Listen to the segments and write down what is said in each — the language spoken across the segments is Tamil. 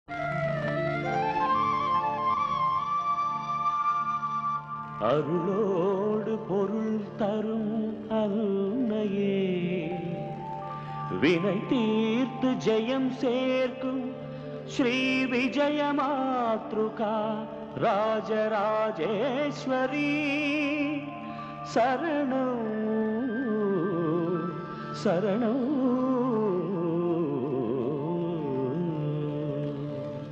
அருளோடு பொருள் தரும் அன்னையே வினை தீர்த்து ஜெயம் சேர்க்கும் ஸ்ரீ விஜய மாத்ருகா ராஜராஜேஸ்வரி சரணம் சரணம்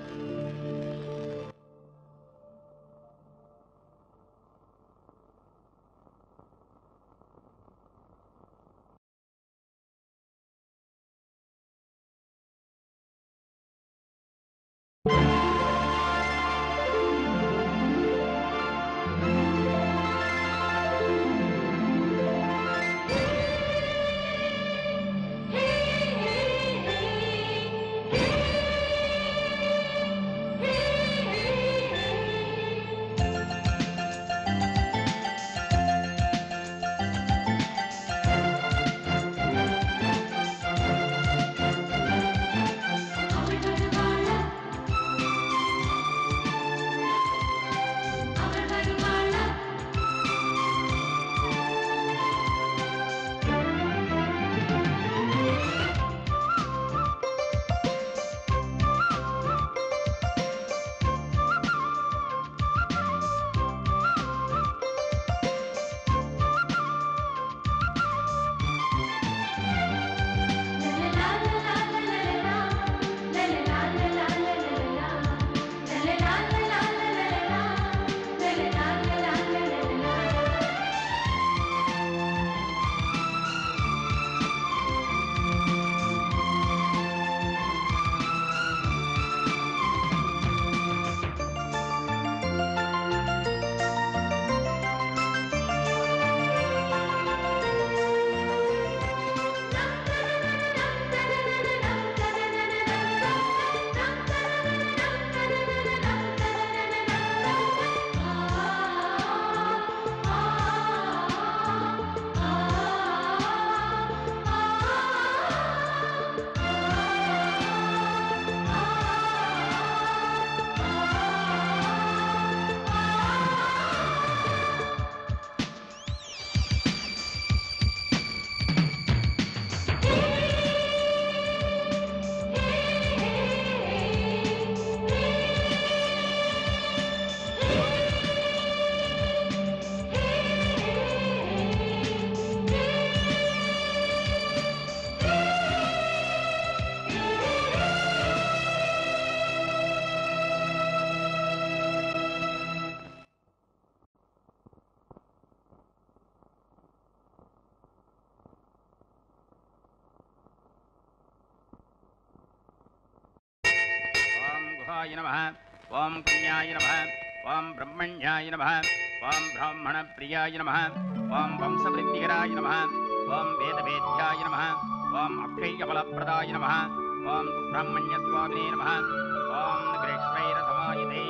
ஓம் குஹாய நம ஓம் கன்யாய நம ஓம் பிரம்மண்யாய நம ஓம் பிராமண பிரியாய நம ஓம் வம்சவருத்திகராய நம ஓம் வேதவேத்யாய நம ஓம் அக்ஷயபலப்பிரதாய நம ஓம் சுப்பிரமணியஸ்வாமினே நம ஓம் கிரீஷ்மைரசமாயுதே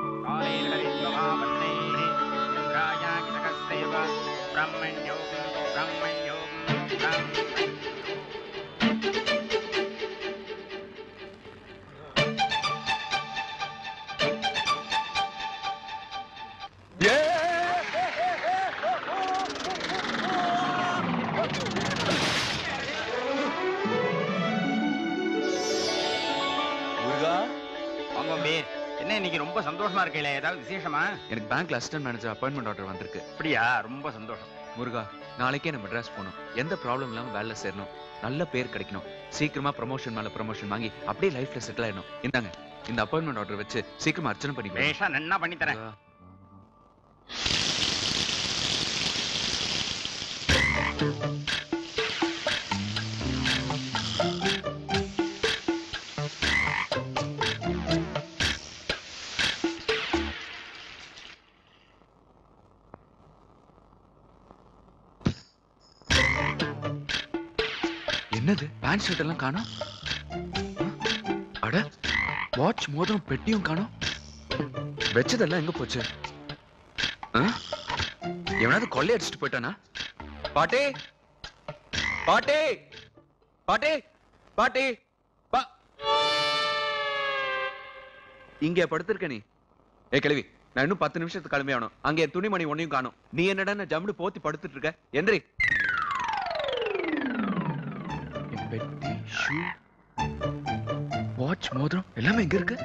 காலேரவித்வமாபன்னே இந்திராயாகிதகஸ்தேவ பிரம்மண்யோகம் பிரம்மண்யோகம் பிரம்மண்யோகம் முருகா வாங்க பேர் என்ன இன்னைக்கு ரொம்ப சந்தோஷமா இருக்கீங்களே ஏதாவது விசேஷமா எனக்கு பேங்க்ல அசிஸ்டன்ட் மேனேஜர் அப்பாயின்மெண்ட் ஆர்டர் வந்திருக்கு அப்படியா ரொம்ப சந்தோஷம் முருகா நாளைக்கே நம்ம மெட்ராஸ் போகணும் எந்த ப்ராப்ளம் இல்லாம வேலை சேரணும் நல்ல பேர் கிடைக்கணும் சீக்கிரமா ப்ரமோஷன் மேல ப்ரமோஷன் வாங்கி அப்படியே லைஃப்ல செட்டில் ஆயிடணும் இந்தாங்க இந்த அப்பாயின்மெண்ட் ஆர்டர் வச்சு சீக்கிரமா அர்ச்சனை பண்ணி பேஷா நன்னா பண்ணி தரேன் என்னது பேண்ட் ஷர்ட் எல்லாம் காணோம் அட வாட்ச் மோதிரம் பெட்டியும் காணோம் வச்சதெல்லாம் எங்க போச்சு ஆ? எவனாவது கொள்ளை அடிச்சுட்டு போயிட்டானா பாட்டே பாட்டே பாட்டே பாட்டே பா இங்கே படுத்திருக்க நீ ஏ கிழவி நான் இன்னும் பத்து நிமிஷத்துக்கு கிளம்பி ஆகணும் அங்க என் துணிமணி ஒன்னையும் காணும் நீ என்னடா நான் ஜம்னு போத்தி படுத்துட்டு இருக்க எந்திரி வாட்ச் மோதிரம் எல்லாமே எங்க இருக்கு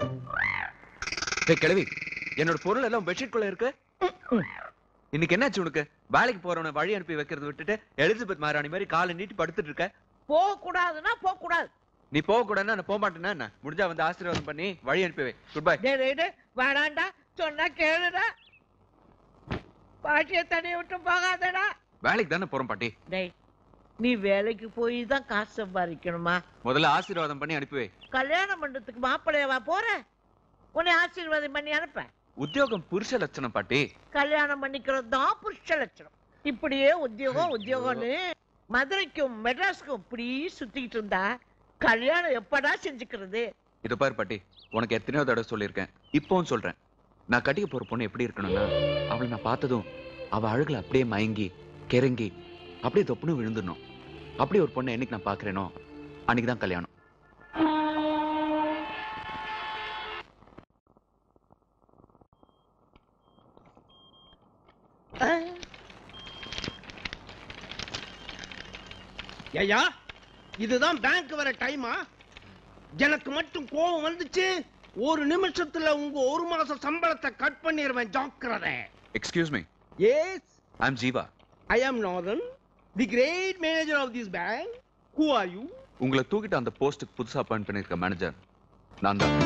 ஏய் கிழவி என்னோட பொருள் எல்லாம் பெட்ஷீட் குள்ள இருக்கு இன்னைக்கு என்னாச்சு உனக்கு வேலைக்கு போறவன வழி அனுப்பி வைக்கிறது விட்டுட்டு எலிசபெத் மகாராணி மாதிரி காலை நீட்டி படுத்துட்டு இருக்க போக கூடாதுன்னா போக கூடாது நீ போக கூடாதுன்னா நான் போக மாட்டேன்னா என்ன முடிஞ்சா வந்து ஆசீர்வாதம் பண்ணி வழி அனுப்பி வை குட் பை டேய் டேய் டேய், வேணாண்டா சொன்னா கேளுடா பாட்டிய தனியை விட்டு போகாதடா வேலைக்கு தானே போறோம் பாட்டி டேய் நீ வேலைக்கு போய் தான் காசு சம்பாதிக்கணுமா முதல்ல ஆசீர்வாதம் பண்ணி அனுப்பி வை கல்யாணம் பண்றதுக்கு மாப்பிள்ளையவா போற உன்னை ஆசீர்வாதம் பண்ணி அனுப்ப உத்தியோகம் புருஷ லட்சணம் பாட்டி கல்யாணம் பண்ணிக்கிறது தான் புருஷ லட்சணம் இப்படியே உத்தியோகம் உத்தியோகம்னு மதுரைக்கும் மெட்ராஸ்க்கும் இப்படி சுத்திக்கிட்டு இருந்தா கல்யாணம் எப்படா செஞ்சுக்கிறது இத பாரு பாட்டி உனக்கு எத்தனையோ தடவை சொல்லியிருக்கேன் இப்பவும் சொல்றேன் நான் கட்டிக்க போற பொண்ணு எப்படி இருக்கணும்னா அவளை நான் பார்த்ததும் அவ அழகுல அப்படியே மயங்கி கிறங்கி அப்படியே தொப்புன்னு விழுந்துடணும் அப்படி ஒரு பொண்ணை என்னைக்கு நான் பாக்குறேனோ அன்னைக்கு தான் கல்யாணம் ஐயா இதுதான் பேங்க் வர டைமா எனக்கு மட்டும் கோபம் வந்துச்சு ஒரு நிமிஷத்துல உங்க ஒரு மாச சம்பளத்தை கட் பண்ணிடுவேன் ஜாக்கிரதை excuse me yes I am Jeeva I am Nathan the great manager of this bank who are you உங்களை தூக்கிட்டு அந்த போஸ்ட்டுக்கு புதுசா அப்பாயிண்ட் பண்ணிருக்க மேனேஜர் நான் தான்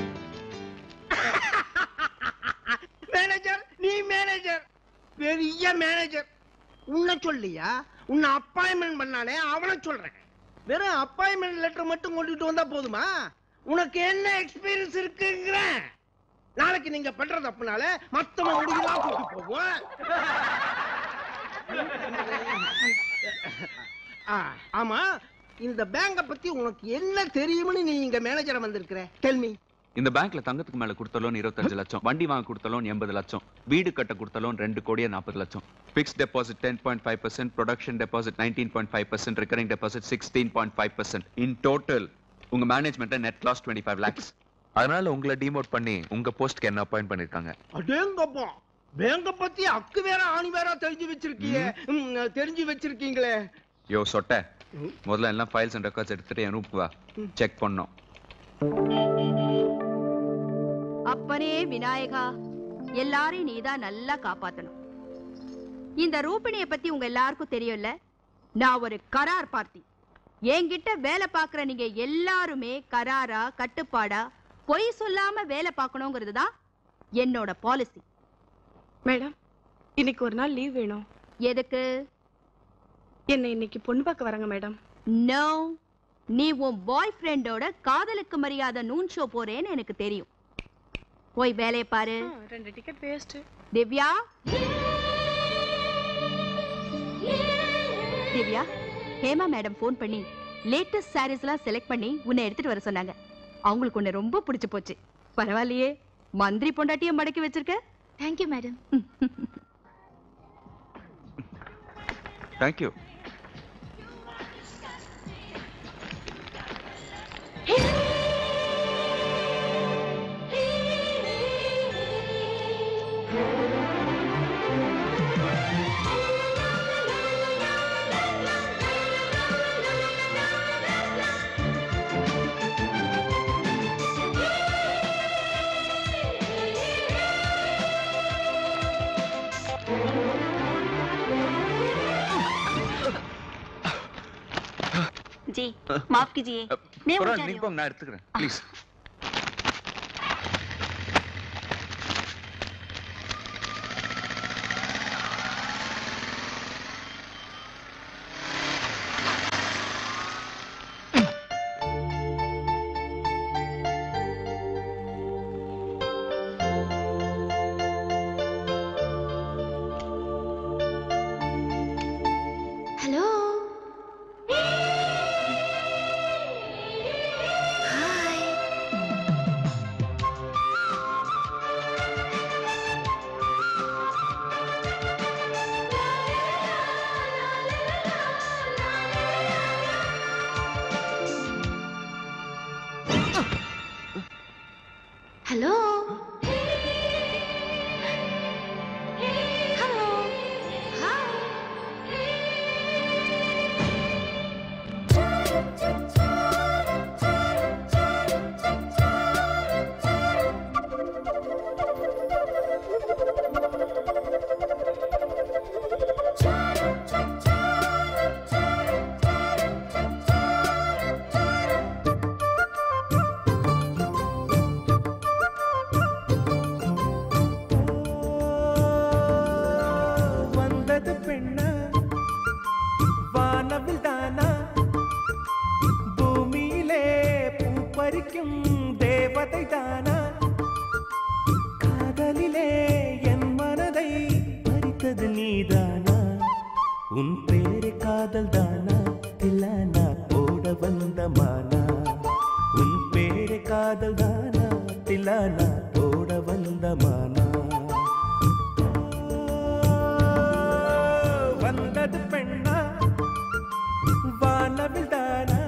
மேனேஜர் நீ மேனேஜர் பெரிய மேனேஜர் உன்னை சொல்லியா உன்னை அப்பாயின்மெண்ட் பண்ணானே அவனை சொல்றேன் வெறும் அப்பாயின்மெண்ட் லெட்டர் மட்டும் கொண்டுட்டு வந்தா போதுமா உனக்கு என்ன எக்ஸ்பீரியன்ஸ் இருக்குங்கிற நாளைக்கு நீங்க பண்ற தப்புனால மத்தவன் முடிக்கலாம் கூட்டி போவோம் ஆ, ஆமா இந்த பேங்க பத்தி உனக்கு என்ன தெரியும்னு நீ இங்க மேனேஜரா வந்திருக்கிற டெல்மி இந்த பேங்க்ல தங்கத்துக்கு மேல கொடுத்த லோன் இருபத்தஞ்சு லட்சம் வண்டி வாங்க கொடுத்த லோன் எண்பது லட்சம் வீடு கட்ட கொடுத்த லோன் ரெண்டு கோடியே நாற்பது லட்சம் fix deposit ten point five percent production deposit nineteen point five percent recurring deposit sixteen point five percent in total உங்க மேனேஜ்மெண்ட்டை net loss twenty five lakhs அதனால உங்களை டிமோட் பண்ணி உங்க போஸ்ட்க்கு என்ன அப்பாயிண்ட் பண்ணிருக்காங்க அடேங்கப்பா பேங்க பத்தி அக்கு வேற ஆணி வேற தெரிஞ்சு வச்சிருக்கீங்க ம், தெரிஞ்சு வச்சிருக்கீங்களே யோ சொட்ட முதல்ல எல்லாம் ஃபைல்ஸ் அண்ட் ரெக்கார்ட்ஸ் எடுத்துட்டு என் ரூமுக்கு வா செக் பண்ணோம் அப்பனே விநாயகா எல்லாரையும் நீதான் நல்லா காப்பாத்தணும் இந்த ரூபிணிய பத்தி உங்க எல்லாருக்கும் தெரியும்ல நான் ஒரு கரார் பார்ட்டி என்கிட்ட வேலை பார்க்குற நீங்க எல்லாருமே கராரா கட்டுப்பாடா பொய் சொல்லாம வேலை பார்க்கணுங்கிறது தான் என்னோட பாலிசி மேடம் இன்னைக்கு ஒரு நாள் லீவ் வேணும் எதுக்கு என்னை இன்னைக்கு பொண்ணு பார்க்க வராங்க மேடம் நோ நீ உன் பாய் ஃப்ரெண்டோட காதலுக்கு மரியாதை நூன் ஷோ போறேன்னு எனக்கு தெரியும் போய் வேலையை பாரு ரெண்டு ticket waste Divya Divya Hema madam phone பண்ணி லேட்டஸ்ட் சாரீஸ்லாம் செலக்ட் பண்ணி உன்னை எடுத்துட்டு வர சொன்னாங்க அவங்களுக்கு உன்னை ரொம்ப பிடிச்சு போச்சு பரவாயில்லையே மந்திரி பொண்டாட்டியும் மடக்கி வச்சிருக்க தேங்க்யூ மேடம் தேங்க்யூ जी माफ कीजिए मैं उठा रही நீங்க हूँ போங்க நான் எடுத்துக்கிறேன் ப்ளீஸ் हेलो हाय பறித்தது நீதானா உன் பேரு காதல் தானா தில்லானா போட வந்த மானா உன் பேரு காதல் தானா தில்லானா போட வந்த மானா வந்தது பெண்ணா வானவில் தானா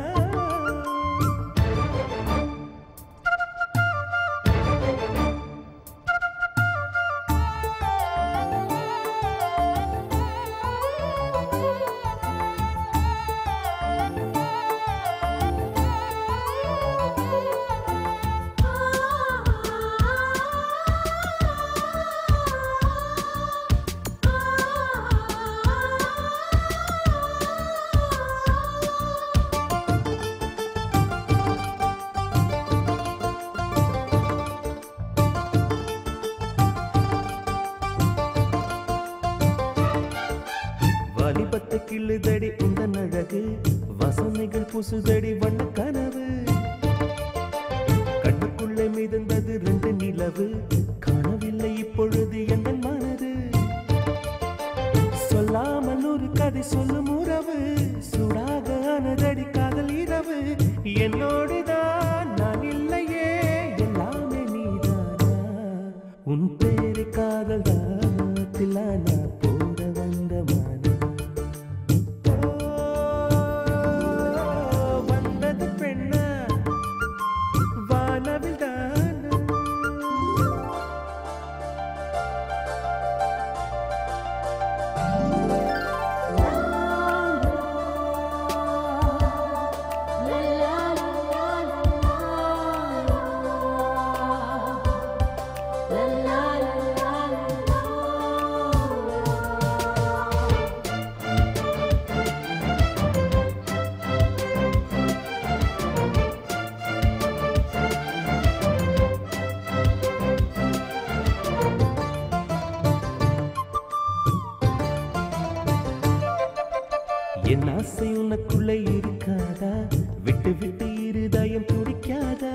வாலிபத்தை கிள்ளுதடி இந்த அழகு வசனைகள் புசுதடி வண்ண கனவு கண்ணுக்குள்ளே மிதந்தது ரெண்டு நிலவு காணவில்லை இப்பொழுது எந்த மனது சொல்லாமல் ஒரு கதை சொல்லும் உறவு சூடாக ஆனதடி காதல் இரவு என்னோடுதான் நான் இல்லையே எல்லாமே நீதானா உன் பேரு காதல் தானா போட வந்த மானா வந்தது பெண்ணா வானவில் தானா என் ஆசை உனக்குள்ளே இருக்காதா விட்டு விட்டு இருதயம் துடிக்காதா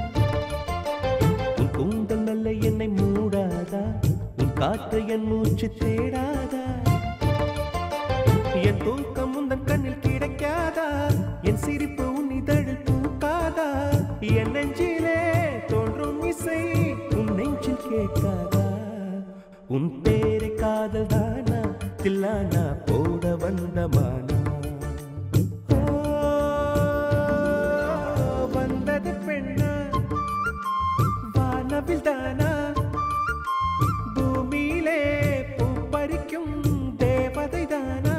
உன் கூந்தல் நல்ல என்னை மூடாதா உன் காற்று என் மூச்சு தேடாதா என் தூக்கம் உந்தன் கண்ணில் கிடைக்காதா என் சிரிப்பு உன் இதழில் பூக்காதா என் நெஞ்சிலே தோன்றும் இசை உன் நெஞ்சில் கேட்காதா உன் பேரு காதல் தானா தில்லானா போட வந்த மானா ஓ, வந்தது பெண்ணா வானவில் தானா பூமியிலே பூ பறிக்கும் தேவதை தானா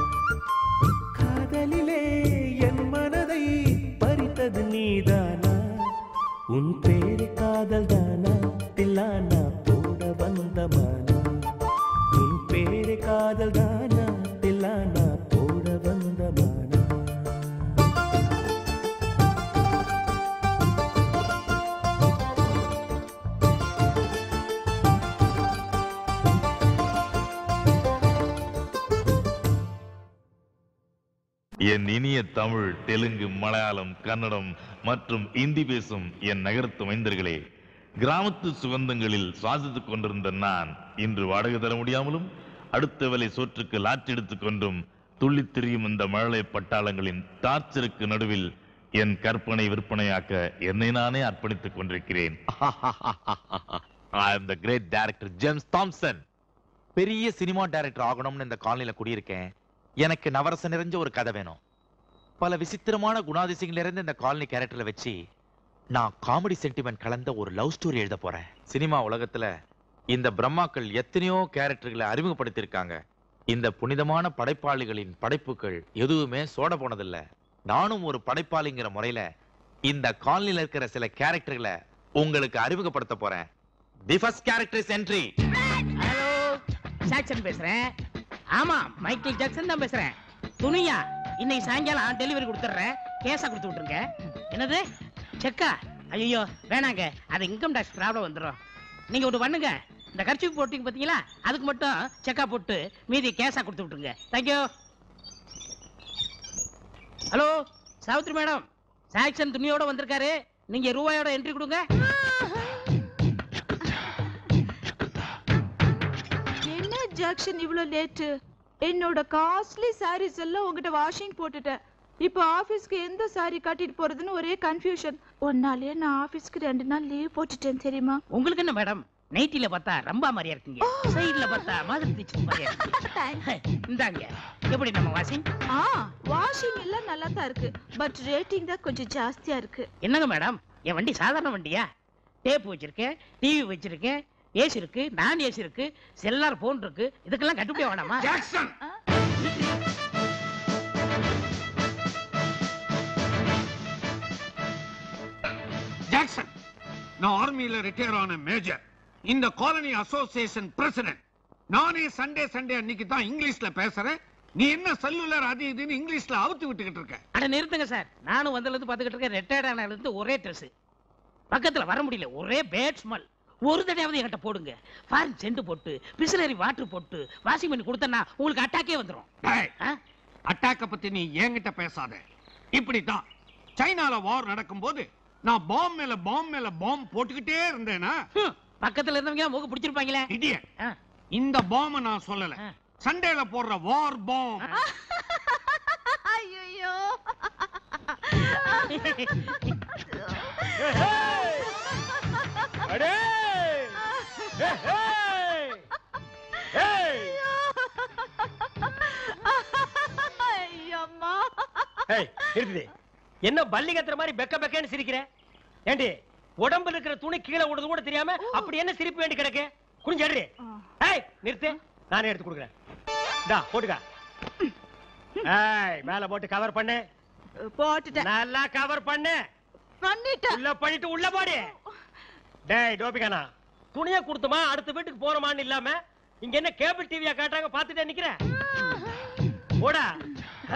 காதலிலே என் மனதை பறித்தது நீதானா உன் பேரு காதல் தானா தில்லானா போட வந்த மானா உன் பேரு காதல் தானா தில்லானா போட வந்த மானா என் இனிய தமிழ் தெலுங்கு மலையாளம் கன்னடம் மற்றும் இந்தி பேசும் என் நகரத்து மைந்தர்களே கிராமத்து சுகந்தங்களில் சுவாசித்துக் கொண்டிருந்த நான் இன்று வாடகை தர முடியாமலும் அடுத்த வேலை சோற்றுக்கு லாற்றெடுத்துக் கொண்டும் துள்ளித் திரியும் இந்த மழலை பட்டாளங்களின் டார்ச்சருக்கு நடுவில் என் கற்பனை விற்பனையாக்க என்னை நானே அர்ப்பணித்துக் கொண்டிருக்கிறேன் I am the great director James Thompson பெரிய சினிமா டைரக்டர் ஆகணும்னு இந்த காலனில குடியிருக்கேன் எனக்கு நவரசம் நிறைஞ்ச ஒரு கதை வேணும் பல விசித்திரமான குணாதிசயங்கள் நிறைந்த இந்த காலனி கேரக்டர்ல வச்சு நான் காமெடி சென்டிமெண்ட் கலந்த ஒரு லவ் ஸ்டோரி எழுத போறேன் சினிமா உலகத்துல இந்த பிரம்மாக்கள் எத்தனையோ கேரக்டர்களை அறிமுகப்படுத்தியிருக்காங்க இந்த புனிதமான படைப்பாளிகளின் படைப்புகள் எதுவுமே சோட போனதில்ல நானும் ஒரு படைப்பாளிங்கிற முறையில இந்த காலனில இருக்கிற சில கேரக்டர்களை உங்களுக்கு அறிமுகப்படுத்த போறேன் the first character is entry hello Jackson பேசுறேன் ஆமா மைக்கேல் ஜாக்சன் தான் பேசுறேன் துணியா இன்னைக்கு சாயங்காலம் டெலிவரி கொடுத்துட்றேன் கேஸா கொடுத்து விட்டுருங்க என்னது செக்கா ஐயோ வேணாங்க அது இன்கம் டேக்ஸ் ப்ராப்ளம் வந்துடும் நீங்க ஒன்று பண்ணுங்க இந்த கர்ச்சி போட்டிங்க பார்த்தீங்களா அதுக்கு மட்டும் செக்கா போட்டு மீதி கேஸா கொடுத்து விட்டுருங்க thank you hello Savitri madam Jackson துணியோட வந்திருக்காரு நீங்க ரூபாயோட என்ட்ரி கொடுங்க என்ன ஜாக்சன் இவ்வளோ லேட்டு என்னோட காஸ்ட்லி சாரீஸ் எல்லாம் உங்ககிட்ட வாஷிங் போட்டுட்டேன் இப்போ ஆஃபீஸ்க்கு எந்த சாரி கட்டிட்டு போறதுன்னு ஒரே கன்ஃபியூஷன் ஒன்னாலேயே நான் ஆஃபீஸ்க்கு ரெண்டு நாள் லீவ் போட்டுட்டேன் தெரியுமா உங்களுக்கு என்ன மேடம் நைட்டில பார்த்தா ரம்பா மாதிரியா இருக்கீங்க சைடுல பார்த்தா மாதிரி டீச்சர் மாதிரியா இருக்கீங்க இந்தாங்க எப்படி நம்ம வாஷிங் ஆ வாஷிங் எல்லாம் நல்லா தான் இருக்கு பட் ரேட்டிங் தான் கொஞ்சம் ஜாஸ்தியா இருக்கு என்னங்க மேடம் என் வண்டி சாதாரண வண்டியா டேப் வச்சிருக்கேன் டிவி வச்சிருக்கேன் ஏசி இருக்கு நான் ஏசி இருக்கு செல்லார் போன் இருக்கு இதுக்கெல்லாம் கட்டுப்படியா வேணாமா ஜாக்சன் ஜாக்சன் நான் ஆர்மியில ரிட்டையர் ஆன மேஜர் இந்த காலனி அசோசியேஷன் பிரசிடென்ட் நானே சண்டே சண்டே அன்னைக்கு தான் இங்கிலீஷ்ல பேசுறேன் நீ என்ன செல்லுலர் அது இதுன்னு இங்கிலீஷ்ல அவுத்து விட்டுக்கிட்டு இருக்க அட நிறுத்துங்க சார் நானும் வந்ததுல இருந்து பாத்துக்கிட்டு இருக்கேன் ரிட்டையர்ட் ஆனதுல இருந்து ஒரே ட்ரெஸ் பக்கத்துல வர முடியல ஒரே பேட் ஸ்மெல் ஒரு தடவையாவது என்கிட்ட போடுங்க ஃபாரின் சென்ட் போட்டு பிசிலரி வாட்டர் போட்டு வாஷிங் பண்ணி கொடுத்தனா உங்களுக்கு அட்டாக்கே வந்துரும் அட்டாக்க பத்தி நீ என்கிட்ட பேசாத இப்படித்தான் சைனால வார் நடக்கும்போது நான் பாம் மேல பாம் மேல பாம் போட்டுக்கிட்டே இருந்தேனா பக்கத்துல இருந்தவங்க மூக்கு பிடிச்சிருப்பாங்களே இடியட் இந்த பாம் நான் சொல்லல சண்டேல போடுற வார் பாம் ஐயோ அடே ஐயம்மா ஏய் நிறுத்துது என்ன பல்லி கத்துற மாதிரி பெக்க பெக்கன்னு சிரிக்கிற ஏண்டி உடம்புல இருக்கிற துணி கீழே விடுறது கூட தெரியாம அப்படி என்ன சிரிப்பு வேண்டி கிடக்கு குனிஞ்சு ஏய் நிறுத்து நானே எடுத்து கொடுக்குறேன் டா போட்டுக்க ஏய் மேல போட்டு கவர் பண்ணு போட்டுட்டேன் நல்லா கவர் பண்ணு பண்ணிட்டேன் உள்ள பண்ணிட்டு உள்ள போடு டேய் டோபிகானா துணியை கொடுத்துமா அடுத்த வீட்டுக்கு போறோமான்னு இல்லாம இங்க என்ன கேபிள் டிவியா காட்டுறாங்க பாத்துட்டே நிக்கிறேன் போடா ஆ?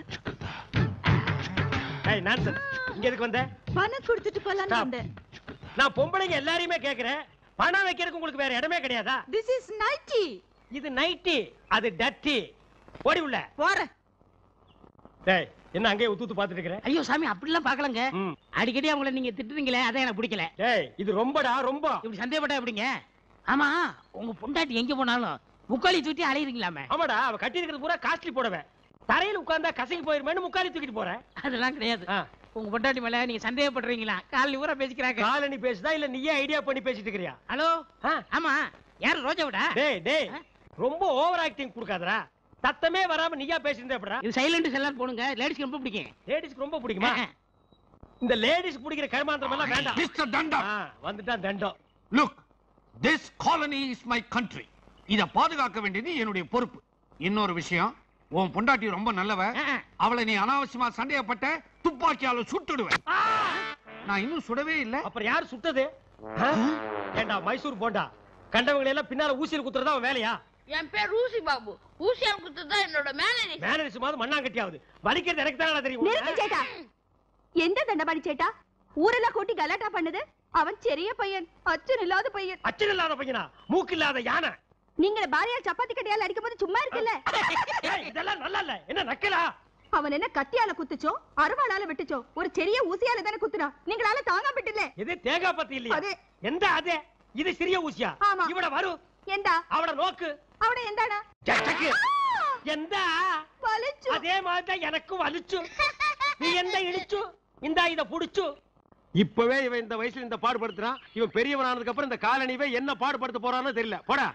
ஏய் நான்சன் இங்க எதுக்கு வந்த பணம் கொடுத்துட்டு போலான்னு Stop. வந்தேன் நான் பொம்பளைங்க எல்லாரையுமே கேக்குறேன் பணம் வைக்கிறதுக்கு உங்களுக்கு வேற இடமே கிடையாதா திஸ் இஸ் நைட்டி இது நைட்டி அது டட்டி ஓடி உள்ள போறேன் டேய் என்ன அங்கேயே உத்து உத்து பாத்துட்டு இருக்கிற ஐயோ சாமி அப்படிலாம் பாக்கலங்க அடிக்கடி அவங்கள நீங்க திட்டுறீங்களே அதான் எனக்கு பிடிக்கல டேய் இது ரொம்படா ரொம்ப இப்படி சந்தேகப்பட்டா எப்படிங்க ஆமா உங்க பொண்டாட்டி எங்க போனாலும் முக்காலி தூக்கி அலையுறீங்களாமே ஆமாடா அவ கட்டி இருக்கிறது பூரா காஸ்ட்லி போடவே தரையில உட்கார்ந்தா கசங்கி போயிருமேன்னு முக்காலி தூக்கிட்டு போறேன் அதெல்லாம் கிடையாது உங்க பொண்டாட்டி மேல நீங்க சந்தேகப்படுறீங்களா காலையில் ஊரா பேசிக்கிறாங்க காலனி பேசுதா இல்ல நீயே ஐடியா பண்ணி பேசிட்டு இருக்கிறியா ஹலோ ஆமா யாரு ரோஜாவிடா டேய் டேய் ரொம்ப ஓவர் ஆக்டிங் கொடுக்காதடா சத்தமே வராம நீயா பேசிட்டு எப்படா இது சைலண்ட் செல்லார் போடுங்க லேடிஸ்க்கு ரொம்ப பிடிக்கும் லேடிஸ்க்கு ரொம்ப பிடிக்குமா இந்த லேடிஸ் பிடிக்கிற கருமாந்திரம் எல்லாம் வேண்டாம் மிஸ்டர் தண்டம் வந்துட்டான் தண்டம் look this colony is my country இத பாதுகாக்க வேண்டியது என்னுடைய பொறுப்பு இன்னொரு விஷயம் உன் பொண்டாட்டி ரொம்ப நல்லவ அவளை நீ அனாவசியமா சந்தேகப்பட்ட துப்பாக்கியால சுட்டுடுவேன் நான் இன்னும் சுடவே இல்ல அப்புறம் யார் சுட்டது ஆ? ஏண்டா மைசூர் போண்டா கண்டவங்களை எல்லாம் பின்னால ஊசியில் குத்துறதா அவன் வேலையா என் பேர் ஊசி பாபு ஊசியால் குத்துதான் என்னோட மேனேஜ் மேனரிசம் மாதிரி மண்ணாங்கட்டியாவது வலிக்கிறது எனக்கு தானே தெரியும் நிறுத்து சேட்டா எந்த தண்டபாணி சேட்டா ஊரெல்லாம் கூட்டி கலாட்டா பண்ணுது அவன் பெரிய பையன் அச்சன் இல்லாத பையன் அச்சன் இல்லாத பையனா மூக்கு இல்லாத யானை நீங்க பாரியால் சப்பாத்தி கட்டையால அடிக்கும் போது சும்மா இருக்குல்ல ஏய், இதெல்லாம் நல்லா இல்ல என்ன நக்கலா அவன் என்ன கத்தியால குத்துச்சோ அருவாளால வெட்டுச்சோ ஒரு செரிய ஊசியால தானே குத்துனா நீங்களால தாங்க விட்டுல இது தேங்காய் பத்தி இல்லையா அது. எந்த அதே இது சிறிய ஊசியா ஆமா. இவட வரும் எந்தா அவட நோக்கு அவட எந்தாடா சட்டக்கு எந்த வலிச்சு அதே மாதிரி தான் எனக்கும் வலிச்சு நீ எந்த இடிச்சு இந்தா இத புடிச்சு இப்பவே இவன் இந்த வயசுல இந்த பாடுபடுத்துறான் இவன் பெரியவன் ஆனதுக்கு அப்புறம் இந்த காலனிவே என்ன பாடுபடுத்த போறான்னு தெரியல போடா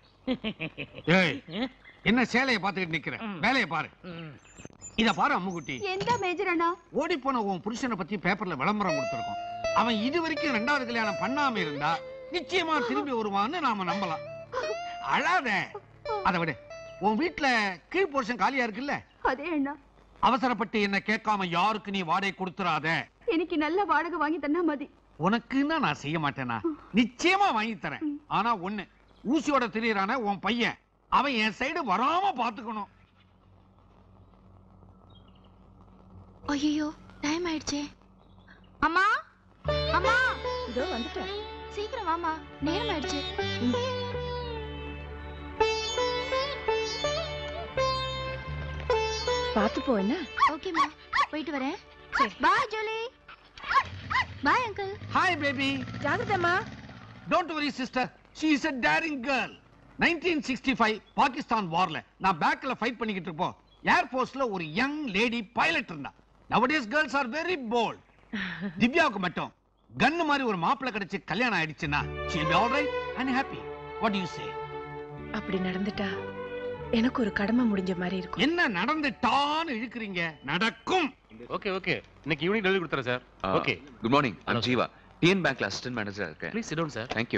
ஏய் என்ன சேலைய பாத்துக்கிட்டு நிக்கிற வேலைய பாரு இத பாரு அம்முக்குட்டி எந்த மேஜர் அண்ணா ஓடி போன உன் புருஷனை பத்தி பேப்பர்ல விளம்பரம் கொடுத்திருக்கோம் அவன் இது வரைக்கும் ரெண்டாவது கல்யாணம் பண்ணாம இருந்தா நிச்சயமா திரும்பி வருவான்னு நாம நம்பலாம் அழாத அதை விடு உன் வீட்டுல கீழ் போர்ஷன் காலியா இருக்குல்ல அதே அண்ணா அவசரப்பட்டு என்ன கேட்காம யாருக்கு நீ வாடகை கொடுத்துறாத எனக்கு நல்ல வாடகை வாங்கி தந்தா மதி உனக்குன்னா நான் செய்ய மாட்டேனா நிச்சயமா வாங்கி தரேன் ஆனா ஒண்ணு ஊசியோட திரியறான உன் பையன் அவன் என் சைடு வராம பாத்துக்கணும் ஐயோ டைம் ஆயிடுச்சே அம்மா அம்மா இதோ வந்துட்டேன் சீக்கிரம் வாமா நேரம் ஆயிடுச்சு பாத்து போ என்ன ஓகேம்மா போயிட்டு வரேன் bye Julie bye uncle hi baby ஜாகிரதம்மா don't worry sister she is a daring girl nineteen sixty five Pakistan வார்ல நான் பேக்ல ஃபைட் பண்ணிக்கிட்டு இருப்போம் ஏர்ஃபோர்ஸ்ல ஒரு யங் லேடி பைலட் இருந்தா nowadays girls are very bold திவ்யாவுக்கு மட்டும் கன்னு மாதிரி ஒரு மாப்பிள்ளை கிடைச்சு கல்யாணம் ஆயிடுச்சுன்னா she'll be all right and happy what do you say அப்படி நடந்துட்டா எனக்கு ஒரு கடமை முடிஞ்ச மாதிரி இருக்கும் என்ன நடந்துட்டான்னு இழுக்கிறீங்க நடக்கும் ஓகே ஓகே இன்னைக்கு ஈவினிங் டெலிவரி கொடுத்துறேன் sir okay good morning I'm Jeeva T N பேங்க்ல அசிஸ்டன்ட் மேனேஜரா இருக்கேன் please sit down sir thank you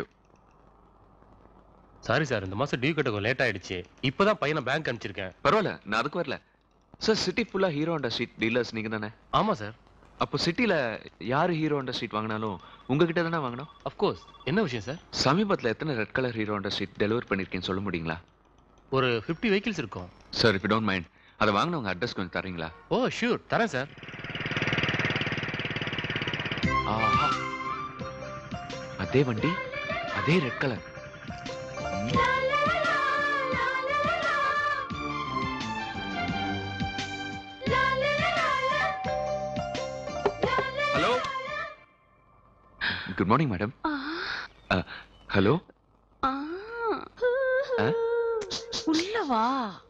sorry sir இந்த மாசம் டியூ கட்ட லேட் ஆயிடுச்சு இப்பதான் பையனை பேங்க் அனுப்பிச்சிருக்கேன் பரவாயில்ல நான் அதுக்கு வரல சார் சிட்டி ஃபுல்லா ஹீரோ ஹோண்டா ஸ்ட்ரீட் டீலர்ஸ் நீங்க தானே ஆமா சார் அப்போ சிட்டில யாரு ஹீரோ ஹோண்டா ஸ்ட்ரீட் வாங்கினாலும் உங்ககிட்ட தானே வாங்கணும் அஃப்கோர்ஸ் என்ன விஷயம் சார் சமீபத்துல எத்தனை red colour Hero Honda street deliver பண்ணிருக்கேன்னு சொல்ல முடியுங்களா ஒரு ஃபிஃப்டி வெஹிக்கிள்ஸ் இருக்கும் சார் இஃப் டோன்ட் மைண்ட் அதை வாங்கினவங்க அட்ரஸ் கொஞ்சம் தரீங்களா ஓ ஷூர் தரேன் சார் ஆஹா அதே வண்டி அதே red colour hello good morning madam hello உள்ள வா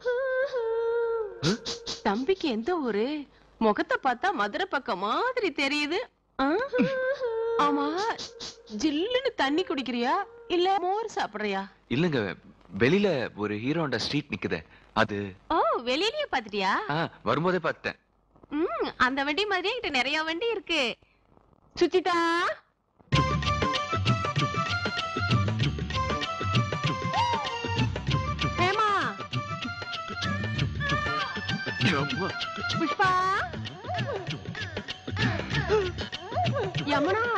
தம்பிக்கு எந்த ஊரு முகத்தை பார்த்தா மதுரை பக்கம் மாதிரி தெரியுது ஆ? ஆமா ஜில்லுன்னு தண்ணி குடிக்கிறியா இல்ல மோர் சாப்பிடுறியா இல்லங்க வெளியில ஒரு ஹீரோ ஹோண்டா ஸ்ட்ரீட் நிக்குதே அது ஓ வெளியிலயே பாத்துட்டியா ஆ வரும்போதே பார்த்தேன் ம் அந்த வண்டி மாதிரியே என்கிட்ட நிறைய வண்டி இருக்கு சுச்சிதா ஹேமா புஷ்பா யமுனா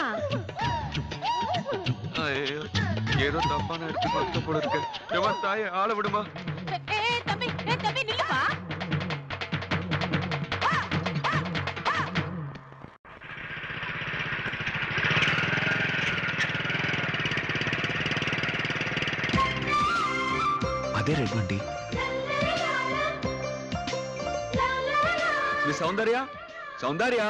ஐயோ ஏதோ தப்பான இடத்துக்கு வந்து போல இருக்கு ஏமா தாயே ஆள விடுமா ஏய் தம்பி ஏய் தம்பி நில்லுப்பா அதே ரெட் வண்டி மிஸ் சௌந்தர்யா சௌந்தர்யா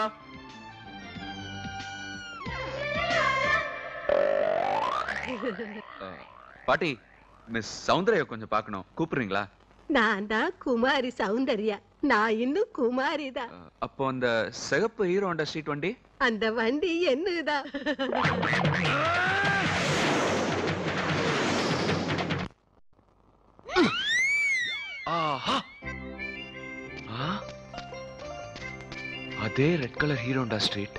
ஆ, பாட்டி மிஸ் சௌந்தர்யா கொஞ்சம் பார்க்கணும் கூப்பிடுறீங்களா நான் தான் குமாரி சௌந்தர்யா நான் இன்னும் குமாரி தான் அப்போ அந்த சிகப்பு ஹீரோ ஹோண்டா ஸ்ட்ரீட் வண்டி அந்த வண்டி என்னதான் ஆஹா ஆ? அதே red colour Hero Honda street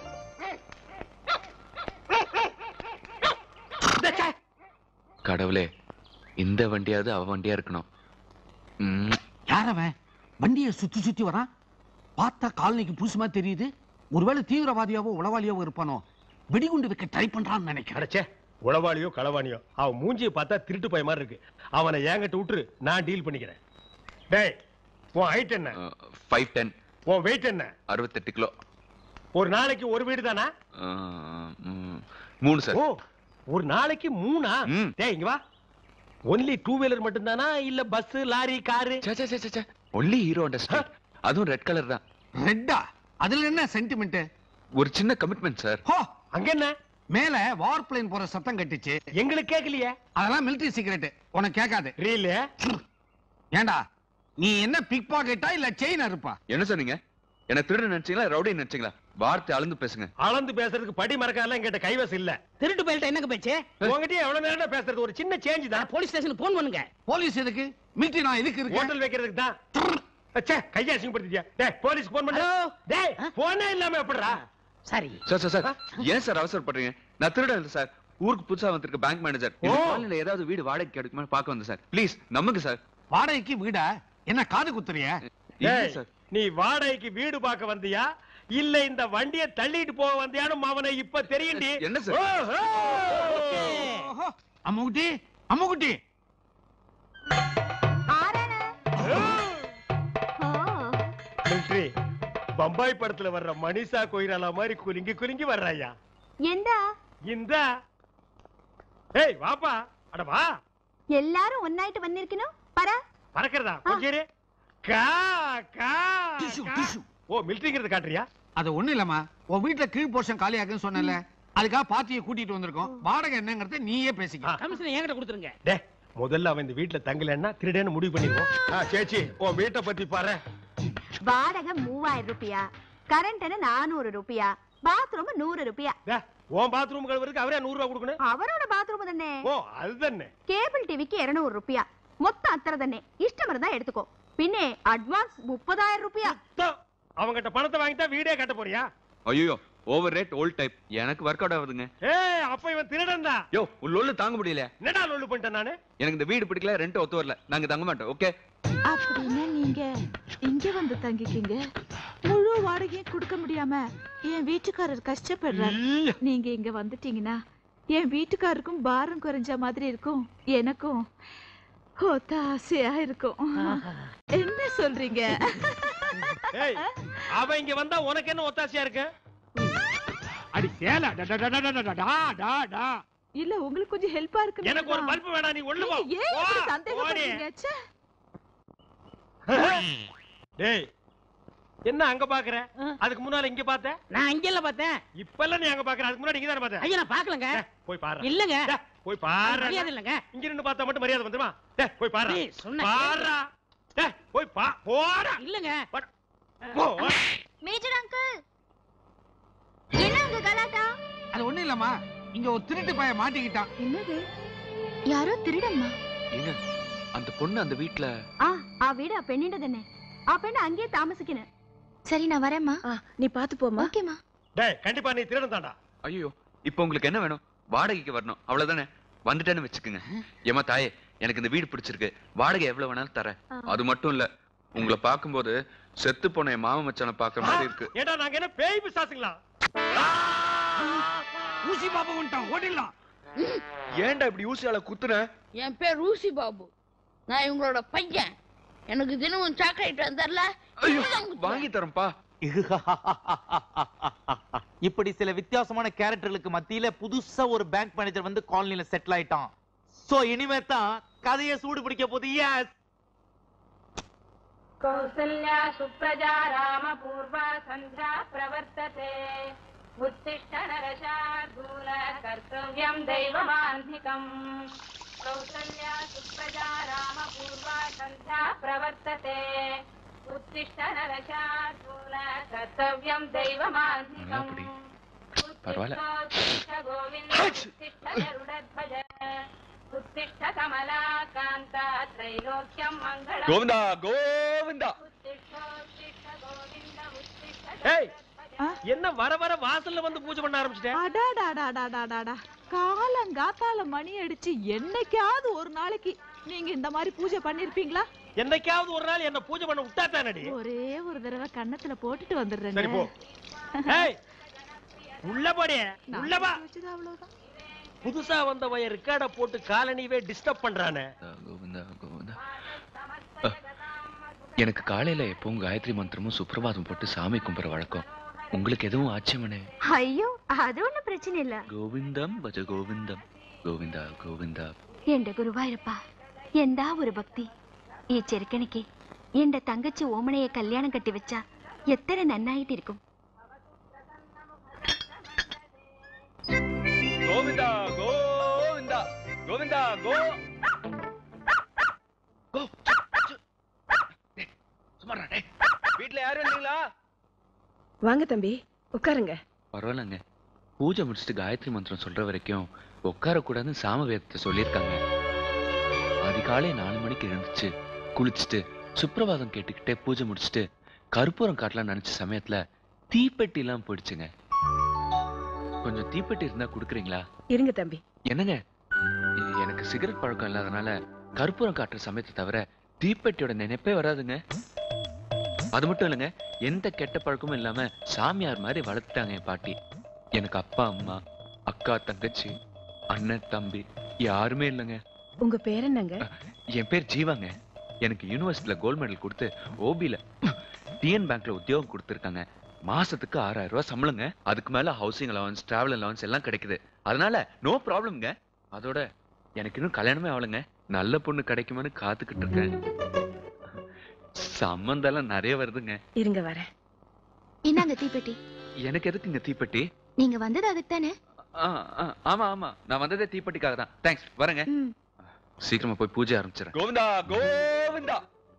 கடவுளே இந்த வண்டியாவது அவ வண்டியா இருக்கணும் ம், யார் அவன் வண்டியை சுத்தி சுத்தி வரான் பார்த்தா காலனிக்கு புதுசுமா தெரியுது ஒருவேளை தீவிரவாதியாவோ உளவாளியாவோ இருப்பானோ வெடிகுண்டு வைக்க ட்ரை பண்றான்னு நினைக்கிறேன் அடச்சே உளவாளியோ களவாணியோ அவன் மூஞ்சியை பார்த்தா திருட்டு பய மாதிரி இருக்கு அவனை என்கிட்ட விட்டுரு நான் டீல் பண்ணிக்கிறேன் டேய் உன் ஹைட் என்ன ஃபைவ் டென் உன் வெயிட் என்ன அறுபத்தெட்டு கிலோ ஒரு நாளைக்கு ஒரு வீடு தானா ஆ, ம், மூணு சார் ஓ ஒரு நாளைக்கு மூணா டேய் இங்க வா ஒன்லி டூ வீலர் மட்டும் தானா இல்ல bus lorry car only Hero Honda street அதுவும் ரெட் கலர் தான் ரெட்டா அதுல என்ன சென்டிமெண்ட் ஒரு சின்ன கமிட்மெண்ட் சார் ஹோ அங்க என்ன மேல வார் பிளேன் போற சத்தம் கட்டுச்சு எங்களுக்கு கேட்கலையே அதெல்லாம் மிலிட்டரி சீக்ரெட் உனக்கு கேட்காது ரீல் ஏண்டா நீ என்ன பிக் பாக்கெட்டா இல்ல செயின் அறுப்பா என்ன சொன்னீங்க என்ன திருடு நினைச்சீங்களா ரவுடி நினைச்சீங்களா வார்த்தை அளந்து பேசுங்க அளந்து பேசுறதுக்கு படி மறக்காதெல்லாம் என்கிட்ட கைவசம் இல்ல திருட்டு பயில்ட்ட என்னங்க பேச்சு உங்ககிட்ட எவ்வளவு நேரம் பேசுறது ஒரு சின்ன சேஞ்ச் தான் போலீஸ் ஸ்டேஷனுக்கு போன் பண்ணுங்க போலீஸ் எதுக்கு மிலிட்டரி நான் எதுக்கு இருக்கு ஹோட்டல் வைக்கிறதுக்கு தான் ச்சே கையை அசிங்கப்படுத்திட்டியா டேய் போலீஸ்க்கு போன் பண்ணு டேய் போனே இல்லாம எப்படிடா சரி சார் சார் சார் ஏன் சார் அவசரப்படுறீங்க நான் திருடன் இல்லை சார் ஊருக்கு புதுசா வந்திருக்க பேங்க் மேனேஜர் இந்த காலனில ஏதாவது வீடு வாடகைக்கு கிடைக்குமா பார்க்க வந்தேன் சார் ப்ளீஸ் நம்புங்க சார் வாடகைக்கு வீடா என்ன காது குத்துறியா டேய், நீ வாடகைக்கு வீடு பார்க்க வந்தியா இல்ல இந்த வண்டியை தள்ளிட்டு போக வந்தியான்னு அவனை இப்ப தெரியும்டி என்ன சார்? ஓஹோ. அம்முக்குட்டி அம்முக்குட்டி மிலிட்ரி பம்பாய் படத்துல வர்ற மனிஷா கொய்ராலா மாதிரி குலுங்கி குலுங்கி வர்றாயா எந்தா இந்த ஏய் வாப்பா அட வா எல்லாரும் ஒன்னாயிட்டு வந்திருக்கணும் பரா பறக்கிறதா கொஞ்சம் இரு. கா கா கா. ஓ மிலிட்ரிங்கிறது காட்டுறியா அது ஒண்ணு இல்லம்மா உன் வீட்டுல கீழ் போர்ஷன் காலியாக்குன்னு சொன்னல அதுக்காக பாட்டியை கூட்டிட்டு வந்திருக்கோம் வாடகை என்னங்கறத நீயே பேசிக்க கமிஷன் என்கிட்ட கொடுத்துருங்க டே முதல்ல அவன் இந்த வீட்டுல தங்கலன்னா திருடேன்னு முடிவு பண்ணிடுவோம் ஆ, சேச்சி உன் வீட்டை பத்தி பாரு வாடகை மூவாயிரம் ரூபாயா கரண்ட் நானூறு ரூபாயா பாத்ரூம் நூறு ரூபாயா டே, உன் பாத்ரூம் கழுவுறதுக்கு அவரே நூறு ரூபா கொடுக்கணும் அவரோட பாத்ரூம் தானே ஓ அதுதானே கேபிள் டிவிக்கு இருநூறு ரூபாயா மொத்தம் அத்தனை தானே இஷ்டம் இருந்தா எடுத்துக்கோ பின்னே அட்வான்ஸ் முப்பதாயிரம் ரூபாயா அவங்கிட்ட பணத்தை வாங்கிட்டா வீடே கட்ட போறியா ஐயோ ஓவர் ரேட் ஓல்ட் டைப் எனக்கு ஒர்க் அவுட் ஆகுதுங்க ஏய் அப்ப இவன் திருடன் தான் யோ உன் லொல்லு தாங்க முடியல என்னடா லொல்லு பண்ணிட்டேன் நானு எனக்கு இந்த வீடு பிடிக்கல ரெண்ட் ஒத்து வரல நாங்க தங்க மாட்டோம் ஓகே அப்படின்னா நீங்க இங்க வந்து தங்கிக்கிங்க முழு வாடகையும் கொடுக்க முடியாம என் வீட்டுக்காரர் கஷ்டப்படுறாரு நீங்க இங்க வந்துட்டீங்கன்னா என் வீட்டுக்காரருக்கும் பாரம் குறைஞ்ச மாதிரி இருக்கும் எனக்கும் ஒத்தாசையா இருக்கும் என்ன சொல்றீங்க ஏய் அவன் இங்க வந்தா உனக்கு என்ன ஒத்தாசையா இருக்கு அடி சேல டா, டா, டா, டா, டா, டா, டா, டா, டா. இல்ல உங்களுக்கு கொஞ்சம் ஹெல்ப்பா இருக்கு எனக்கு ஒரு பல்பு வேணாம் நீ ஒண்ணு போ ஏன் போ, இப்படி போடி. சந்தேகப்படுறீங்க ச்சே. டேய் என்ன அங்க பாக்குற அதுக்கு முன்னால இங்க பார்த்த நான் அங்க இல்ல பார்த்தேன் இப்ப எல்லாம் நீ அங்க பாக்குற அதுக்கு முன்னாடி இங்க தானே பார்த்த ஐயா நான் பாக்கலங்க போய் பாரு இல்லங்க போய் பாரு மரியாதை இல்லங்க இங்க நின்னு பார்த்தா மட்டும் மரியாதை வந்துருமா டேய் போய் பாரு டேய், சொன்னா பாருடா டேய் போய் பா போடா இல்லங்க போ மேஜர் அங்கிள் என்ன உங்க கலாட்டா அது ஒண்ணும் இல்லம்மா இங்க ஒரு திருட்டு பையன் மாட்டிக்கிட்டான் என்னது யாரோ திருடம்மா ஏங்க அந்த பொண்ணு அந்த வீட்ல ஆ ஆ வீடு ஆ பெண்ணிட தானே ஆ பெண்ணு அங்கேயே தாமசிக்கணும் சரி நான் வரேம்மா நீ பாத்து போமா ஓகேம்மா டேய் கண்டிப்பா நீ திருடன் தான்டா ஐயோ இப்போ உங்களுக்கு என்ன வேணும் வாடகைக்கு வரணும் அவ்வளவுதானே வந்துட்டேன்னு வச்சுக்கோங்க ஏமா தாயே எனக்கு இந்த வீடு பிடிச்சிருக்கு வாடகை எவ்வளவு வேணாலும் தரேன் அது மட்டும் இல்ல உங்களை பார்க்கும்போது செத்து போன என் மாமன் மச்சானை பார்க்குற மாதிரி இருக்கு ஏடா நாங்க என்ன பேய் பிசாசுங்களா ஊசி பாபு வந்துட்டான் ஓடிடலாம் ஏன்டா இப்படி ஊசியால குத்துன என் பேர் ரூசி பாபு நான் இவங்களோட பையன் எனக்கு தினமும் சாக்லேட் வந்தர்ல ஐயோ வாங்கி தரேன்ப்பா இப்படி சில வித்தியாசமான கேரக்டர்களுக்கு மத்தியில புதுசா ஒரு பேங்க் மேனேஜர் வந்து காலனில செட்டில் ஆயிட்டான் சோ இனிமே தான் கதையை சூடு பிடிக்க போகுது எஸ் कौसल्या सुप्रजा रामपूर्वा सन्ध्या प्रवर्तते उत्तिष्ठ नरशार्दूल कर्तव्यं दैवमान्धिकम् कौसल्या सुप्रजा रामपूर्वा सन्ध्या प्रवर्तते उत्तिष्ठ नरशार्दूल कर्तव्यं दैवमान्धिकम् பரவாயில்ல उत्तिष्ठ गोविन्द उत्तिष्ठ गरुडध्वज उत्तिष्ठ कमलाकान्त त्रैलोक्यं मङ्गलम् கோவிந்தா கோவிந்தா ஏய் என்ன வர வர வாசல்ல வந்து பூஜை பண்ண ஆரம்பிச்சிட்டேன் அடாடாடாடாடாடாடா காலங்காத்தால மணி அடிச்சு என்னைக்காவது ஒரு நாளைக்கு நீங்க இந்த மாதிரி பூஜை பண்ணிருப்பீங்களா என்னைக்காவது ஒரு நாள் என்ன பூஜை பண்ண விட்டா தானடி ஒரே ஒரு தடவை கன்னத்துல போட்டுட்டு சரி வந்துடுறேங்க போ ஏய் உள்ள போடி உள்ள வா வச்சது அவ்வளவுதான் புதுசா வந்த பையன் ரெக்கார்ட போட்டு காலனிவே டிஸ்டர்ப் பண்றானே கோவிந்தா கோவிந்தா அஹ், எனக்கு காலையில எப்பவும் காயத்ரி மந்திரமும் சுப்பிரபாதம் போட்டு சாமி கும்பிட்ற வழக்கம் உங்களுக்கு எதுவும் ஆட்சேமனே ஐயோ அது ஒண்ணும் பிரச்சனை இல்ல ഗോവിന്ദം ഭജ ഗോവിന്ദം ഗോവിന്ദ ഗോവിന്ദ എന്റെ ഗുരുവായൂരപ്പ എന്താ ഒരു ഭക്തി ഈ ചെറുക്കണിക്ക് എന്റെ തങ്കച്ചി ഓമനയെ കല്യാണം കെട്ടിവെച്ച എത്ര നന്നായിട്ടിരിക്കും ഗോവിന്ദ ഗോവിന്ദ ഗോവിന്ദ ഗോ சும்மாடா டேய் வீட்ல யாரும் இல்லீங்களா வாங்க தம்பி உட்காருங்க பரவாயில்லங்க பூஜை முடிச்சுட்டு காயத்ரி மந்திரம் சொல்ற வரைக்கும் உட்காரக்கூடாதுன்னு சாம வேதத்தை சொல்லியிருக்காங்க அதிகாலை நாலு மணிக்கு எழுந்துச்சு குளிச்சுட்டு சுப்பிரபாதம் கேட்டுக்கிட்டே பூஜை முடிச்சுட்டு கற்பூரம் காட்டலாம் நினைச்ச சமயத்துல தீப்பெட்டி எல்லாம் போயிடுச்சுங்க கொஞ்சம் தீப்பெட்டி இருந்தா குடுக்குறீங்களா இருங்க தம்பி என்னங்க இது எனக்கு சிகரெட் பழக்கம் இல்லாதனால கற்பூரம் காட்டுற சமயத்தை தவிர தீப்பெட்டியோட நினைப்பே வராதுங்க அது மட்டும் இல்லைங்க எந்த கெட்ட பழக்கமும் இல்லாம சாமியார் மாதிரி வளர்த்துட்டாங்க என் பாட்டி எனக்கு அப்பா அம்மா அக்கா தங்கச்சி அண்ணன் தம்பி யாருமே இல்லைங்க உங்க பேர் என்னங்க என் பேர் ஜீவாங்க எனக்கு யூனிவர்சிட்டியில கோல்ட் மெடல் கொடுத்து ஓபில டிஎன் பேங்க்ல உத்தியோகம் கொடுத்துருக்காங்க மாசத்துக்கு ஆறாயிரம் ரூபாய் சம்பளங்க அதுக்கு மேல ஹவுசிங் அலவன்ஸ் டிராவல் அலவன்ஸ் எல்லாம் கிடைக்குது அதனால நோ ப்ராப்ளம்ங்க அதோட எனக்கு இன்னும் கல்யாணமே ஆகலைங்க நல்ல பொண்ணு கிடைக்குமான்னு காத்துக்கிட்டு இருக்கேன் சம்மந்தம் எல்லாம் நிறைய வருதுங்க இருங்க வரேன் இந்தாங்க தீப்பெட்டி எனக்கு எதுக்கு இங்க தீப்பெட்டி நீங்க வந்தது அதுக்கு தானே ஆ, ஆ, ஆமா ஆமா நான் வந்ததே தீப்பெட்டிக்காக தான் தேங்க்ஸ் வரேங்க சீக்கிரமா போய் பூஜை ஆரம்பிச்சிடறேன் கோவிந்தா கோவிந்தா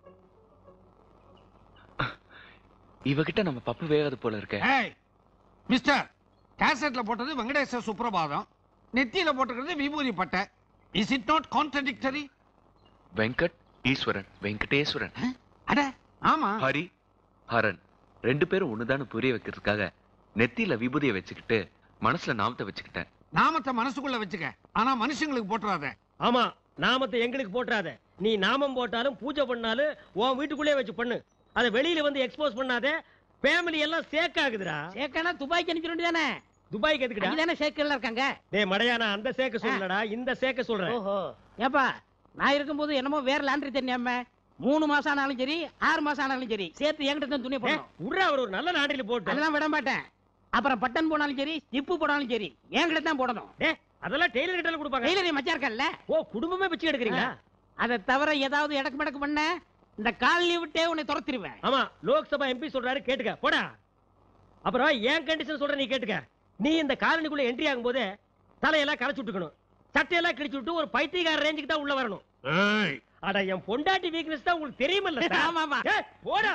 இவகிட்ட நம்ம பப்பு வேகாது போல இருக்க ஏய் மிஸ்டர் கேசட்ல போட்டது வெங்கடேச சுப்ரபாதம் நெத்தியில போட்டிருக்கிறது விபூதி பட்டை is it not contradictory Venkat Eswaran Venkateswaran அட ஆமா ஹரி ஹரன் ரெண்டு பேரும் ஒண்ணுதான்னு புரிய வைக்கிறதுக்காக நெத்தியில விபூதியை வச்சுக்கிட்டு மனசுல நாமத்தை வச்சுக்கிட்டேன் நாமத்தை மனசுக்குள்ள வச்சுக்க ஆனா மனுஷங்களுக்கு போட்டுறாத ஆமா நாமத்தை எங்களுக்கு போட்டுறாத நீ நாமம் போட்டாலும் பூஜை பண்ணாலும் உன் வீட்டுக்குள்ளே வச்சு பண்ணு அதை வெளியில வந்து எக்ஸ்போஸ் பண்ணாத ஃபேமிலி எல்லாம் சேக் ஆகுதுடா சேக்கானா துபாய்க்கு அனுப்பிட வேண்டியதானே துபாய்க்கு எதுக்குடா தானே சேக்கெல்லாம் இருக்காங்க டேய் மடையா நான் அந்த சேக்க சொல்லலடா இந்த சேக்க சொல்றேன் ஓஹோ ஏப்பா நான் இருக்கும்போது என்னமோ வேற லாண்டரி தெரியாம மூணு மாசம் ஆனாலும் சரி ஆறு மாசம் ஆனாலும் சரி சேர்த்து என்கிட்ட தான் துணி போடணும் உட்ரா அவர் ஒரு நல்ல நாண்டில போட்டு அதெல்லாம் விட மாட்டேன் அப்புறம் பட்டன் போனாலும் சரி ஜிப்பு போனாலும் சரி என்கிட்ட தான் போடணும் டேய் அதெல்லாம் டெய்லர் கிட்ட கொடுப்பாங்க டெய்லர் மச்சா இருக்கல்ல ஓ குடும்பமே பிச்சை எடுக்கிறீங்களா அதை தவிர ஏதாவது இடக்கு மடக்கு பண்ண இந்த காலனி விட்டே உன்னை துரத்திடுவேன் ஆமா லோக்சபா எம்பி சொல்றாரு கேட்டுக்க போடா அப்புறம் ஏன் கண்டிஷன் சொல்ற நீ கேட்டுக்க நீ இந்த காலனிக்குள்ள என்ட்ரி ஆகும்போது தலையெல்லாம் கரைச்சு விட்டுக்கணும் சட்டையெல்லாம் கிழிச்சு விட்டு ஒரு பைத்தியக்கார ரேஞ்சுக்கு தான் உள்ள வரணும் ஏய் அட என் பொண்டாட்டி வீக்னஸ் தான் உங்களுக்கு தெரியுமல்ல சார்? ஆமா, ஆமா. ஏய், போடா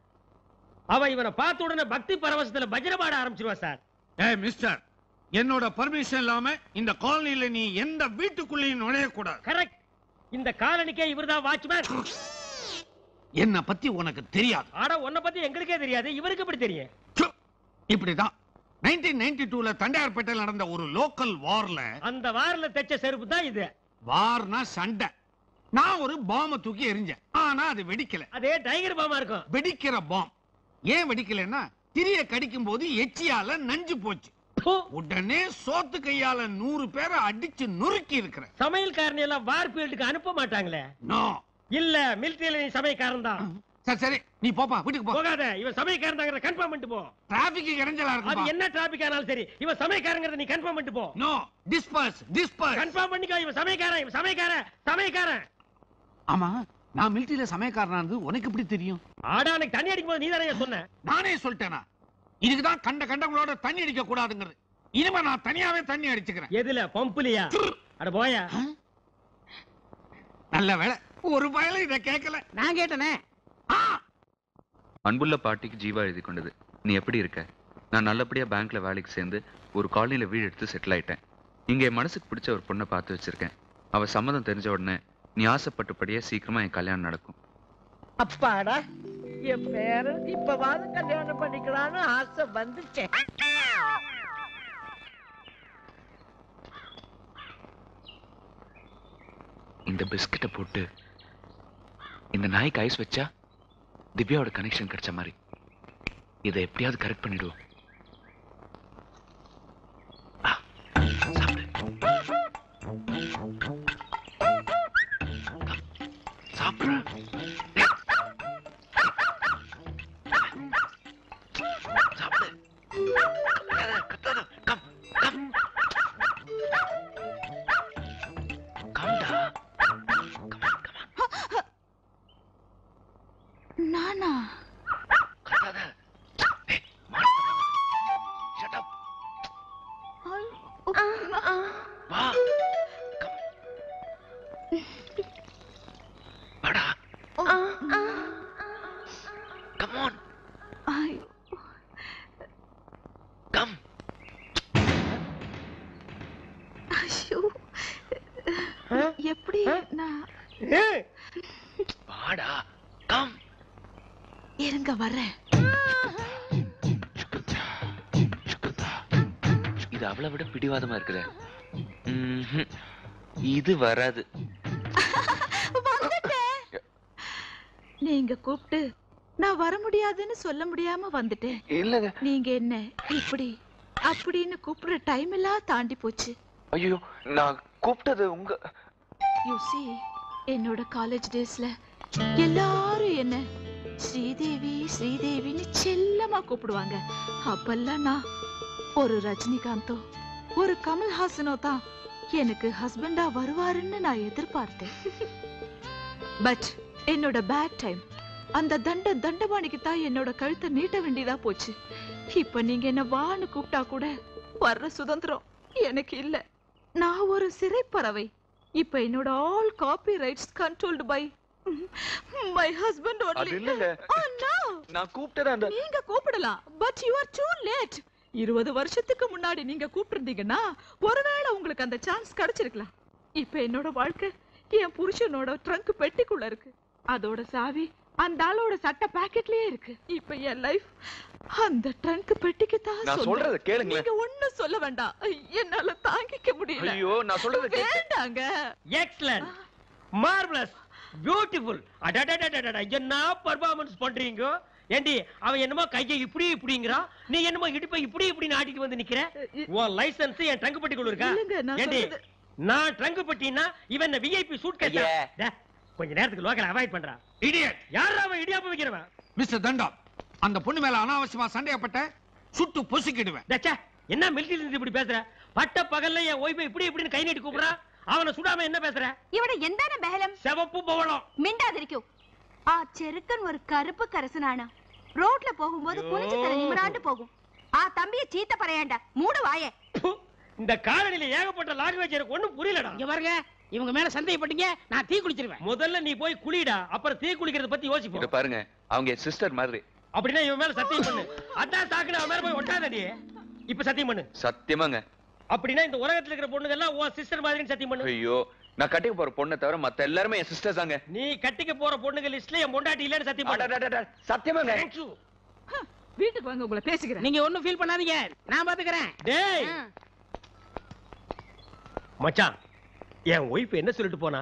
அவ இவனை பார்த்த உடனே பக்தி பரவசத்துல பஜனை பாட ஆரம்பிச்சிருவா சார் ஏய் மிஸ்டர் என்னோட பர்மிஷன் இல்லாம இந்த காலனில நீ எந்த வீட்டுக்குள்ளேயும் நுழைய கூடாது கரெக்ட் இந்த காலனிக்கே இவர்தான் வாட்ச்மேன் என்ன பத்தி உனக்கு தெரியாது ஆட உன்னை பத்தி எங்களுக்கே தெரியாது இவருக்கு எப்படி தெரியும் இப்படிதான் 1992 டூல தண்டையார்பேட்டையில் நடந்த ஒரு லோக்கல் வார்ல அந்த வாரில தைச்ச செருப்பு தான் இது வார்னா சண்டை நான் ஒரு பாம்ப தூக்கி எறிஞ்சேன் ஆனா அது வெடிக்கல அதே டைகர் பாமா இருக்கும் வெடிக்கிற பாம் ஏன் வெடிக்கலன்னா திரிய கடிக்கும் போது எச்சியால நஞ்சு போச்சு உடனே சோத்து கையால நூறு பேரை அடிச்சு நொறுக்கி இருக்கிற சமையல்காரன் எல்லாம் வார் ஃபீல்டுக்கு அனுப்ப மாட்டாங்களே நோ இல்ல மிலிட்டரியில நீ சமயக்காரன் தான் சரி சரி நீ போப்பா வீட்டுக்கு போ போகாத இவன் சமயக்காரன் தான் கன்ஃபார்ம் பண்ணிட்டு போ டிராபிக் இறஞ்சலா அது இருக்கும் என்ன டிராபிக் ஆனாலும் சரி இவன் சமயக்காரங்கிறத நீ கன்ஃபார்ம் பண்ணிட்டு போ நோ டிஸ்பர்ஸ் டிஸ்பர்ஸ் கன்ஃபார்ம் பண்ணிக்கோ இவன் சமயக்காரன் இவன் சமயக்காரன் சமயக்காரன் ஆமா நான் மிலிட்டரியில சமயக்காரனா இருந்து உனக்கு எப்படி தெரியும் ஆடா அன்னைக்கு தண்ணி அடிக்கும் போது நீ தானே சொன்ன நானே சொல்லிட்டேனா இதுக்குதான் கண்ட கண்டவங்களோட தண்ணி அடிக்க கூடாதுங்கிறது இனிமே நான் தனியாவே தண்ணி அடிச்சுக்கிறேன் எதுல பம்புலியா அட போயா நல்ல வேலை ஒரு பயல இத கேட்கல நான் கேட்டனே அன்புள்ள பாட்டிக்கு ஜீவா எழுதி கொண்டது நீ எப்படி இருக்க நான் நல்லபடியா பேங்க்ல வேலைக்கு சேர்ந்து ஒரு காலனில வீடு எடுத்து செட்டில் ஆயிட்டேன் இங்க என் மனசுக்கு பிடிச்ச ஒரு பொண்ணை பார்த்து வச்சிருக்கேன் அவ சம்மதம் தெரிஞ்ச உடனே நீ ஆசைப்பட்டபடியே சீக்கிரமா என் கல்யாணம் நடக்கும் அப்பாடா என் பேரன் இப்பவாது கல்யாணம் பண்ணிக்கலாம்னு ஆசை வந்துச்சேன் இந்த பிஸ்கட்டை போட்டு இந்த நாய்க்கு ஐஸ் வச்சா திவ்யாவோட கனெக்ஷன் கிடைச்ச மாதிரி இதை எப்படியாவது கரெக்ட் பண்ணிடுவோம் ஆ, சாப்பிடு. சாப்பிடுறா. சாப்பிடு. கத்தாத, கத்தாத. Come, come. கம்டா. நானா கத்தாத. ஏய், மாட்டு. Shut up. வா. கம். வாடா. Come on. Come. ஐயோ எப்படி நான் வாடா. கம். இருங்க வரேன் இது அவளை விட பிடிவாதமா இருக்குதே ம்ஹும். இது வராது வந்துட்டேன் நீங்க கூப்பிட்டு நான் வர முடியாதுன்னு சொல்ல முடியாம வந்துட்டேன் இல்லங்க நீங்க என்ன இப்படி அப்படின்னு கூப்பிடுற டைம் எல்லாம் தாண்டி போச்சு ஐயோ நான் கூப்பிட்டது உங்க யூ see என்னோட காலேஜ் டேஸ்ல எல்லாரும் என்ன ஸ்ரீதேவி ஸ்ரீதேவின்னு செல்லமா கூப்பிடுவாங்க அப்பெல்லாம் நான் ஒரு ரஜினிகாந்தோ ஒரு கமல்ஹாசனோ தான் எனக்கு ஹஸ்பண்டா வருவாருன்னு நான் எதிர்பார்த்தேன் பட் என்னோட பேட் டைம் அந்த தண்ட தண்டபாணிக்கு தான் என்னோட கழுத்தை நீட்ட வேண்டியதா போச்சு இப்ப நீங்க என்ன வான்னு கூப்பிட்டா கூட வர்ற சுதந்திரம் எனக்கு இல்ல நான் ஒரு சிறைப்பறவை இப்ப என்னோட all copyrights controlled by my husband அது only இல்லைங்க. Oh, no. நான் கூப்பிட்டது அந்த நீங்க கூப்பிடலாம் but you are too late இருபது வருஷத்துக்கு முன்னாடி நீங்க கூப்பிட்டிருந்தீங்கன்னா ஒருவேளை உங்களுக்கு அந்த சான்ஸ் கிடைச்சிருக்கலாம் இப்ப என்னோட வாழ்க்கை என் புருஷனோட ட்ரங்க் பெட்டிக்குள்ள இருக்கு அதோட சாவி அந்த ஆளோட சட்ட பாக்கெட்லயே இருக்கு இப்ப என் லைஃப் அந்த ட்ரங்க் பெட்டிக்கு தான் நான் சொந்தம். சொல்றத கேளுங்களேன். நீங்க ஒண்ணும் சொல்ல வேண்டாம் என்னால தாங்கிக்க முடியல ஐயோ, நான் சொல்றத கேளு. வேண்டாங்க எக்ஸலன்ட் மார்வலஸ் பியூட்டிஃபுல் அடடடடடட என்ன பர்ஃபார்மன்ஸ் பண்றீங்க ஏண்டி அவன் என்னமோ கையை இப்படி இப்படிங்கிறான் நீ என்னமோ இடுப்பை இப்படி இப்படி ஆட்டிட்டு வந்து நிக்கிற உன் லைசென்ஸ் என் ட்ரங்க் பெட்டிக்குள்ள இருக்கா இல்லைங்க, நான் ஏண்டி சொல்றது- நான் ட்ரங்க் பெட்டினா இவன் விஐபி சூட் கேட்டா ஐயே. கொஞ்ச நேரத்துக்கு லோக்கல் அவாய்ட் பண்றான் இடியட் யாரா அவன் இடியாப்ப வைக்கிறவன் மிஸ்டர் தண்டா அந்த பொண்ணு மேல அனாவசியமா சந்தேகப்பட்ட சுட்டு பொசுக்கிடுவேன் டச்சே, என்ன மிலிட்டரியில இருந்து இப்படி பேசுற பட்ட பகல்ல என் ஒய்ஃபை இப்படி இப்படின்னு கை நீட்டி கூப்பிடுறான் அவனை சுடாம என்ன பேசுற ഇവിടെ എന്താണ് ബഹളം செவப்பு பவளம் മിണ്ടാതിരിക്കൂ ആ ചെറുക്കൻ ഒരു കറുപ്പ് കരസനാണ് റോഡില് പോകുമ്പോൾ കുനിച്ചു തല നിമിരാണ്ട് പോകും ആ തമ്പിയെ ചീത്ത പറയണ്ട മൂട് വായേ இந்த காலனில ஏகப்பட்ட லாங்குவேஜ் எனக்கு ஒண்ணும் புரியலடா இங்க பாருங்க இவங்க மேல சந்தேகப்பட்டீங்க நான் தீ குளிச்சிருவேன் முதல்ல நீ போய் குளிடா அப்புறம் தீ குளிக்கிறத பத்தி இத யோசிப்போம் பாருங்க அவங்க என் சிஸ்டர் மாதிரி அப்படின்னா இவன் மேல சத்தியம் பண்ணு அதான் சாக்குன அவன் மேல போய் ஒட்டாதடி இப்ப சத்தியம் பண்ணு சத்தியமாங்க அப்படின்னா இந்த உலகத்துல இருக்கிற பொண்ணுங்க எல்லாம் உன் சிஸ்டர் மாதிரின்னு சத்தியம் பண்ணு ஐயோ நான் கட்டிக்க போற பொண்ணை தவிர மத்த எல்லாருமே என் சிஸ்டர்ஸ் தாங்க நீ கட்டிக்க போற பொண்ணுங்க லிஸ்ட்ல என் பொண்டாட்டி இல்லன்னு சத்தியம் பண்ணு சத்தியமாங்க Thank you. வீட்டுக்கு வாங்க உங்களை பேசிக்கிறேன் நீங்க ஒண்ணும் ஃபீல் பண்ணாதீங்க நான் பாத்துக்கிறேன் டேய் மச்சான் என் ஒய்ஃப் என்ன சொல்லிட்டு போனா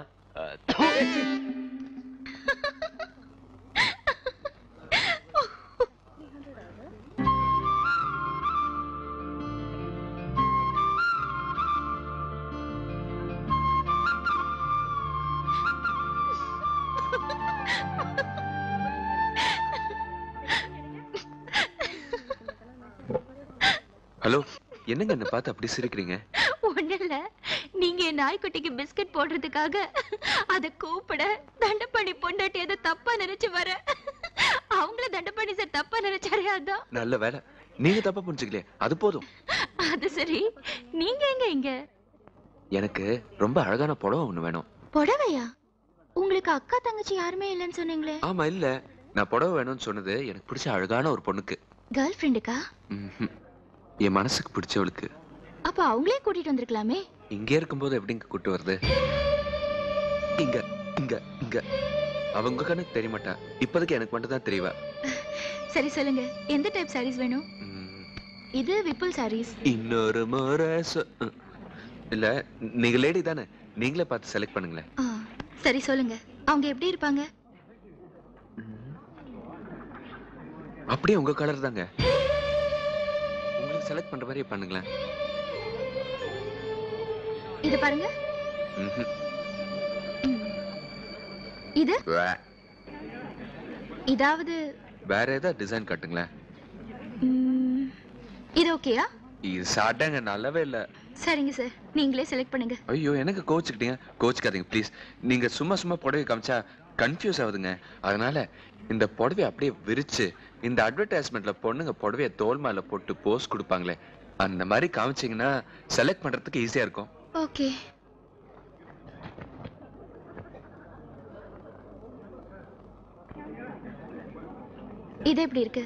ஹலோ என்னங்க என்ன பார்த்து அப்படி சிரிக்கிறீங்க ஒண்ணுல நீங்க என் நாய்க்குட்டிக்கு பிஸ்கட் போடுறதுக்காக அத கூப்பிட தண்டப்பணி பொண்டாட்டி அதை தப்பா நினைச்சு வர அவங்கள தண்டப்பணி சார் தப்பா நினைச்சாரே அதான் நல்ல வேலை நீங்க தப்பா புரிஞ்சுக்கலையே அது போதும் அது சரி நீங்க எங்க இங்க எனக்கு ரொம்ப அழகான புடவை ஒண்ணு வேணும் புடவையா உங்களுக்கு அக்கா தங்கச்சி யாருமே இல்லைன்னு சொன்னீங்களே ஆமா இல்ல நான் புடவை வேணும்னு சொன்னது எனக்கு பிடிச்ச அழகான ஒரு பொண்ணுக்கு கேர்ள் ஃப்ரெண்டுக்கா ம்ஹும். என் மனசுக்கு பிடிச்சவளுக்கு அப்ப அவங்களே கூட்டிட்டு வந்திருக்கலாமே இங்கே இருக்கும்போது எப்படிங்க கூட்டு வருது இங்க இங்க இங்க அவங்க கணக்கு தெரிய மாட்டா இப்போதைக்கு எனக்கு மட்டும் தான் தெரியவா சரி சொல்லுங்க எந்த டைப் சாரீஸ் வேணும் இது விப்புல் சாரீஸ் இன்னொரு முறை சொ- ம். இல்ல நீங்க லேடி தானே நீங்களே பார்த்து செலக்ட் பண்ணுங்களேன் சரி சொல்லுங்க அவங்க எப்படி இருப்பாங்க அப்படியே உங்க கலர் தாங்க உங்களுக்கு செலக்ட் பண்ற மாதிரி பண்ணுங்களேன் இது பாருங்க ம்ஹும். இது வே. இதாவது வேற ஏதாவது டிசைன் காட்டுங்களேன் ம், இது ஓகேயா இது சாட்டாங்க நல்லாவே இல்ல சரிங்க சார் நீங்களே செலக்ட் பண்ணுங்க ஐயோ எனக்கு கோச்சுக்கிட்டீங்க கோச்சுக்காதீங்க ப்ளீஸ் நீங்க சும்மா சும்மா புடவை காமிச்சா கன்ஃபியூஸ் ஆகுதுங்க அதனால இந்த புடவைய அப்படியே விரிச்சு இந்த அட்வர்டைஸ்மெண்ட்ல பொண்ணுங்க புடவைய தோல் மேல போட்டு போஸ் கொடுப்பாங்களே அந்த மாதிரி காமிச்சீங்கன்னா செலக்ட் பண்றதுக்கு ஈஸியா இருக்கும் ஓகே இது எப்படி இருக்கு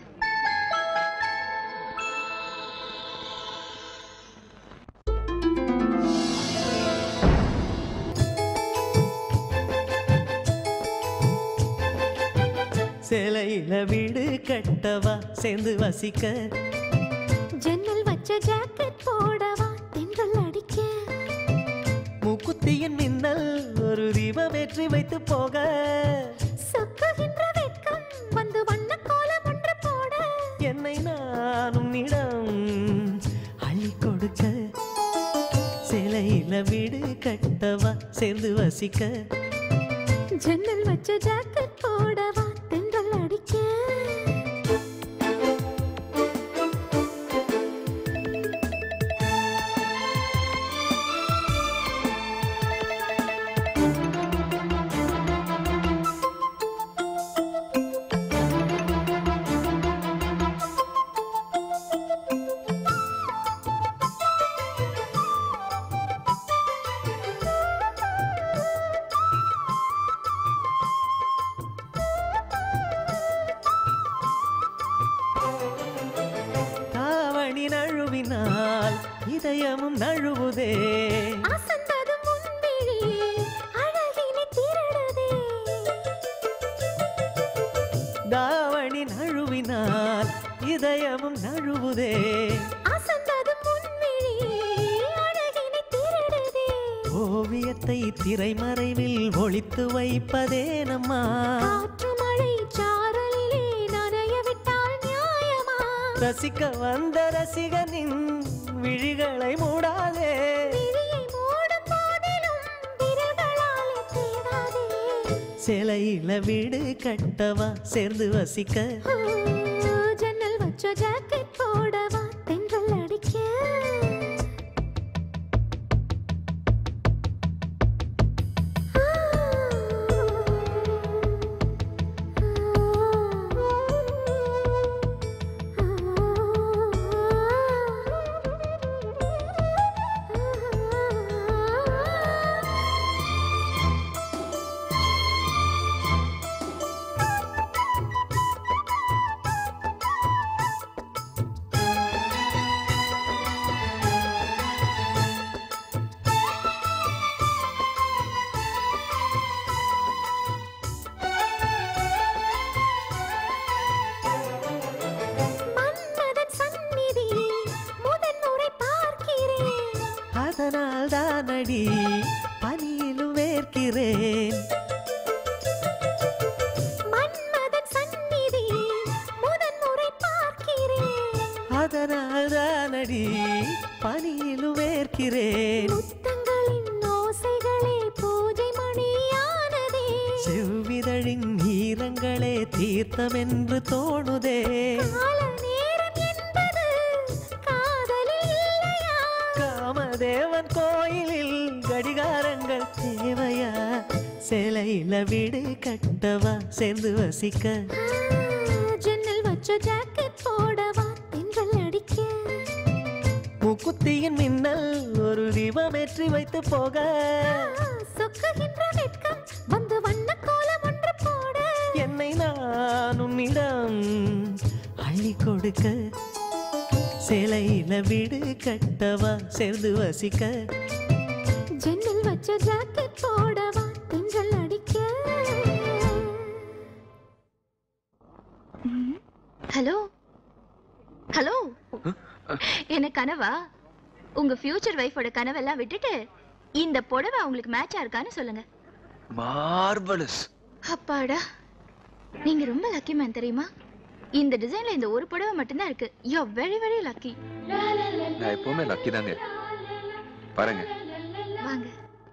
சிலையில வீடு கட்டவா சேர்ந்து வசிக்க ஜன்னல் வச்ச ஜாக்கெட் போடவா தென்றல் அடிக்க மூக்குத்தியின் மின்னல் ஒரு தீபம் ஏற்றி வைத்து போக சொக்குகின்ற வெட்கம் வந்து வண்ண கோலம் ஒன்று போட என்னை நான் உன்னிடம் அள்ளி கொடுக்க சிலையில வீடு கட்டவா சேர்ந்து வசிக்க ஜன்னல் வச்ச ஜாக்கெட் போடவா தென்றல் அடிக்க இதயமும் நழுவுதே அசந்தது முன்விழி அழகினை திருடுதே தாவணி நழுவினால் இதயமும் நழுவுதே அசந்தது முன்விழி அழகினை திருடுதே ஓவியத்தை திரைமறைவில் ஒளித்து வைப்பதே நம்மா காற்று மழை சாரலிலே நனைய விட்டால் நியாயமா ரசிக்க வந்த ரசிகனின் விழிகளை மூடாதே விழியை மூடும் போதிலும் விரல்களாலே தேடாதே சிலையில வீடு கட்டவா சேர்ந்து வசிக்க ஓ, ஜன்னல் வச்ச ஜாக்கெட் போடவா தென்றல் அடிக்க மன்மதன் சந்நிதி முதன்முறை பார்க்கிறேன் அதனால் தானடி பனியிலும் வேர்க்கிறேன் மன்மதன் சந்நிதி முதன்முறை பார்க்கிறேன் அதனால் தானடி பனியிலும் வேர்க்கிறேன் முத்தங்களின் ஓசைகளே பூஜை மணியானதே செவ்விதழின் ஈரங்களே தீர்த்தமென்று தோணுதே கால நேரம் என்பது காதலில் இல்லையா காமதேவன் கோயிலில் கடிகாரங்கள் தேவையா சிலையில வீடு கட்டவா சேர்ந்து வசிக்க ஜன்னல் வச்ச ஜாக்கெட் போடவா தென்றல் அடிக்க முக்குத்தியின் மின்னல் ஒரு தீபமேற்றி வைத்து போக சொக்குகின்ற வெட்கம் வந்து வண்ண கோலம் ஒன்று போட என்னை நான் உன்னிடம் அள்ளி கொடுக்க சிலையில வீடு கட்டவா சேர்ந்து வசிக்க ஜன்னல் வச்ச ஜாக்கெட் போடவா தென்றல் அடிக்க ஹலோ ஹலோ என்ன கனவா உங்க ஃபியூச்சர் ஒய்ஃபோட கனவெல்லாம் விட்டுட்டு இந்த புடவை உங்களுக்கு மேட்சா இருக்கான்னு சொல்லுங்க மார்வலஸ் அப்பாடா நீங்க ரொம்ப லக்கி மேன் தெரியுமா இந்த டிசைன்ல இந்த ஒரு புடவை மட்டும்தான் இருக்கு யூ வெரி வெரி லக்கி நான் எப்பவுமே லக்கி தாங்க பாருங்க வாங்க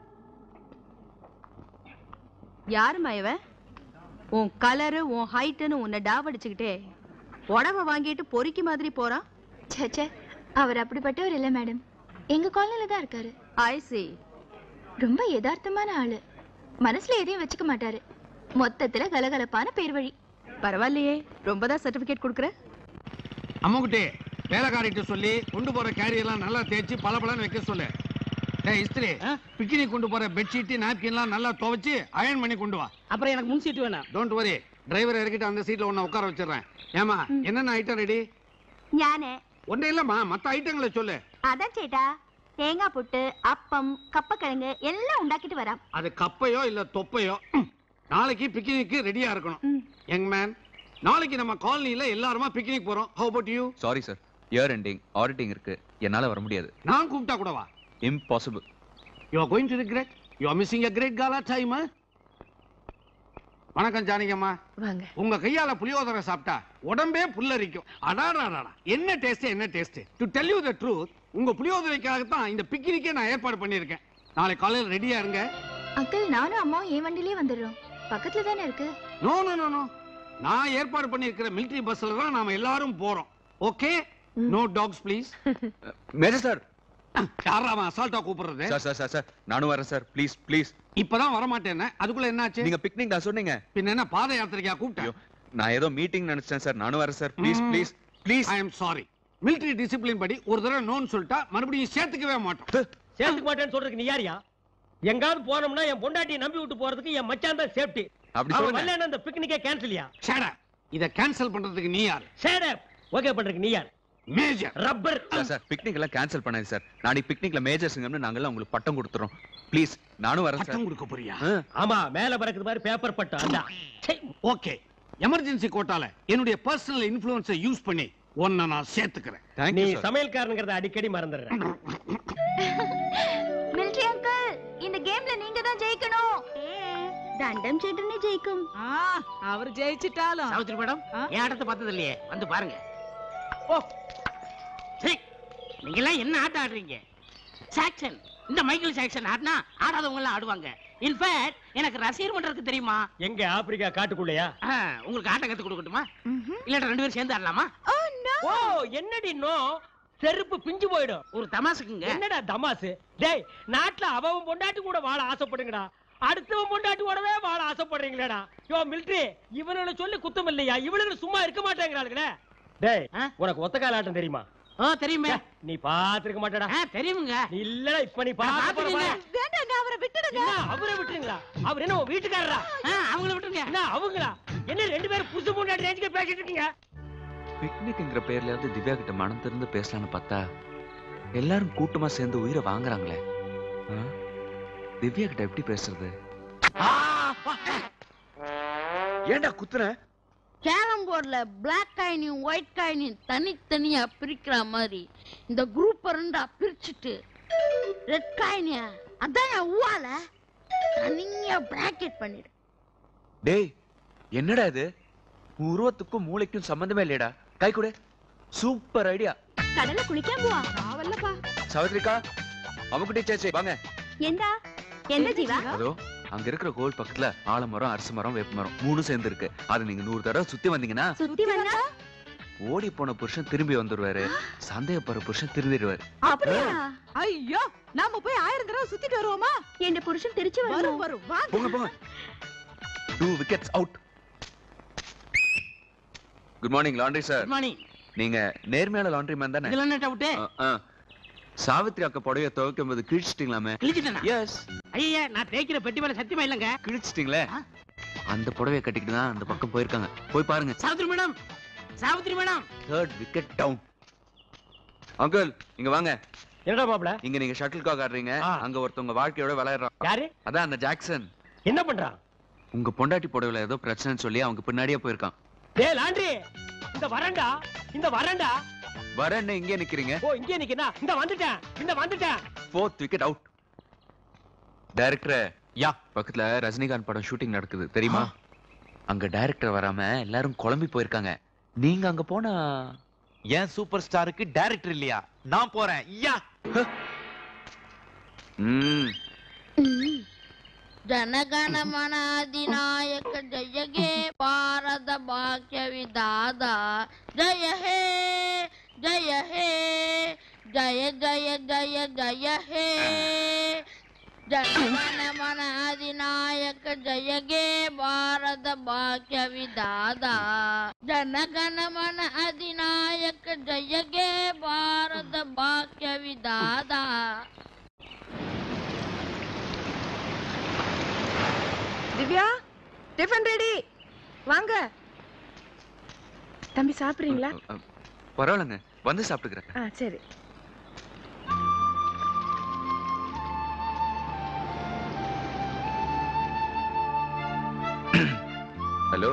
யாரும்மா இவன் உன் கலரு உன் ஹைட்டுன்னு உன்னை டாவடிச்சுக்கிட்டே புடவை வாங்கிட்டு பொறுக்கி மாதிரி போறான் ச்சே அவர் அப்படிப்பட்டவர் இல்ல மேடம் எங்க காலனில தான் இருக்காரு ஐ சி ரொம்ப யதார்த்தமான ஆளு மனசுல எதையும் வச்சுக்க மாட்டாரு மொத்தத்துல கலகலப்பான பேர் வழி பரவாயில்லையே ரொம்ப தான் சர்டிபிகேட் கொடுக்குற அம்முக்குட்டி வேலைக்காரிட்ட சொல்லி கொண்டு போற கேரியெல்லாம் நல்லா தேய்ச்சி பளபளன்னு வைக்க சொல்லு டேய் இஸ்திரி பிக்கினிக் கொண்டு போற பெட்ஷீட் நாப்கின்லாம் நல்லா துவைச்சு அயர்ன் பண்ணி கொண்டு வா அப்புறம் எனக்கு முன் சீட்டு வேணாம் டோன்ட் வரி டிரைவர் இறக்கிட்டு அந்த சீட்ல உன்னை உட்கார வச்சிடுறேன் ஏமா என்னென்ன ஐட்டம் ரெடி ഞാന് ஒன்றே இல்லம்மா மத்த ஐட்டங்களை சொல்லு അതാ ചേട്ടാ തേങ്ങാ പുട്ട് അപ്പം കപ്പക്കിഴങ്ങ് എല്ലാം ഉണ്ടാക്കിട്ട് വരാം அது கப்பையோ இல்ல தொப்பையோ ம். நாளைக்கு பிக்னிக்கு ரெடியா இருக்கணும் யங் மேன் நாளைக்கு நம்ம காலனில எல்லாருமா பிக்னிக் போறோம் how about you sorry sir year ending auditing இருக்கு என்னால வர முடியாது நான் கூப்பிட்டா கூடவா impossible you are going to regret you are missing a great gala time வணக்கம் ஜானகியம்மா வாங்க உங்க கையால புளியோதரை சாப்பிட்டா உடம்பே புல்லரிக்கும் அடாடாடா என்ன டேஸ்ட் என்ன taste to tell you the truth உங்க புளியோதரைக்காக தான் இந்த பிக்னிக்கே நான் ஏற்பாடு பண்ணியிருக்கேன் நாளை காலையில் ரெடியா இருங்க அங்கிள் நானும் அம்மாவும் என் வண்டியிலே வந்துடுறோம் பக்கத்துல தானே இருக்கு நோ நோ நோ நோ நான் ஏற்பாடு பண்ணியிருக்கிற மிலிட்டரி பஸ்ல தான் நாம எல்லாரும் போறோம் okay no talks please major sir யாரா அவன் அசால்ட்டா கூப்பிடுறது சார் சார் சார் சார் நானும் வரேன் சார் ப்ளீஸ் ப்ளீஸ் இப்பதான் வர மாட்டேன்னு அதுக்குள்ள என்னாச்சு நீங்க பிக்னிக் நான் சொன்னீங்க பின்ன என்ன பாத யாத்திரைக்கா கூப்பிட்டேன் நான் ஏதோ மீட்டிங் நினைச்சேன் சார் நானும் வரேன் sir please please please I am sorry military discipline படி ஒரு தடவை நோன்னு சொல்லிட்டா மறுபடியும் சேர்த்துக்கவே மாட்டோம் சேர்த்துக்க மாட்டேன்னு சொல்றதுக்கு நீ யாரியா எங்காவது போனோம்னா என் பொண்டாட்டியை நம்பி விட்டு போறதுக்கு என் மச்சான் தான் சேஃப்டி அப்படி அவன் சொல்லுங்க. வரலன்னா இந்த பிக்னிக்கே கேன்சல்யா ஷேட் இத கேன்சல் பண்றதுக்கு நீ யார் ஷேட் ஓகே பண்றதுக்கு நீ யார் major rubber sir sir picnic எல்லாம் கேன்சல் பண்ணாது சார் நாளைக்கு பிக்னிக்ல மேஜர் சிங்கம்னு நாங்கெல்லாம் உங்களுக்கு பட்டம் கொடுத்துறோம் ப்ளீஸ் நானும் வரேன் சார் கொடுக்க போறியா ஆமா மேல பறக்குது மாதிரி பேப்பர் பட்டம் அதான் ஓகே எமர்ஜென்சி கோட்டால என்னுடைய பர்சனல் இன்ஃப்ளூயன்ஸை யூஸ் பண்ணி உன்னை நான் சேர்த்துக்கிறேன் நீ சமையல்காரனுங்கிறத அடிக்கடி மறந்துடுற மிலிட்டரி அங்கிள் இந்த கேம்ல நீங்க தான் ஜெயிக்கணும் தண்டம் சேட்டனே ஜெயிக்கும் அவர் ஜெயிச்சிட்டாலும் சாவித்திரி மேடம் என் ஆட்டத்தை பார்த்தது இல்லையே வந்து பாருங்க ஓ சரி நீங்க எல்லாம் என்ன ஆட்டம் ஆடுறீங்க சாக்சன் இந்த மைக்கேல் சாக்சன் ஆடினா ஆடாதவங்க எல்லாம் ஆடுவாங்க இன்ஃபேக்ட் எனக்கு ரசிகர் பண்றதுக்கு தெரியுமா எங்க ஆப்பிரிக்கா காட்டுக்குள்ளையா ஆ, உங்களுக்கு ஆட்டம் கத்து கொடுக்கட்டுமா இல்லாட்ட ரெண்டு பேரும் சேர்ந்து ஆடலாமா ஓ என்னடி நோ செருப்பு பிஞ்சு போயிடும் ஒரு தமாசுக்குங்க என்னடா தமாசு டேய் நாட்டுல அவன் பொண்டாட்டி கூட வாழ ஆசைப்படுங்கடா அடுத்தவன் பொண்டாட்டி கூடவே வாழ ஆசைப்படுறீங்களேடா யோ மிலிட்ரி இவனுங்களை சொல்லி குத்தம் இல்லையா இவனுங்க சும்மா இருக்க மாட்டேங்கிறாளுங்களே டேய் உனக்கு ஒத்த கால ஆட்டம் தெரியுமா ஆ தெரியுமே நீ பாத்துருக்க மாட்டடா தெரியுமுங்க இல்லடா இப்ப நீ பாத்து பாத்துட்டீங்க. வேண்டாங்க அவரை விட்டுடுங்க என்ன அவரை விட்டுருங்களா அவர் என்ன உன் வீட்டுக்காரரா அவங்கள விட்டுருங்க என்ன அவங்களா என்ன ரெண்டு பேரும் புதுசு முன்னாடி ரேஞ்சுக்கு பேசிட்டு இருக்கீங்க பிக்னிக்ங்கிற பேர்லயாவது திவ்யா கிட்ட மனம் திறந்து பேசலாம்னு பார்த்தா எல்லாரும் கூட்டமா சேர்ந்து உயிரை வாங்குறாங்களே ஆ? திவ்யா கிட்ட எப்படி பேசுறது ஏன்டா குத்துற கேரம் போர்டில் பிளாக் காயினையும் ஒயிட் காயினையும் தனித்தனியா பிரிக்கிற மாதிரி இந்த குரூப் ரெண்டா பிரிச்சுட்டு ரெட் காயினியா அதான் என் ஊவால தனியா பிராக்கெட் பண்ணிடு டேய் என்னடா இது உன் உருவத்துக்கும் மூளைக்கும் சம்பந்தமே இல்லையடா கை கொடு சூப்பர் ஐடியா கடல்ல குளிக்காம வா நான் வரலப்பா சவித்ரிகா அவங்கிட்டே சேச்சே வாங்க எந்தா எந்த ஜீவா அதோ அங்க இருக்கிற கோல் பக்கத்துல ஆலமரம் அரச மரம் வேப்ப மரம் மூணும் சேர்ந்து இருக்கு அது நீங்க நூறு தடவை சுத்தி வந்தீங்கன்னா சுத்தி வந்தா ஓடி போன புருஷன் திரும்பி வந்துருவாரு சந்தேகப்படுற புருஷன் திரும்பிடுவாரு அப்படியா ஐயோ நாம போய் ஆயிரம் தடவை சுத்திட்டு வருவோமா என் புருஷன் திருச்சி வரும் வரும் வா போங்க போங்க two wickets out good morning laundry sir good morning நீங்க நேர்மையான லாண்ட்ரி மேன் தானே இதுல என்ன டவுட் ஆ, ஆ. சாவித்ரி அக்கா புடவைய துவைக்கும் போது கிழிச்சிட்டீங்களாமே கிழிச்சிட்டேனா எஸ் ஐயா நான் தேய்க்கிற பெட்டி மேல சத்தியமா இல்லங்க கிழிச்சிட்டீங்களே அந்த புடவைய கட்டிக்கிட்டு தான் அந்த பக்கம் போயிருக்காங்க போய் பாருங்க Savitri madam Savitri madam third wicket down uncle இங்க வாங்க என்னடா மாப்ள இங்க நீங்க ஷட்டில் காக் ஆடுறீங்க அங்க ஒருத்தவங்க வாழ்க்கையோட விளையாடுறான் யாரு அதான் அந்த ஜாக்சன் என்ன பண்றான் உங்க பொண்டாட்டி புடவைல ஏதோ பிரச்சனைன்னு சொல்லி அவங்க பின்னாடியே போயிருக்கான் டேய் லாண்ட்ரி இந்த வரண்டா இந்த வரண்டா வர என்ன இங்கே நிக்கிறீங்க ஓ இங்கே நிக்கனா இந்த வந்துட்டேன் இந்த வந்துட்டேன் ஃபோர்த் விக்கெட் அவுட் டைரக்டர் யா பக்கத்துல ரஜினிகாந்த் படம் ஷூட்டிங் நடக்குது தெரியுமா அங்க டைரக்டர் வராம எல்லாரும் குழம்பி போயிருக்காங்க நீங்க அங்க போனா ஏன் சூப்பர் ஸ்டாருக்கு டைரக்டர் இல்லையா நான் போறேன் யா ம் ಜನಗಣಮನ ಅಧಿನಾಯಕ ಜಯಗೆ ಭಾರತ ಭಾಗ್ಯ ವಿಧಾದ ಜಯ ಹೇ ಜಯ ಹೇ ಜಯ ಜಯ ಜಯ ಜಯ ಹೇ ಜನಗಣಮನ ಅಧಿನಾಯಕ ಜಯಗೆ ಭಾರತ ಭಾಗ್ಯ ವಿಧಾದ ಜನಗಣಮನ ಅಧಿನಾಯಕ ಜಯಗೆ ಭಾರತ ಭಾಗ್ಯ ವಿಧಾದ திவ்யா டிஃபன் ரெடி வாங்க தம்பி சாப்பிடுறீங்களா பரவாயில்லைங்க வந்து சாப்பிட்டுக்கிறேன் ஆ சரி ஹலோ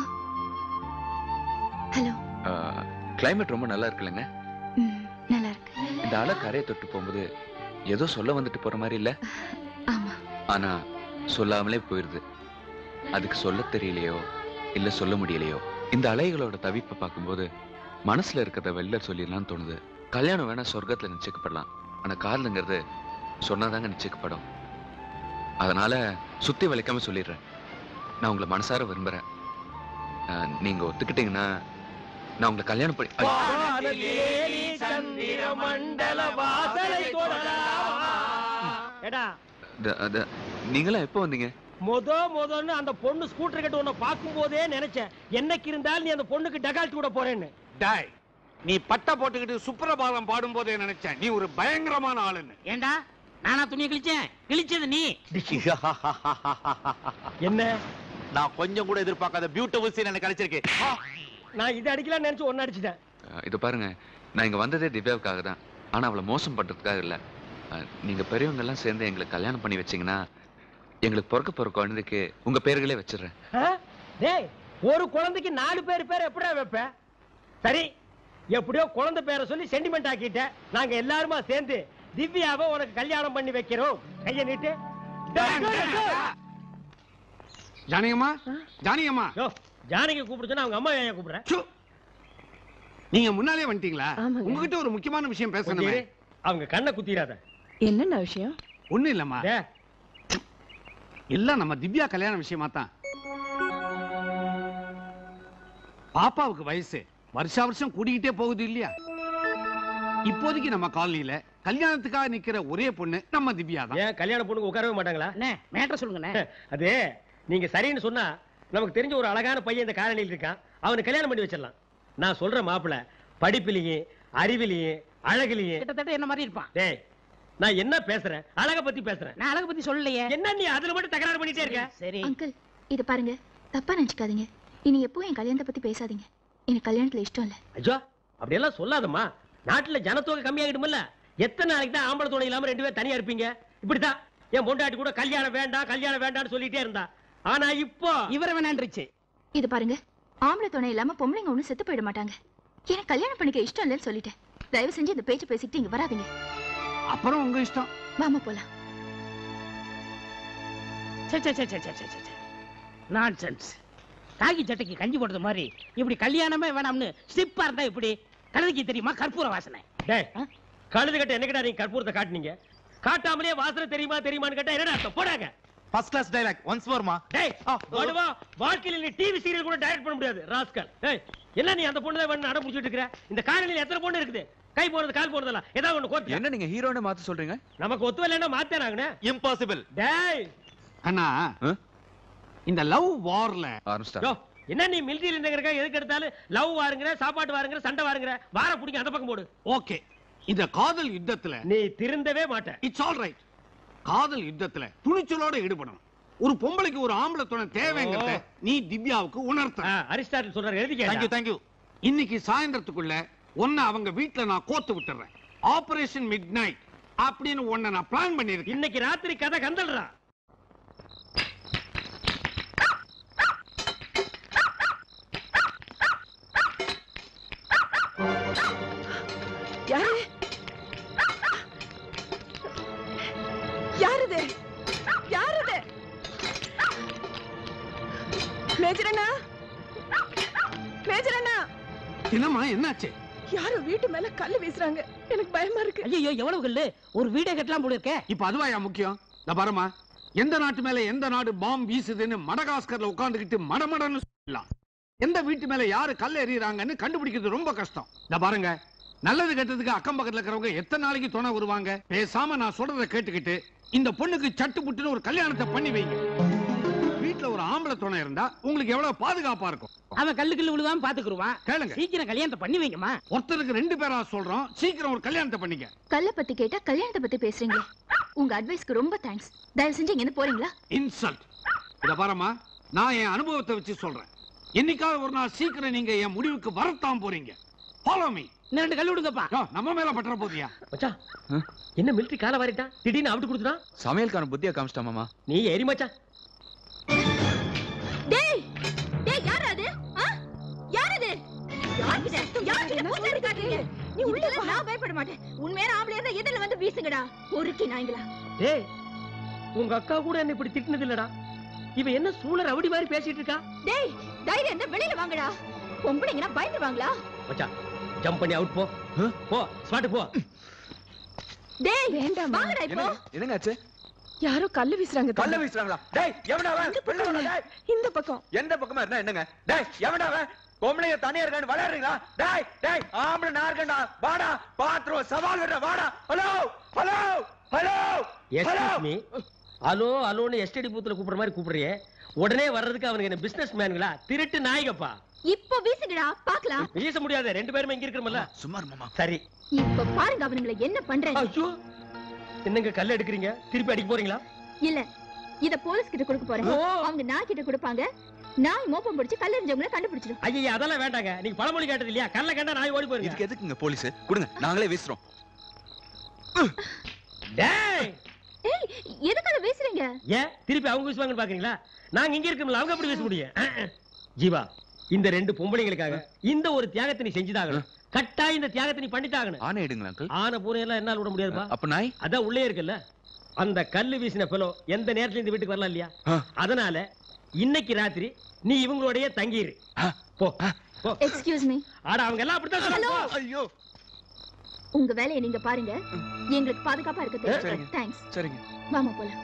ஹலோ கிளைமேட் ரொம்ப நல்லா இருக்குல்லங்க நல்லா இருக்கு இந்த அலை கரையை தொட்டு போகும்போது ஏதோ சொல்ல வந்துட்டு போற மாதிரி இல்ல ஆமா ஆனா சொல்லாமலே போயிருது அதுக்கு சொல்ல தெரியலையோ இல்ல சொல்ல முடியலையோ இந்த அலைகளோட தவிப்பை பார்க்கும்போது மனசுல இருக்கிறத வெளில சொல்லிடலாம்னு தோணுது கல்யாணம் வேணா சொர்க்கத்துல நிச்சயிக்கப்படலாம் ஆனா காதலுங்கிறது சொன்னாதாங்க நிச்சயிக்கப்படும் அதனால சுத்தி வளைக்காம சொல்லிடுறேன் நான் உங்களை மனசார விரும்புறேன் அஹ், நீங்க ஒத்துக்கிட்டீங்கன்னா நான் உங்களை கல்யாணம் பண்ணி ஐயோ! வானத்திலேறி சந்திர மண்டல வாசலை தொடலாமா ஏடா அது- அது- நீங்களாம் எப்போ வந்தீங்க மொத மொதன்னு அந்த பொண்ணு ஸ்கூட்டர் கட்டு உன்னை பார்க்கும் போதே நினைச்சேன் என்னைக்கு இருந்தாலும் நீ அந்த பொண்ணுக்கு டகால்ட்டி கூட போறேன்னு டாய் நீ பட்டை போட்டுக்கிட்டு சுப்ரபாதம் பாடும் போதே நினைச்சேன் நீ ஒரு பயங்கரமான ஆளுன்னு ஏண்டா நானா துணியை கிழிச்சேன் கிழிச்சது நீ என்ன நான் கொஞ்சம் கூட எதிர்பார்க்காத பியூட்டிஃபுல் சீன் எனக்கு கிடைச்சிருக்கு நான் இது அடிக்கலாம்னு நினைச்சு ஒன்னு அடிச்சிட்டேன் அஹ், இது பாருங்க நான் இங்க வந்ததே திவ்யாவுக்காக தான் ஆனா அவளை மோசம் பண்றதுக்காக இல்ல அஹ், நீங்க பெரியவங்க எல்லாம் சேர்ந்து எங்களுக்கு கல்யாணம் பண்ணி வச்சீங்கன்னா எங்களுக்கு பிறக்க போற குழந்தைக்கு உங்க பேர்களே வச்சிடுறேன் ஆ? டேய் ஒரு குழந்தைக்கு நாலு பேர் பேர் எப்படிடா வைப்ப சரி எப்படியோ குழந்தை பேரை சொல்லி சென்டிமெண்ட் ஆக்கிட்ட நாங்க எல்லாருமா சேர்ந்து திவ்யாவை உனக்கு கல்யாணம் பண்ணி வைக்கிறோம் கைய நீட்டு டேய், டேய், டேய். ஜானகியம்மா ஜானகியம்மா யோ, ஜானகி கூப்பிடு சொன்னா அவங்க அம்மா ஏன் கூப்பிடுற நீங்க முன்னாலே வந்துட்டீங்களா ஆமாங்க. உங்ககிட்ட ஒரு முக்கியமான விஷயம் பேசணுமே கொஞ்சம் இரு. அவங்க கண்ணை குத்திராத என்னென்ன விஷயம் ஒண்ணும் இல்லம்மா எல்லாம் நம்ம திவ்யா கல்யாண விஷயமா தான் பாப்பாவுக்கு வயசு வருஷா வருஷம் கூடிக்கிட்டே போகுது இல்லையா இப்போதைக்கு நம்ம காலனில கல்யாணத்துக்காக நிக்கிற ஒரே பொண்ணு நம்ம திவ்யா தான் ஏன் கல்யாண பொண்ணுக்கு உட்காரவே மாட்டாங்களா மேட்ரு சொல்லுங்கண்ணே அது நீங்க சரின்னு சொன்னா நமக்கு தெரிஞ்ச ஒரு அழகான பையன் இந்த காலனியில் இருக்கான் அவனை கல்யாணம் பண்ணி வச்சிடலாம் நான் சொல்ற மாப்பிள படிப்பிலையும் அறிவிலையும் அழகுலையும் கிட்டத்தட்ட என்ன மாதிரி இருப்பான் டேய் நான் என்ன பேசுறேன் அழக பத்தி பேசுறேன் நான் அழக பத்தி சொல்லலையே என்ன நீ அதுல மட்டும் தகராறு பண்ணிட்டே இருக்க சரி அங்கிள் இது பாருங்க தப்பா நினைச்சுக்காதீங்க இனி எப்பவும் என் கல்யாணத்தை பத்தி பேசாதீங்க எனக்கு கல்யாணத்துல இஷ்டம் இல்ல ஐயோ அப்படியெல்லாம் சொல்லாதம்மா நாட்டுல ஜனத்தொகை கம்மியாகிடுமில்ல எத்தனை நாளைக்கு தான் ஆம்பளை துணை இல்லாம ரெண்டு பேரும் தனியா இருப்பீங்க இப்படித்தான் என் பொண்டாட்டி கூட கல்யாணம் வேண்டாம் கல்யாணம் வேண்டாம்னு சொல்லிட்டே இருந்தா ஆனா இப்போ இவரை வேணான்றுச்சு இது பாருங்க ஆம்பளை துணை இல்லாம பொம்பளைங்க ஒண்ணும் செத்து போயிட மாட்டாங்க எனக்கு கல்யாணம் பண்ணிக்க இஷ்டம் இல்லைன்னு சொல்லிட்டேன் தயவு செஞ்சு இந்த பேச்சு பேசிக்கிட்டு இங்க வராதீங்க அப்புறம் உங்க இஷ்டம் வாமா போலாம் நான்சென்ஸ் காகி சட்டைக்கு கஞ்சி போடுறது மாதிரி இப்படி கல்யாணமே வேணாம்னு ஸ்லிப்பா இருந்தா இப்படி கழுதைக்கு தெரியுமா கற்பூர வாசனை டேய் கழுது கட்ட என்னக்கடா நீங்க கற்பூரத்தை காட்டுனீங்க காட்டாமலே வாசனை தெரியுமா தெரியுமான்னு கேட்டா என்னடா அர்த்தம் போடாங்க ஃபர்ஸ்ட் கிளாஸ் டைலாக் ஒன்ஸ் மோர்மா டேய் வடுவா வாழ்க்கையில நீ டிவி சீரியல் கூட டைரக்ட் பண்ண முடியாது ராஸ்கல் டேய் என்ன நீ அந்த பொண்ணு தான் வேணும் அடம் பிடிச்சிட்டு இருக்கிற இந்த காலனில எத்தனை பொண்ணு இருக்குது கை போறது கால் போறதெல்லாம் ஏதாவது ஒண்ணு கோத்து என்ன நீங்க ஹீரோனை மாத்த சொல்றீங்க நமக்கு ஒத்து இல்லைன்னா மாத்தேன் ஆகுனே இம்பாசிபிள் டேய் அண்ணா இந்த லவ் வார்ல யோ என்ன நீ மிலிட்டரியில இருந்தங்க எதுக்கு எடுத்தாலும் லவ் வாருங்கிற சாப்பாட்டு வாருங்கிற சண்டை வாருங்கிற வார பிடிக்க அந்த பக்கம் போடு ஓகே இந்த காதல் யுத்தத்துல நீ திருந்தவே மாட்ட இட்ஸ் ஆல் ரைட் காதல் யுத்தத்துல துணிச்சலோட ஈடுபடணும் ஒரு பொம்பளைக்கு ஒரு ஆம்பளை துணை தேவைங்கிறத நீ திவ்யாவுக்கு உணர்த்த அரிஸ்டாட்டில் சொல்றாரு எழுதிக்க தேங்க்யூ தேங்க்யூ இன்னைக்கு சாயந்தரத்துக்குள்ள உன்னை அவங்க வீட்ல நான் கோத்து விட்டுறேன் ஆபரேஷன் மிட் நைட் அப்படின்னு உன்னை நான் பிளான் பண்ணிருக்கேன் இன்னைக்கு ராத்திரி கதை கந்தல்றா யாரு யாருது யாருது மேஜர் அண்ணா மேஜர் அண்ணா என்னம்மா என்னாச்சு யாரோ வீட்டு மேல கல்லு வீசுறாங்க எனக்கு பயமா இருக்கு ஐயோ எவ்வளவு கல்லு ஒரு வீடே கட்டலாம் போல இருக்கே இப்ப அதுவாயா முக்கியம் இந்த பாருமா எந்த நாட்டு மேல எந்த நாடு பாம் வீசுதுன்னு மடகாஸ்கர்ல உட்கார்ந்துகிட்டு மடமடன்னு சொல்லலாம் எந்த வீட்டு மேல யாரு கல் எறியறாங்கன்னு கண்டுபிடிக்கிறது ரொம்ப கஷ்டம் இந்த பாருங்க நல்லது கெட்டதுக்கு அக்கம் பக்கத்துல இருக்கிறவங்க எத்தனை நாளைக்கு துணை வருவாங்க பேசாம நான் சொல்றதை கேட்டுக்கிட்டு இந்த பொண்ணுக்கு சட்டு புட்டுன்னு ஒரு கல்யாணத்தை பண்ணி வைங்க வீட்டுல ஒரு ஆம்பளை துணை இருந்தா உங்களுக்கு எவ்வளவு பாதுகாப்பா இருக்கும் அவன் கல்லு கல்லு விழுவாம பாத்துக்குருவான் கேளுங்க சீக்கிரம் கல்யாணத்தை பண்ணி வைங்கம்மா ஒருத்தருக்கு ரெண்டு பேரா சொல்றோம் சீக்கிரம் ஒரு கல்யாணத்தை பண்ணிக்க கல்ல பத்தி கேட்டா கல்யாணத்தை பத்தி பேசுறீங்க உங்க அட்வைஸ்க்கு ரொம்ப தேங்க்ஸ் தயவு செஞ்சு இங்க இருந்து போறீங்களா இன்சல்ட் இத பாருமா நான் என் அனுபவத்தை வச்சு சொல்றேன் என்னைக்காவது ஒரு நாள் சீக்கிரம் நீங்க என் முடிவுக்கு வரத்தான் போறீங்க ஃபாலோ மீ இன்னும் ரெண்டு கல் விடுங்கப்பா நம்ம மேல பற்ற போதியா மச்சான் என்ன மிலிட்டரி கால வாரிட்டான் திடீர்னு அவுட்டு கொடுத்துட்டான் சமையல்கான புத்தியா காமிச்சிட்டா மாமா நீ எரி மச்சான் டேய் டேய் யார் அது ஆ? யார் அது யார்கிட்ட யார்கிட்ட பூசாரி காட்டுறீங்க நீ உள்ள வா. நான் பயப்பட மாட்டேன் உண்மையான ஆம்பளையா இருந்தா எதிரில வந்து வீசுங்கடா பொறுக்கி நாய்ங்களா டேய் உங்க அக்கா கூட என்ன இப்படி திட்டினது இல்லடா இவ என்ன சூழல் ரவுடி மாதிரி பேசிட்டு இருக்கா டேய் தைரியம் இருந்தா வெளியில வாங்கடா பொம்பளைங்கன்னா பயந்துருவாங்களா மச்சான் ஜம்ப் பண்ணி அவுட் போ போ ஸ்பாட் போ டேய் வேண்டாம் வாங்கடா இப்போ என்னங்க ஆச்சு யாரோ கல்லு வீசுறாங்க கல்ல வீசுறாங்களா டேய் எவனா அவன் வெளில வாடா, டேய் இந்த பக்கம் எந்த பக்கமா இருந்தா என்னங்க டேய் எவனா அவன் பொம்பளைங்க தனியா இருக்கான்னு விளையாடுறீங்களா டேய் டேய் ஆம்பளை நான் இருக்கேன்டா வாடா பாத்ரூம் சவால் விடுற வாடா hello hello hello excuse me hello ஹலோன்னு எஸ்டிடி பூத்துல கூப்பிடுற மாதிரி கூப்பிடுறியே உடனே வர்றதுக்கு அவனுக்கு என்ன பிசினஸ் மேனுங்களா திருட்டு நாய்கப்பா இப்போ வீசுங்கடா பாக்கலாம் வீச முடியாது ரெண்டு பேருமே இங்க இருக்கிறோம்ல சுமார் மாமா சரி இப்ப பாருங்க அவனுங்களை என்ன பண்றேன் ஐயோ என்னங்க கல்ல எடுக்கிறீங்க திருப்பி அடிக்க போறீங்களா இல்ல இத போலீஸ் கிட்ட கொடுக்க போறேன் ஓ. அவங்க நான் கிட்ட கொடுப்பாங்க நாய் மோப்பம் பிடிச்சு கல்லெறிஞ்சவங்கள கண்டுபிடிச்சிடும் ஐயா அதெல்லாம் வேண்டாங்க நீங்க பழமொழி கேட்டது இல்லையா கல்ல கண்டா நாய் ஓடி போயிருங்க இதுக்கு எதுக்குங்க போலீஸ் கொடுங்க நாங்களே வீசுறோம் டேய் ஏய் எதுக்கு அதை வீசுறீங்க ஏன் திருப்பி அவங்க வீசுவாங்கன்னு பாக்குறீங்களா நாங்க இங்க இருக்கோம்ல அவங்க எப்படி வீச முடியும் அஹ், அஹ். ஜீவா இந்த ரெண்டு பொம்பளைங்களுக்காக இந்த ஒரு தியாகத்தை நீ செஞ்சுதாகணும் கட்டாயம் இந்த தியாகத்தை நீ பண்ணித்தாகணும் ஆனை எடுங்களா அங்கிள் ஆன பூனை எல்லாம் என்னால விட முடியாதுப்பா அப்ப நாய் அதான் உள்ளே இருக்குல்ல அந்த கல்லு வீசின பெலோ எந்த நேரத்துல இந்த வீட்டுக்கு வரலாம் இல்லையா அதனால இன்னைக்கு ராத்திரி நீ இவங்களோடயே தங்கிரு போ போ எக்ஸ்கியூஸ் மீ ஆனா அவங்க எல்லாம் அப்படித்தான் சொல்லுவாங்க ஐயோ உங்க வேலையை நீங்க பாருங்க எங்களுக்கு பாதுகாப்பா இருக்க தெரியும் சரிங்க. தேங்க்ஸ் சரிங்க வாமா போலாம்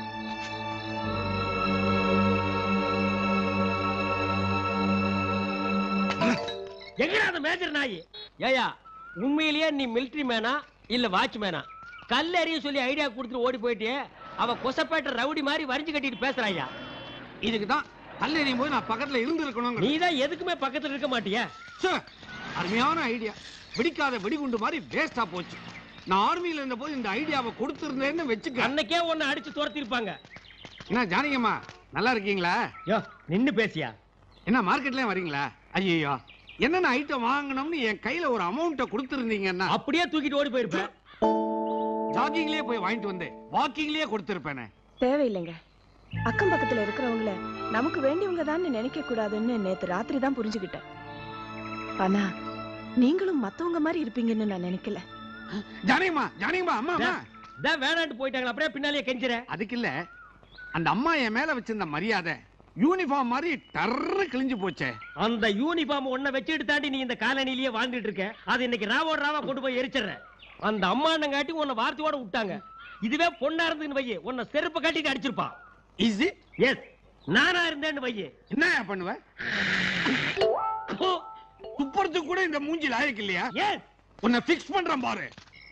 எங்கடா அந்த மேஜர் நாய் ஏயா உண்மையிலேயே நீ மிலிட்டரி மேனா இல்ல வாட்ச்மேனா கல்லறிய சொல்லி ஐடியா கொடுத்துட்டு ஓடி போயிட்டியே அவ கொசப்பேட்ட ரவுடி மாதிரி வரிஞ்சு கட்டிட்டு பேசுறாயா இதுக்கு தான் கல்லெறியும் போது நான் பக்கத்துல இருந்து இருக்கணும் நீ தான் எதுக்குமே பக்கத்துல இருக்க மாட்டியா அருமையான ஐடியா வெடிக்காத வெடிகுண்டு மாதிரி வேஸ்டா போச்சு நான் ஆர்மியில இருந்த போது இந்த ஐடியாவை கொடுத்திருந்தேன்னு வச்சுக்க அன்னைக்கே உன்னை அடிச்சு துரத்தி இருப்பாங்க என்ன ஜானகியம்மா நல்லா இருக்கீங்களா யோ நின்னு பேசியா என்ன மார்க்கெட்லயும் வரீங்களா ஐயோ என்னென்ன ஐட்டம் வாங்கணும்னு என் கையில ஒரு அமௌண்ட்டை கொடுத்துருந்தீங்கன்னா அப்படியே தூக்கிட்டு ஓடி போயிருப்பேன் ஜாகிங்லயே போய் வாங்கிட்டு வந்தேன் வாக்கிங்லயே கொடுத்துருப்பேனே தேவையில்லைங்க அக்கம் பக்கத்துல இருக்கிறவங்கள நமக்கு வேண்டியவங்க தான் நினைக்க கூடாதுன்னு நேத்து ராத்திரி தான் புரிஞ்சுக்கிட்டேன் ஆனா நீங்களும் மத்தவங்க மாதிரி இருப்பீங்கன்னு நான் நினைக்கல ஜானகியம்மா ஜானகியம்மா அம்மா அம்மா தான் வேணான்ட்டு போயிட்டாங்க அப்படியே பின்னாலேயே கெஞ்சிர அதுக்கு இல்ல அந்த அம்மா என் மேல வச்சிருந்த மரியாதை யூனிஃபார்ம் மாதிரி டர்ரு கிழிஞ்சு போச்சே அந்த யூனிஃபார்ம் ஒன்ன வச்சுட்டு தாண்டி நீ இந்த காலனிலேயே வாழ்ந்துட்டு இருக்க அது இன்னைக்கு ராவோட ராவா கொண்டு போய் எரிச்சிடுற அந்த அம்மா காட்டி உன்னை வார்த்தையோட விட்டாங்க இதுவே பொண்ணா இருந்துன்னு வையே உன்னை செருப்பு கட்டிட்டு அடிச்சிருப்பான் இஸ் இட் எஸ் நானா இருந்தேன்னு வையே என்ன பண்ணுவ துப்புறதுக்கு கூட இந்த மூஞ்சி லாயக்கு இல்லையா எஸ் உன்னை ஃபிக்ஸ் பண்றேன் பாரு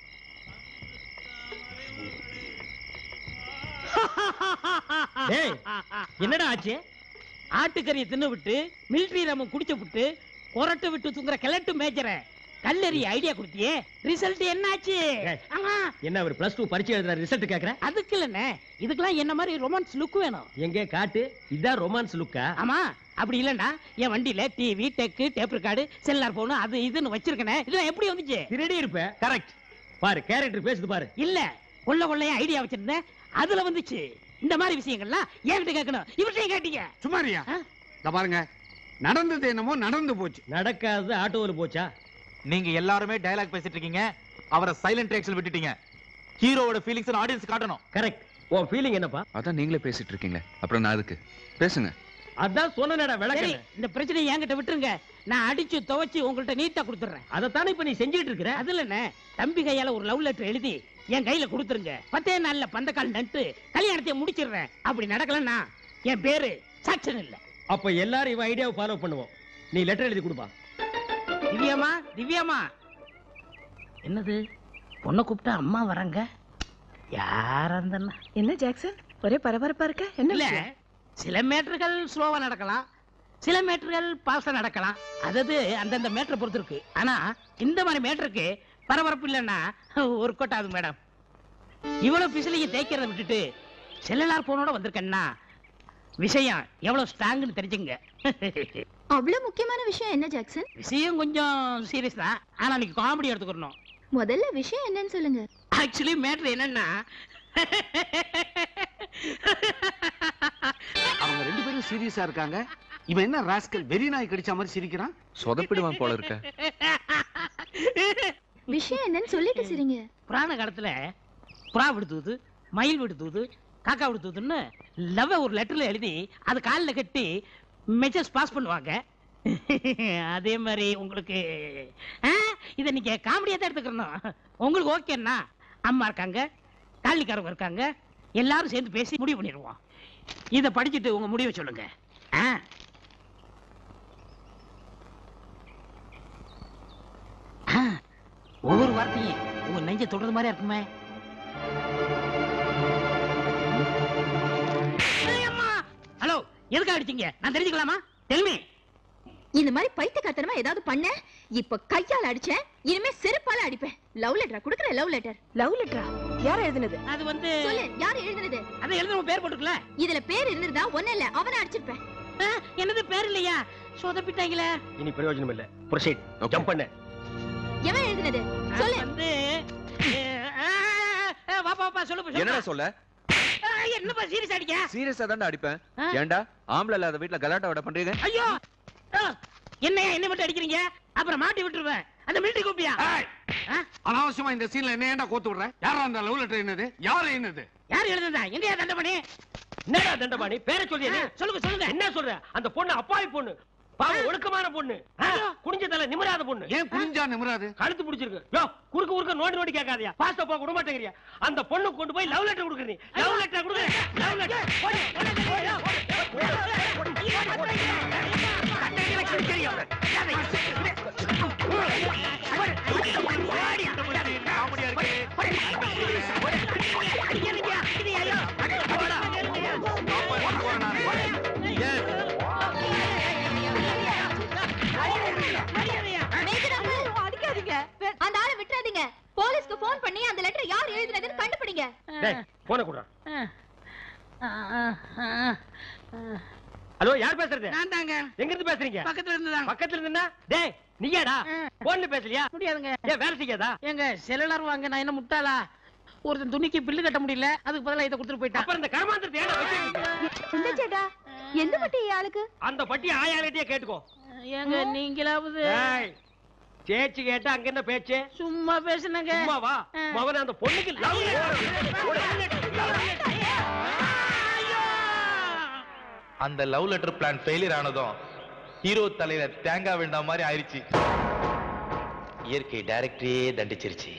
டேய் என்னடா ஆச்சு ஆட்டுக்கறியை தின்னு விட்டு மிலிட்டரி ரம்ம குடிச்சு விட்டு கொரட்டை விட்டு தூங்குற கிழட்டு மேய்ச்சற கல்லறி ஐடியா கொடுத்தியே ரிசல்ட் என்னாச்சு ஆமா என்ன அவர் பிளஸ் டூ பரிச்சை எழுதுற ரிசல்ட் கேக்குற அதுக்கு இல்லண்ணே இதுக்கெல்லாம் என்ன மாதிரி ரொமான்ஸ் லுக் வேணும் எங்க காட்டு இதான் ரொமான்ஸ் லுக்கா ஆமா அப்படி இல்லண்டா என் வண்டியில டிவி டெக்கு டேப் ரெக்கார்டு செல்லார் போன் அது இதுன்னு வச்சிருக்கனே இதெல்லாம் எப்படி வந்துச்சு திருடி இருப்ப கரெக்ட் பாரு கேரக்டர் பேசுது பாரு இல்ல கொள்ள கொள்ளைய ஐடியா வச்சிருந்தேன் அதுல வந்துச்சு இந்த மாதிரி விஷயங்கள்லாம் என்கிட்ட கேட்கணும் இவர்கிட்ட கேட்டீங்க சுமாரியா இந்த பாருங்க நடந்தது என்னமோ நடந்து போச்சு நடக்காதது ஆட்டோவில் போச்சா நீங்க எல்லாருமே டயலாக் பேசிட்டு இருக்கீங்க அவரை சைலண்ட் ரியாக்ஷன் விட்டுட்டீங்க ஹீரோவோட ஃபீலிங்ஸ் ஆடியன்ஸ் காட்டணும் கரெக்ட் உன் ஃபீலிங் என்னப்பா அதான் நீங்களே பேசிட்டு இருக்கீங்க அப்புறம் நான் அதுக்கு பேசுங்க அதான் சொன்னேடா சரி விளக்க இந்த பிரச்சனையை என்கிட்ட விட்டுருங்க நான் அடிச்சு துவைச்சு உங்கள்ட்ட நீட்டா கொடுத்துறேன் அதைத்தானே இப்ப நீ செஞ்சுட்டு இருக்கிற அது இல்லண்ணே தம்பி கையால ஒரு லவ் லெட்டர் எழுதி என் கையில கொடுத்துருங்க பத்தே நாள்ல பந்தக்கால் நட்டு கல்யாணத்தை முடிச்சிடுறேன் அப்படி நடக்கலன்னா என் பேரு சாக்சன் இல்ல அப்ப எல்லாரும் இவ ஐடியாவை ஃபாலோ பண்ணுவோம் நீ லெட்டர் எழுதி கொடுப்பா திவ்யாமா திவ்யாமா என்னது பொண்ணை கூப்பிட்டா அம்மா வராங்க யார் அந்த அண்ணா? என்ன ஜாக்சன் ஒரே பரபரப்பா இருக்க என்ன இல்ல விஷயம்? சில மேட்டர்கள் ஸ்லோவா நடக்கலாம் சில மேட்டர்கள் பாஸ்டா நடக்கலாம் அதாவது அந்தந்த மேட்டரை பொறுத்து இருக்கு ஆனா இந்த மாதிரி மேட்டருக்கு பரபரப்பு இல்லைன்னா ஒரு கொட்டாது மேடம் இவ்வளவு பிசிலிங்க தேய்க்கிறத விட்டுட்டு செல்லலார் போனோட வந்திருக்கேன்னா விஷயம் எவ்வளவு ஸ்ட்ராங்னு தெரிஞ்சுங்க அவ்வளவு முக்கியமான விஷயம் என்ன ஜாக்சன் விஷயம் கொஞ்சம் சீரியஸ் தான் ஆனா நீங்க காமெடி எடுத்துக்கணும் முதல்ல விஷயம் என்னன்னு சொல்லுங்க ஆக்சுவலி மேட்டர் என்னன்னா அவங்க ரெண்டு பேரும் சீரியஸா இருக்காங்க இவன் என்ன ராஸ்கல் வெறி நாய் கடிச்ச மாதிரி சிரிக்கிறான் சொதப்பிடுவான் போல இருக்க விஷயம் என்னன்னு சொல்லிட்டு சரிங்க புராண காலத்துல புறா விடுத்துது மயில் விடுத்துது காக்கா விடுத்துதுன்னு லவ் ஒரு லெட்டர்ல எழுதி அது காலில் கட்டி மெசேஜ் பாஸ் பண்ணுவாங்க அதே மாதிரி உங்களுக்கு ஆ, இதை நீங்க காமெடியா தான் எடுத்துக்கணும் உங்களுக்கு ஓகேன்னா அம்மா இருக்காங்க காலிக்காரங்க இருக்காங்க எல்லாரும் சேர்ந்து பேசி முடிவு பண்ணிடுவோம் இதை படிச்சுட்டு உங்க முடிவை சொல்லுங்க ஆ ஆ, ஒவ்வொரு வார்த்தையும் உங்க நெஞ்ச தொடுறது மாதிரி இருக்குமே ஹலோ எதுக்கு அடிச்சீங்க நான் தெரிஞ்சுக்கலாமா தெல்மி இந்த மாதிரி பைத்தியக்காரத்தனமா ஏதாவது பண்ண இப்ப கையால அடிச்சேன் இனிமே செருப்பால அடிப்பேன் லவ் லெட்டரா குடுக்குற லவ் லெட்டர் லவ் லெட்டரா யார் எழுதுனது அது வந்து சொல்லு யார் எழுதுனது அதை எழுதுன பேர் போட்டுக்கல இதுல பேர் இருந்திருந்தா ஒண்ணு இல்ல அவனை அடிச்சிருப்பேன் ஆ, என்னது பேர் இல்லையா சொதப்பிட்டாங்களே இனி பிரயோஜனம் இல்ல ப்ரொசீட் ஜம்ப் பண்ணு எவன் எழுதுனது சொல்லு வந்து ஆ, ஆ, வாப்பா வாப்பா சொல்லு என்னடா சொல்லுப்பா. சொல்ல ஆ, என்னப்பா சீரியஸ் அடிக்க சீரியஸா தான்டா அடிப்பேன் ஏன்டா ஆம்பளை இல்லாத வீட்ல கலாட்டா விட பண்றீங்க ஐயோ ஆ, என்னையா என்ன மட்டும் அடிக்கிறீங்க அப்புறம் மாட்டி விட்டுருவேன் அந்த மிலிட்டரி கூப்பியா அனாவசியமா இந்த சீன்ல என்ன ஏன்டா கோத்து விடுற யாரா அந்த லவ் லெட்டர் என்னது யாரு என்னது யார் எழுதுதா எங்கயா தண்டபணி என்னடா தண்டபாணி பேரை சொல்லியா நீ? சொல்லுங்க சொல்லுங்க என்ன சொல்ற அந்த பொண்ணு அப்பாவி பொண்ணு பாவம் ஒழுக்கமான பொண்ணு ஆ, குனிஞ்ச தலை நிமிராத பொண்ணு ஏன் குனிஞ்சா நிமிராது கழுத்து பிடிச்சிருக்கு யோ குறுக்க குறுக்க நோண்டி நோண்டி கேட்காதயா பாஸ்டா போ விட மாட்டேங்கிறியா அந்த பொண்ணு கொண்டு போய் லவ் லெட்டர் கொடுக்குற நீ லவ் லெட்டர் கொடுக்குற லவ் லெட்டர் அடிக்காதீங்க அந்த ஆளை விட்டுறாதீங்க போலீஸ்க்கு போன் பண்ணி அந்த லெட்டர் யார் எழுதினதுன்னு கண்டுபிடிங்க டேய் போன குடுறா ஹலோ யார் பேசுறது நான் தாங்க எங்க இருந்து பேசுறீங்க பக்கத்துல இருந்து தான் பக்கத்துல இருந்தா டேய் நீயாடா போன்ல பேசலையா முடியாதுங்க ஏன் வேலை செய்யாதா எங்க செல்லுலார் வாங்க நான் என்ன முட்டாளா ஒருத்தன் துணிக்கு பில்லு கட்ட முடியல அதுக்கு பதிலா இதை கொடுத்துட்டு போயிட்டான் அப்புறம் இந்த கருமாந்திரத்தை ஏன்டா வச்சிருக்கீங்க? இந்த சேட்டா எந்த பட்டி ஆளுக்கு அந்த பட்டி ஆயாகிட்டே கேட்டுக்கோ ஏங்க நீங்களாவது டேய், சேச்சு கேட்டா அங்க என்ன பேச்சு சும்மா பேசுனங்க சும்மா வா மகன் அந்த பொண்ணுக்கு love அந்த லவ் லெட்டர் பிளான் ஃபெயிலியர் ஆனதும் ஹீரோ தலையில தேங்காய் விழுந்த மாதிரி ஆயிருச்சு இயற்கை டைரக்டரே தண்டிச்சிருச்சு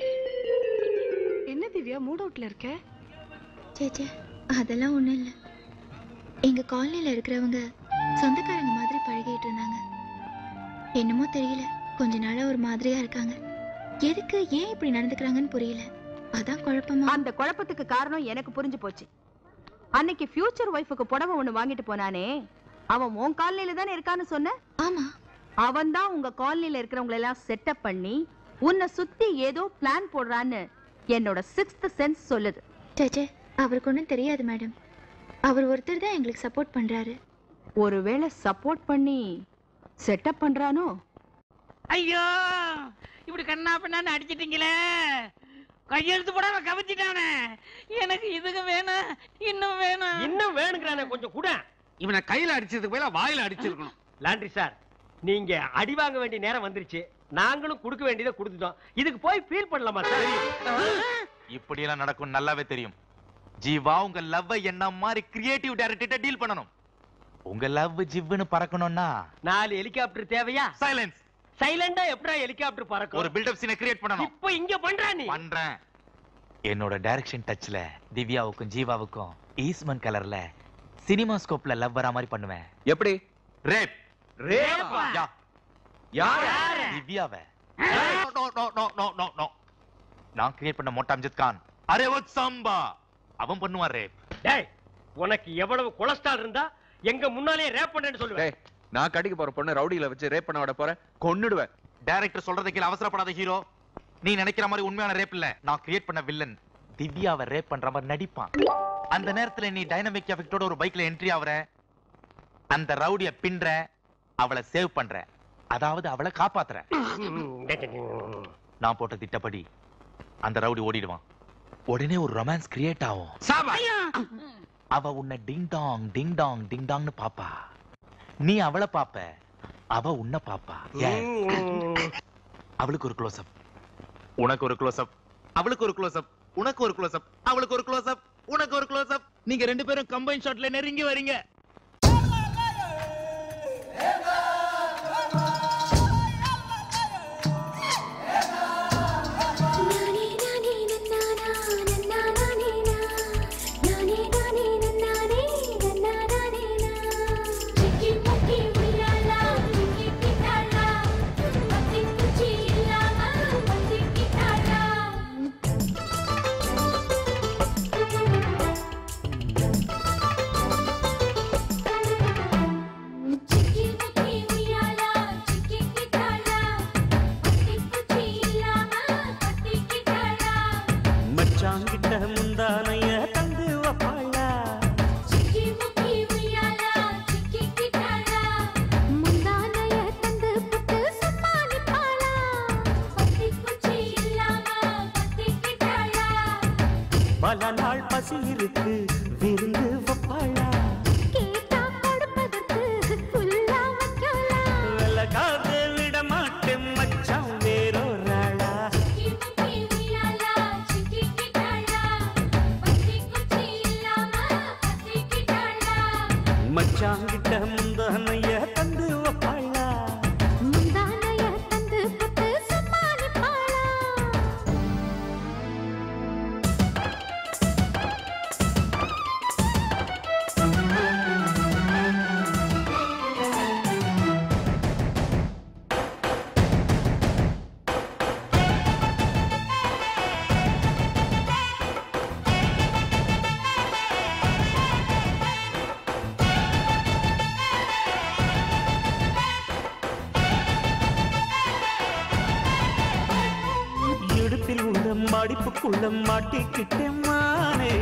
என்ன திவ்யா மூட் அவுட்ல இருக்க சேச்சே அதெல்லாம் ஒண்ணும் இல்ல எங்க காலனில இருக்கிறவங்க சொந்தக்காரங்க மாதிரி பழகிட்டு இருந்தாங்க என்னமோ தெரியல கொஞ்ச நாளா ஒரு மாதிரியா இருக்காங்க எதுக்கு ஏன் இப்படி நடந்துக்கிறாங்கன்னு புரியல அதான் குழப்பமா அந்த குழப்பத்துக்கு காரணம் எனக்கு புரிஞ்சு போச்சு அன்னைக்கு ஃபியூச்சர் ஒய்ஃபுக்கு புடவை ஒண்ணு வாங்கிட்டு போனானே அவன் உன் காலனில தானே இருக்கான்னு சொன்ன ஆமா அவன் தான் உங்க காலனில இருக்கிறவங்க எல்லாம் செட்டப் பண்ணி உன்னை சுத்தி ஏதோ பிளான் போடுறான்னு என்னோட சிக்ஸ்த் சென்ஸ் சொல்லுது சேச்சே அவருக்கு ஒன்றும் தெரியாது மேடம் அவர் ஒருத்தர் தான் எங்களுக்கு சப்போர்ட் பண்றாரு ஒருவேளை சப்போர்ட் பண்ணி செட்டப் பண்றானோ ஐயோ இப்படி கண்ணா பண்ணான்னு அடிச்சிட்டீங்களே கையெழுத்து போடாம கவிச்சிட்டானே எனக்கு இதுக்கு வேணும் இன்னும் வேணும் இன்னும் வேணுங்கிறானே கொஞ்சம் கூட இவனை கையில அடிச்சதுக்கு பதிலா வாயில அடிச்சிருக்கணும் லாண்ட்ரி சார் நீங்க அடி வாங்க வேண்டிய நேரம் வந்துருச்சு நாங்களும் கொடுக்க வேண்டியதை கொடுத்துட்டோம் இதுக்கு போய் ஃபீல் பண்ணலாமா சார் இப்படி எல்லாம் நடக்கும் நல்லாவே தெரியும் ஜீவா உங்க லவ் என்ன மாதிரி கிரியேட்டிவ் டைரக்டர் டீல் பண்ணணும் உங்க லவ் ஜிவ்னு பறக்கணும்னா நாலு ஹெலிகாப்டர் தேவையா சைலன்ஸ் சைலண்டா எப்படா ஹெலிகாப்டர் பறக்கும் ஒரு பில்டப் சீனை கிரியேட் பண்ணணும் இப்போ இங்க பண்றா நீ பண்றேன் என்னோட டைரக்ஷன் டச்ல திவ்யாவுக்கும் ஜீவாவுக்கும் ஈஸ்மன் கலர்ல சினிமா ஸ்கோப்ல லவ் வரா மாதிரி பண்ணுவேன் எப்படி ரேப் ரேப்பா? யார் திவ்யாவ no no no no no no நான் கிரியேட் பண்ண மோட்டா அம்ஜத் கான் அரே ஓ சம்பா அவன் பண்ணுவான் ரேப் டேய் உனக்கு எவ்வளவு கொலஸ்ட்ரால் இருந்தா எங்க முன்னாலே ரேப் பண்றேன்னு சொல்லுவேன் டேய் நான் கடிக்க போற பொண்ணு ரவுடியில வச்சு ரேப் பண்ண விட போறேன் கொன்னுடுவேன் டைரக்டர் சொல்றதை கீழ அவசரப்படாத ஹீரோ நீ நினைக்கிற மாதிரி உண்மையான ரேப் இல்ல நான் கிரியேட் பண்ண வில்லன் திவ்யாவை ரேப் பண்ற மாதிரி நடிப்பான் அந்த நேரத்துல நீ டைனமிக் எஃபெக்டோட ஒரு பைக்ல என்ட்ரி ஆவற அந்த ரவுடிய பின்ற அவளை சேவ் பண்ற அதாவது அவளை காப்பாத்துற நான் போட்ட திட்டப்படி அந்த ரவுடி ஓடிடுவான் உடனே ஒரு ரொமான்ஸ் கிரியேட் ஆகும் அவ உன்னை டிங் டாங் டிங் டாங் டிங் டாங்னு பாப்பா நீ அவளை பாப்ப அவ உன்னை பாப்பா Yes. அவளுக்கு ஒரு க்ளோஸ் அப் உனக்கு ஒரு க்ளோஸ் அப் அவளுக்கு ஒரு க்ளோஸ் அப் உனக்கு ஒரு க்ளோஸ் அப் அவளுக்கு ஒரு க்ளோஸ் அப் உனக்கு ஒரு க்ளோஸ் அப் நீங்க ரெண்டு பேரும் கம்பைன் ஷாட்ல நெருங்கி வரீங்க Chicky, கலகாத விட மாட்டேன் மச்சான் வேறொரு ஆளா மச்சான் கிட்ட முந்தானைய தந்து வைப்பாளா இடுப்பில் உள்ள மடிப்புக்குள்ள மாட்டிக்கிட்டேன் மானே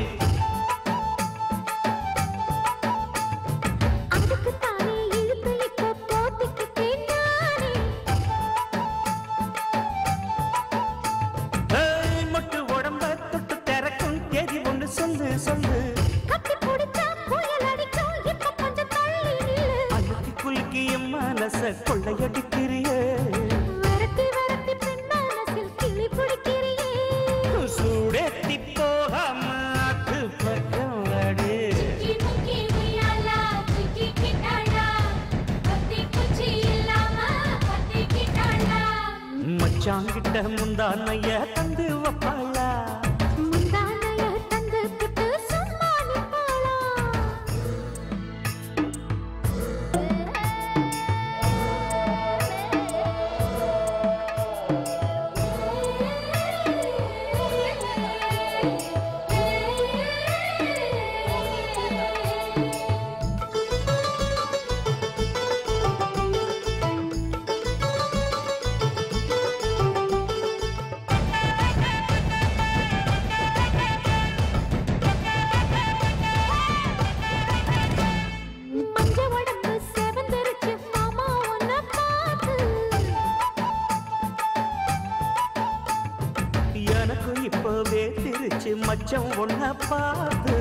ஏய், மொட்டு உடம்ப தொட்டு திறக்கும் தேதி ஒண்ணு சொல்லு சொல்லு அழுத்தி குலுக்கி என் மனச கொள்ளையடிக்கிறியே சூடேத்தி போகாம ஆத்து பக்கம் வாடு மச்சாங்கிட்ட முந்தானைய தந்து வைப்பாளா எனக்கு இப்பவே திருச்சு மச்சம் ஒன்ன பார்த்து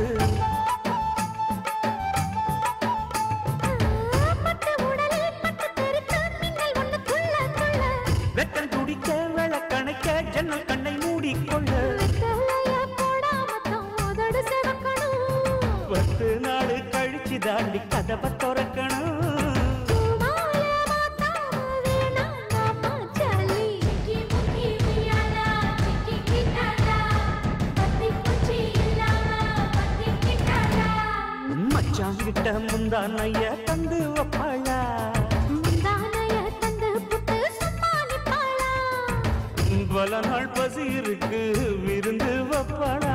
வெத்தல் துடிக்க விளக்கணைக்க ஜன்னல் கண்ணை மூடிக்கொள்ள பத்து நாள் கழிச்சு தாண்டி கதவை திறக்கணும் மச்சாங்கிட்ட முந்தானைய தந்து வைப்பாளா பல நாள் பசி இருக்கு விருந்து வைப்பாளா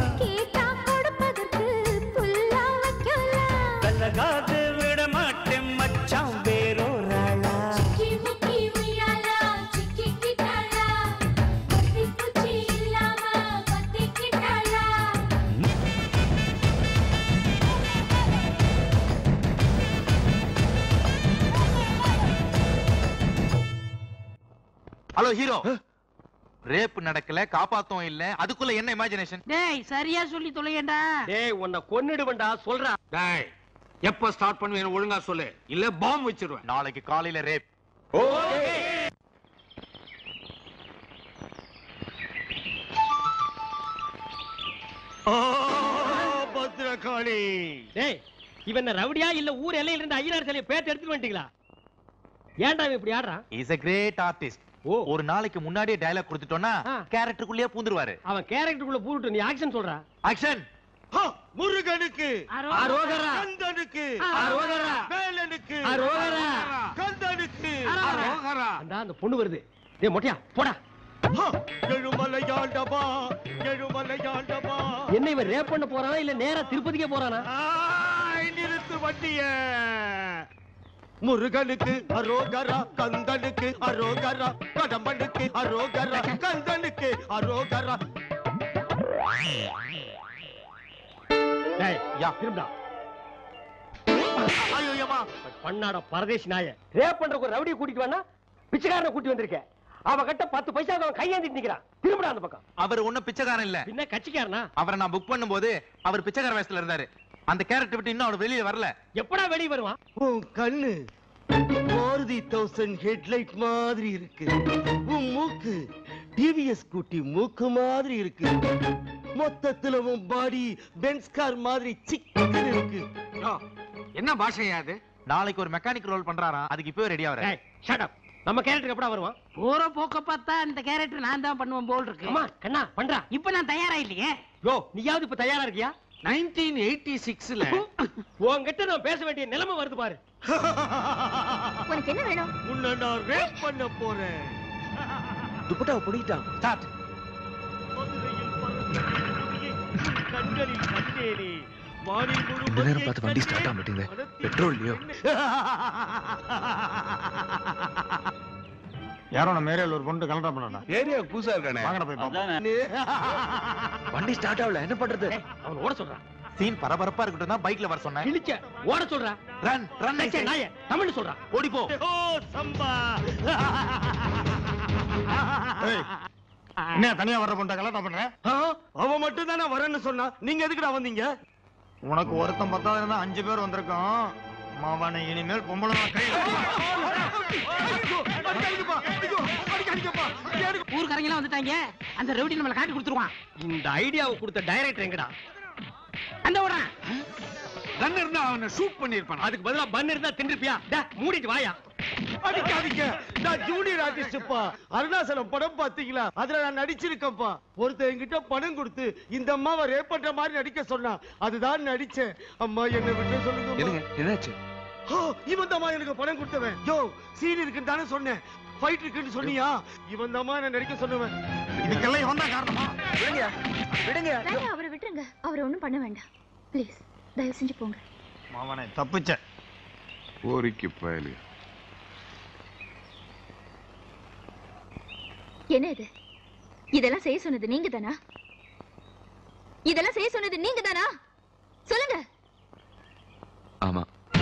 கலகாது விட மாட்டேன் மச்சான் வேறொரு ஆளா ஹலோ ஹீரோ ரேப் நடக்கல காப்பாத்தவும் இல்ல அதுக்குள்ள என்ன இமேஜினேஷன் டேய் சரியா சொல்லி தொலையேண்டா டேய் உன்னை கொன்னுடுவேன்டா சொல்றா டேய் எப்ப ஸ்டார்ட் பண்ணுவேன் ஒழுங்கா சொல்லு இல்ல பாம்பு வச்சிருவேன் நாளைக்கு காலையில ரேப் பத்ரகாளி டேய் இவன் என்ன ரவுடியா இல்ல ஊர் எல்லையில இருந்து ஐயனார் சிலையை பேட்டு எடுத்துட்டு வந்துட்டீங்களா ஏன்டா இவன் இப்படி ஆடுறான் இஸ் a கிரேட் ஆர்டிஸ்ட் ஒரு நாளைக்கு முன்னாடியே டயலாக் கொடுத்துட்டோம்னா கேரக்டருக்குள்ளேயே பூந்துருவாரு அவன் கேரக்டருக்குள்ள பூட்டு நீ ஆக்ஷன் சொல்றா ஆக்ஷன் முருகனுக்கு அரோகரா. கந்தனுக்கு அரோகரா. வேலனுக்கு அரோகரா. கந்தனுக்கு அரோகரா. அரோகரா. அண்டா அந்த பொண்ணு வருது டேய் மொட்டையா போடா எழுமலையாண்டவா எழுமலையாண்டவா என்ன இவன் ரேப் பண்ண போறானா இல்ல நேரா திருப்பதிக்கே போறானா ஆய், நிறுத்து வண்டிய முருகனுக்கு அரோகரா கந்தனுக்கு அரோகரா கடம்பனுக்கு அரோகரா கந்தனுக்கு அரோகரா டேய் யா திரும்படா ஐயோ ஏமா பண்ணாட பரதேசி நாய ரேப் பண்றக்கு ஒரு ரவுடியை கூட்டிட்டு வேணா பிச்சைக்காரனை கூட்டி வந்திருக்க அவ கிட்ட பத்து பைசா அவன் கையேந்திட்டு நிக்கிறான் திரும்படா அந்த பக்கம் அவர் ஒண்ணும் பிச்சைக்காரன் இல்ல பின்ன கட்சிக்காரனா அவரை நான் புக் பண்ணும்போது அவர் பிச்சைக்கார வயசுல இருந்தாரு அந்த கேரக்டர் விட்டு இன்னும் அவர் வெளியே வரல எப்படா வெளிய வருவான் உன் கண்ணு மாருதி தௌசண்ட் ஹெட்லைட் மாதிரி இருக்கு உன் மூக்கு டிவிஎஸ் ஸ்கூட்டி மூக்கு மாதிரி இருக்கு மொத்தத்துல உன் பாடி பென்ஸ் கார் மாதிரி சிக்கன் இருக்கு என்ன பாஷையா அது நாளைக்கு ஒரு மெக்கானிக் ரோல் பண்றாராம் அதுக்கு இப்பவே ரெடியா வர ஷட் அப் நம்ம கேரக்டருக்கு எப்படா வருவான் போற போக்க பார்த்தா இந்த கேரக்டர் நான் தான் பண்ணுவேன் போல் இருக்கு அம்மா கண்ணா பண்றா இப்ப நான் தயாரா இல்லையே யோ நீயாவது இப்ப தயாரா இருக்கியா நைன்டீன் எயிட்டி சிக்ஸ்ல உன்கிட்ட நான் பேச வேண்டிய நிலைமை வருது பாரு உனக்கு என்ன வேணும் உன்னை நான் ரேப் பண்ண போறேன் துப்பட்டாவை பிடிக்கிட்டான் ஸ்டார்ட் கண்களில் கண்டேனே வானில் முழு இந்த நேரம் பார்த்து வண்டி ஸ்டார்ட் ஆக மாட்டேங்குது பெட்ரோல் இல்லையோ யாரோ நம்ம ஏரியால ஒரு பொண்ணு கலண்டா பண்ணா ஏரியா புதுசா இருக்கானே வாங்கடா போய் பாப்போம் வண்டி ஸ்டார்ட் ஆகல என்ன பண்றது அவன் ஓட சொல்றான் சீன் பரபரப்பா இருக்கட்டும் தான் பைக்ல வர சொன்னேன் கிழிச்ச ஓட சொல்றான் ரன் ரன் சே, நாயே தமிழ் சொல்றான் ஓடி போ ஓ சம்பா என்ன தனியா வர்ற பொண்ணு கலண்டா பண்ற அவன் மட்டும் தானே வரேன்னு சொன்னா நீங்க எதுக்குடா வந்தீங்க உனக்கு ஒருத்தன் பத்தாவது இருந்தா அஞ்சு பேர் வந்திருக்கோம் மாவானை இனிமேல் பொம்பளை தான் கை ஊருக்காரங்க எல்லாம் வந்துட்டாங்க அந்த ரவுடி நம்மள காட்டி கொடுத்துருவான் இந்த ஐடியாவை கொடுத்த டைரக்டர் எங்கடா அந்த ஓடுறான் கன் இருந்தா அவனை ஷூட் பண்ணிருப்பான் அதுக்கு பதிலா பன் இருந்தா தின்றுப்பியா டே மூடிட்டு வாயா அடிக்காதீங்க நான் ஜூனியர் ஆர்டிஸ்ட்ப்பா அருணாசலம் படம் பாத்தீங்களா அதுல நான் நடிச்சிருக்கேன்ப்பா ஒருத்தன் என்கிட்ட பணம் கொடுத்து இந்த அம்மாவை ரேப் பண்ற மாதிரி நடிக்க சொன்னா அதுதான் நடிச்சேன் அம்மா என்ன விட்டு சொல்லுங்க என்னங்க என்னாச்சு இவன் தாமா எனக்கு பணம் கொடுத்தவன் யோ சீன் இருக்குன்னு தானே சொன்னேன் ஃபைட் இருக்குன்னு சொன்னியா இவன் தாமா என்ன நடிக்க சொன்னவன் இதுக்கெல்லாம் இவன் தான் காரணமா விடுங்க விடுங்க வேணாம் அவரை விட்டுருங்க அவரை ஒண்ணும் பண்ண வேண்டாம் ப்ளீஸ் தயவு செஞ்சு போங்க மாவானை தப்பிச்ச போரிக்கு பயலு என்ன இது இதெல்லாம் செய்ய சொன்னது நீங்க தானா இதெல்லாம் செய்ய சொன்னது நீங்க தானா சொல்லுங்க ஆமா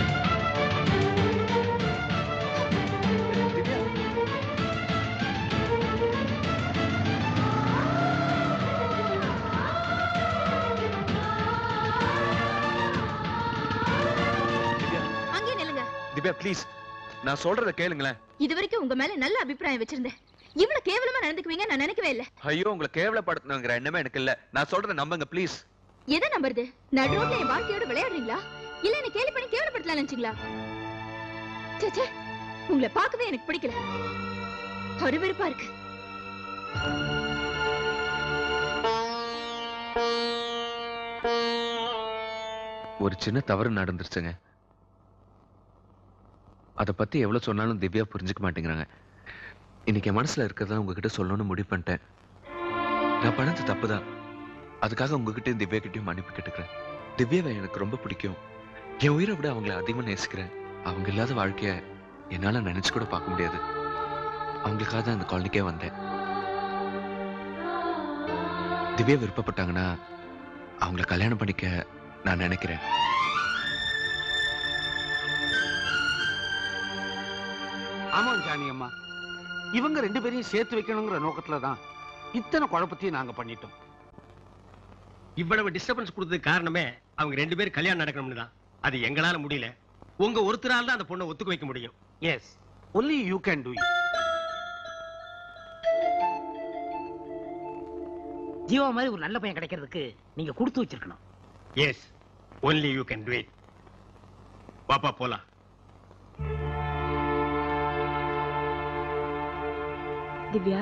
அங்கே நில்லுங்க திவ்யா ப்ளீஸ் நான் சொல்றத கேளுங்களேன் இது வரைக்கும் உங்க மேல நல்ல அபிப்பிராயம் வச்சிருந்தேன் இவ்வளவு கேவலமா நடந்துக்குவீங்க நான் நினைக்கவே இல்ல ஐயோ உங்களை கேவலப்படுத்தணுங்கிற எண்ணமே எனக்கு இல்ல நான் சொல்றத நம்புங்க ப்ளீஸ் எதை நம்புறது நடுரோட்ல என் வாழ்க்கையோட விளையாடுறீங்களா இல்ல என்ன கேலி பண்ணி கேவலப்படுத்தலாம் நினைச்சீங்களா ச்சே, ச்சே உங்களை பார்க்கவே எனக்கு பிடிக்கல அருவருப்பா இருக்கு ஒரு சின்ன தவறு நடந்துருச்சுங்க அதை பத்தி எவ்வளவு சொன்னாலும் திவ்யா புரிஞ்சுக்க மாட்டேங்கிறாங்க இன்னைக்கு என் மனசுல இருக்கிறதா உங்ககிட்ட சொல்லணும்னு முடிவு பண்ணிட்டேன் நான் பண்ணது தப்புதான் அதுக்காக உங்ககிட்டயும் திவ்யா கிட்டயும் மன்னிப்பு கேட்டுக்கிறேன் திவ்யாவை எனக்கு ரொம்ப பிடிக்கும் என் உயிரை விட அவங்கள அதிகமா நேசிக்கிறேன் அவங்க இல்லாத வாழ்க்கைய என்னால நினைச்சு கூட பார்க்க முடியாது அவங்களுக்காக தான் இந்த காலனிக்கே வந்தேன் திவ்யா விருப்பப்பட்டாங்கன்னா அவங்கள கல்யாணம் பண்ணிக்க நான் நினைக்கிறேன் ஆமா ஜானி அம்மா இவங்க ரெண்டு பேரையும் சேர்த்து வைக்கணுங்கிற நோக்கத்துல தான் இத்தனை குழப்பத்தையும் நாங்க பண்ணிட்டோம் இவ்வளவு டிஸ்டர்பன்ஸ் கொடுத்ததுக்கு காரணமே அவங்க ரெண்டு பேரும் கல்யாணம் நடக்கணும்னு தான் அது எங்களால முடியல உங்க ஒருத்தரால தான் அந்த பொண்ணை ஒத்துக்க வைக்க முடியும் yes only you can do Jeeva மாதிரி ஒரு நல்ல பையன் கிடைக்கிறதுக்கு நீங்க கொடுத்து வச்சிருக்கணும் yes only you can do it பாப்பா போலாம் திவ்யா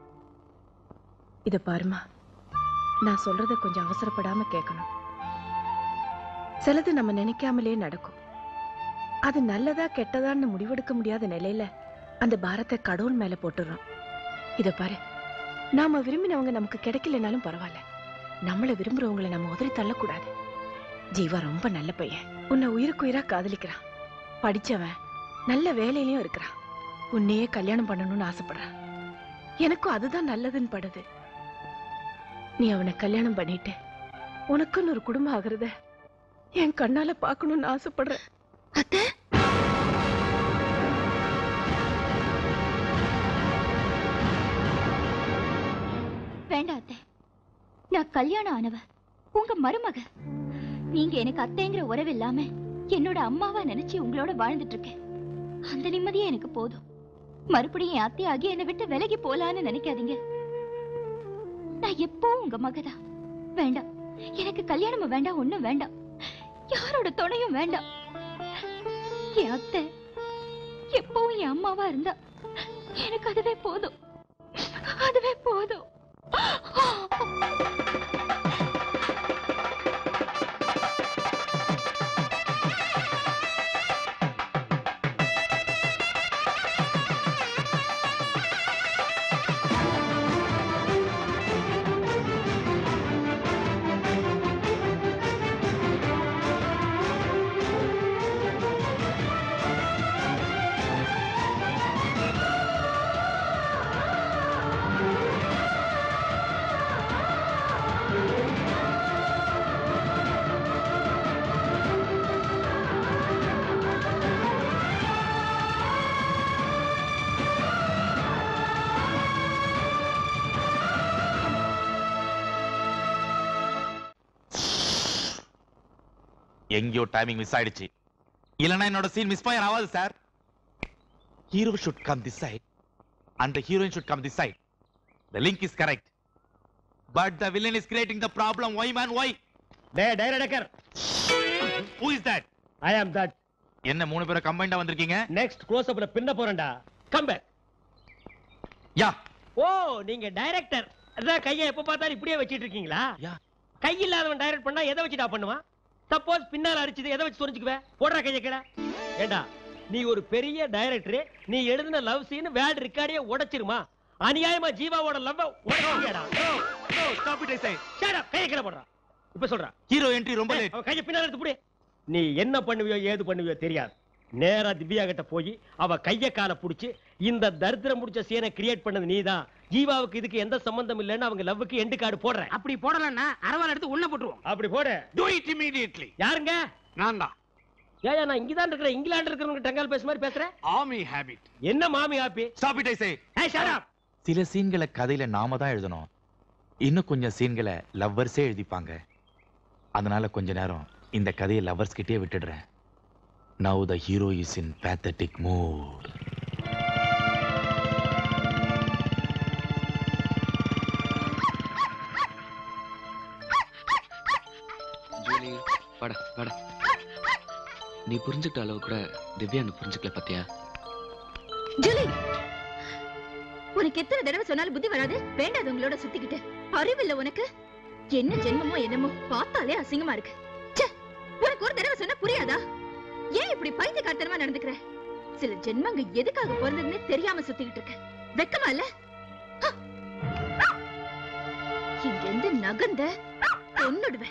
இத பாருமா நான் சொல்றத கொஞ்சம் அவசரப்படாம கேட்கணும் சிலது நம்ம நினைக்காமலே நடக்கும் அது நல்லதா கெட்டதான்னு முடிவெடுக்க முடியாத நிலையில அந்த பாரத்தை கடவுள் மேல போட்டுறோம் இத பாரு நாம விரும்பினவங்க நமக்கு கிடைக்கலனாலும் பரவாயில்ல நம்மள விரும்புறவங்களை நம்ம உதறி தள்ளக்கூடாது ஜீவா ரொம்ப நல்ல பையன் உன்னை உயிருக்கு உயிரா காதலிக்கிறான் படிச்சவன் நல்ல வேலையிலயும் இருக்கிறான் உன்னையே கல்யாணம் பண்ணணும்னு ஆசைப்படுறான் எனக்கும் அதுதான் நல்லதுன்னு படுது நீ அவனை கல்யாணம் பண்ணிட்டு உனக்குன்னு ஒரு குடும்பம் ஆகுறத என் கண்ணால பார்க்கணும்னு ஆசைப்படுறேன் வேண்டாம் அத்தை நான் கல்யாணம் ஆனவ உங்க மருமக நீங்க எனக்கு அத்தைங்கிற உறவு இல்லாம என்னோட அம்மாவா நினைச்சு உங்களோட வாழ்ந்துட்டு இருக்கேன் அந்த நிம்மதியே எனக்கு போதும் மறுபடியும் என் அத்தையாகி என்னை விட்டு விலகி போலான்னு நினைக்காதீங்க நான் எப்பவும் உங்க மகதா வேண்டாம் எனக்கு கல்யாணமும் வேண்டாம் ஒண்ணும் வேண்டாம் யாரோட துணையும் வேண்டாம் என் அத்தை எப்பவும் என் அம்மாவா இருந்தா எனக்கு அதுவே போதும் அதுவே போதும் எங்கேயோ டைமிங் மிஸ் ஆயிடுச்சு இல்லனா என்னோட சீன் மிஸ் ஃபயர் ஆகாது sir hero should come this side and the heroine should come this side the link is correct but the villain is creating the problem why man why டே director who is that I am that என்ன மூணு பேரும் கம்பைண்டா வந்திருக்கீங்க நெக்ஸ்ட் க்ளோஸ் அப்ல பின்ன போறேன்டா கம் பேக் யா ஓ நீங்க டைரக்டர் அதான் கையை எப்ப பார்த்தாலும் இப்படியே வச்சிட்டு இருக்கீங்களா கை இல்லாதவன் டைரக்ட் பண்ணா எதை வச்சுடா பண்ணுவான் சப்போஸ் பின்னால அடிச்சது எதை வச்சு சொரிஞ்சுக்குவேன் போடுற கையை கிட ஏண்டா நீ ஒரு பெரிய டைரக்டர் நீ எழுதின லவ் சீன் வேர்ல்ட் ரெக்கார்டே உடைச்சிருமா அநியாயமா ஜீவாவோட லவ் உடைச்சிருக்கேடா stop it I say shut up கையை கிட போடுறா இப்ப சொல்றா ஹீரோ என்ட்ரி ரொம்ப லேட் அவன் கையை பின்னால எடுத்து புடி நீ என்ன பண்ணுவியோ ஏது பண்ணுவியோ தெரியாது நேரா திவ்யா கிட்ட போய் அவ கைய கால புடிச்சு இந்த தரித்திரம் முடிச்ச சீனை கிரியேட் பண்ணது நீதான் ஜீவாவுக்கு இதுக்கு எந்த சம்பந்தம் இல்லைன்னு அவங்க லவ்வுக்கு எண்டு கார்டு போடுறேன் அப்படி போடலன்னா அரவாள் எடுத்து உள்ள போட்டுருவோம் அப்படி போடு டூ இட் இமிடியட்லி யாருங்க நான் தான் ஏயா நான் இங்கதான் இருக்கிறேன் இங்கிலாந்து இருக்கிறவங்க டங்கால் பேச மாதிரி பேசுறேன் ஆமி ஹேபிட் என்ன மாமி happy stop it I say ஏய் ஷட் அப் சில சீன்களை கதையில நாம தான் எழுதணும் இன்னும் கொஞ்சம் சீன்களை லவ்வர்ஸே எழுதிப்பாங்க அதனால கொஞ்ச நேரம் இந்த கதையை லவ்வர்ஸ் கிட்டே விட்டுடுறேன் now the hero is in pathetic mood Julie வாடா வாடா நீ புரிஞ்சுக்கிட்ட அளவு கூட திவ்யா என்ன புரிஞ்சுக்கல பாத்தியா ஜூலி உனக்கு எத்தனை தடவை சொன்னாலும் புத்தி வராது வேண்டாது உங்களோட சுத்திக்கிட்டு அறிவில்ல உனக்கு என்ன ஜென்மமோ என்னமோ பார்த்தாலே அசிங்கமா இருக்கு ச்சே, உனக்கு ஒரு தடவை சொன்னா புரியாதா ஏன் இப்படி பைத்தியக்காரத்தனமா நடந்துக்கிற சில ஜென்மங்க எதுக்காக பிறந்ததுன்னு தெரியாம சுத்திக்கிட்டு இருக்க வெக்கமா இல்ல ஹ! இங்க இருந்து நகர்ந்த கொன்னுடுவேன்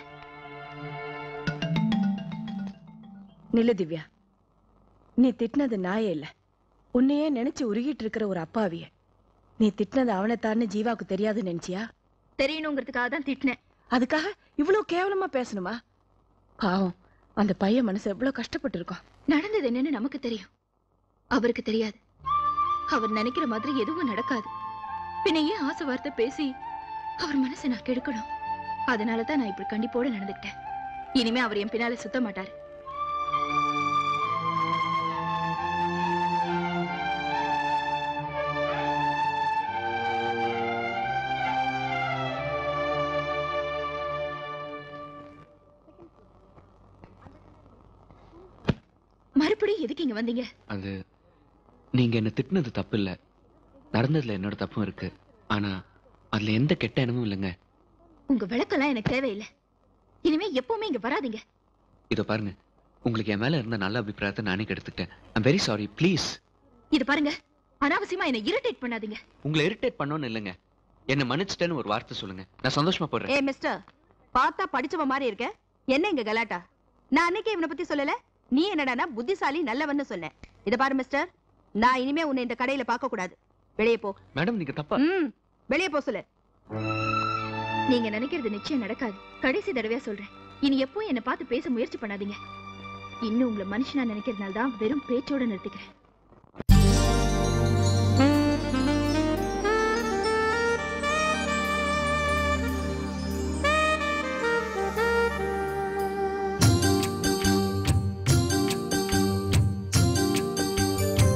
நில்லு திவ்யா நீ திட்டினது நாயே இல்ல உன்னையே நினைச்சு உருகிட்டு இருக்கிற ஒரு அப்பாவிய நீ திட்டினது அவனைத்தான்னு ஜீவாவுக்கு தெரியாதுன்னு நினைச்சியா தெரியணுங்கிறதுக்காக தான் திட்டினேன் அதுக்காக இவ்வளவு கேவலமா பேசணுமா பாவம் அந்த பையன் மனசு எவ்வளவு கஷ்டப்பட்டு இருக்கோம் நடந்தது என்னன்னு நமக்கு தெரியும் அவருக்கு தெரியாது அவர் நினைக்கிற மாதிரி எதுவும் நடக்காது பின்ன ஏன் ஆசை வார்த்தை பேசி அவர் மனசை நான் கெடுக்கணும் அதனால தான் நான் இப்படி கண்டிப்போட நடந்துக்கிட்டேன் இனிமே அவர் என் பின்னால சுத்த மாட்டாரு மறுபடியும் எதுக்கு இங்க வந்தீங்க அது நீங்க என்ன திட்டினது தப்பு இல்ல நடந்ததுல என்னோட தப்பும் இருக்கு ஆனா அதுல எந்த கெட்ட எண்ணமும் இல்லைங்க உங்க விளக்கெல்லாம் எனக்கு தேவையில்லை இனிமே எப்பவுமே இங்க வராதீங்க இதோ பாருங்க உங்களுக்கு என் மேல இருந்த நல்ல அபிப்பிராயத்தை நானே கெடுத்துக்கிட்டேன் ஐம் வெரி சாரி ப்ளீஸ் இது பாருங்க அனாவசியமா என்ன இரிட்டேட் பண்ணாதீங்க உங்களை இரிட்டேட் பண்ணணும்னு இல்லைங்க என்ன மன்னிச்சிட்டேன்னு ஒரு வார்த்தை சொல்லுங்க நான் சந்தோஷமா போடுறேன் ஏ மிஸ்டர் பார்த்தா படிச்சவ மாதிரி இருக்க என்ன இங்க கலாட்டா நான் அன்னைக்கு இவனை பத்தி சொல்லல நீ என்னடானா புத்திசாலி நல்லவன்னு சொன்னேன் இத பாரு மிஸ்டர் நான் இனிமே உன்னை இந்த கடையில பார்க்க கூடாது வெளியே போ மேடம் நீங்க தப்பா ம் வெளியே போ சொல்லு நீங்க நினைக்கிறது நிச்சயம் நடக்காது கடைசி தடவையா சொல்றேன் இனி எப்போ என்ன பார்த்து பேச முயற்சி பண்ணாதீங்க இன்னும் உங்களை மனுஷனா நினைக்கிறதுனால தான் வெறும் பேச்சோட நிறுத்திக்கிறேன் ஆ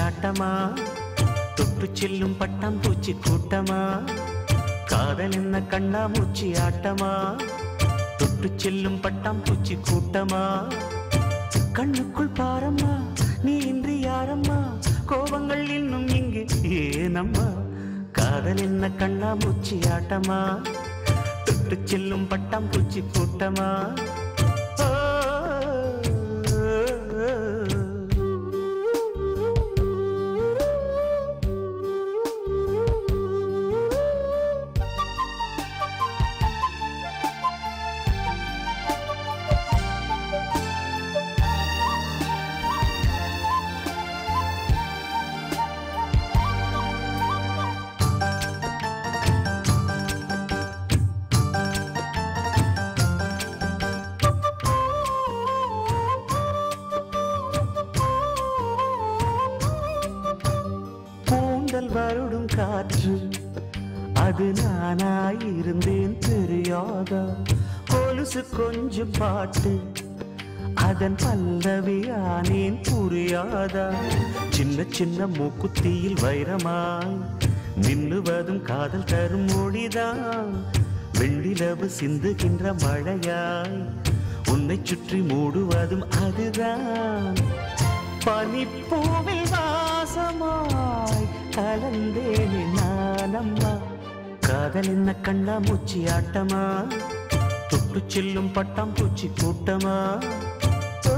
ஆட்டமா தொட்டு செல்லும் பட்டாம் பூச்சி கூட்டமா காதல் என்ன கண்ணாமூச்சி ஆட்டமா தொட்டு செல்லும் பட்டாம் பூச்சி கூட்டமா கண்ணுக்குள் பாரம்மா நீ இன்றி யாரம்மா கோபங்கள் இன்னும் இங்கு ஏனம்மா காதல் என்ன கண்ணாமூச்சி ஆட்டமா தொட்டு செல்லும் பட்டாம் பூச்சி கூட்டமா ஓ, கூந்தல் வருடும் காற்று அது நானாயிருந்தேன் தெரியாதா கொலுசு கொஞ்சம் பாட்டு அதன் பல்லவியானேன் புரியாதா சின்ன சின்ன மூக்குத்தியில் வைரமாய் மின்னுவதும் காதல் தரும் மொழிதான் வெள்ளிலவு சிந்துகின்ற மழையாய் உன்னை சுற்றி மூடுவதும் அதுதான் பனிப்பூவில் வாசமாய் கலந்தேனே நானம்மா காதல் என்ன கண்ணா மூச்சி ஆட்டமா தொட்டு செல்லும் பட்டாம் பூச்சி கூட்டமா ஓ,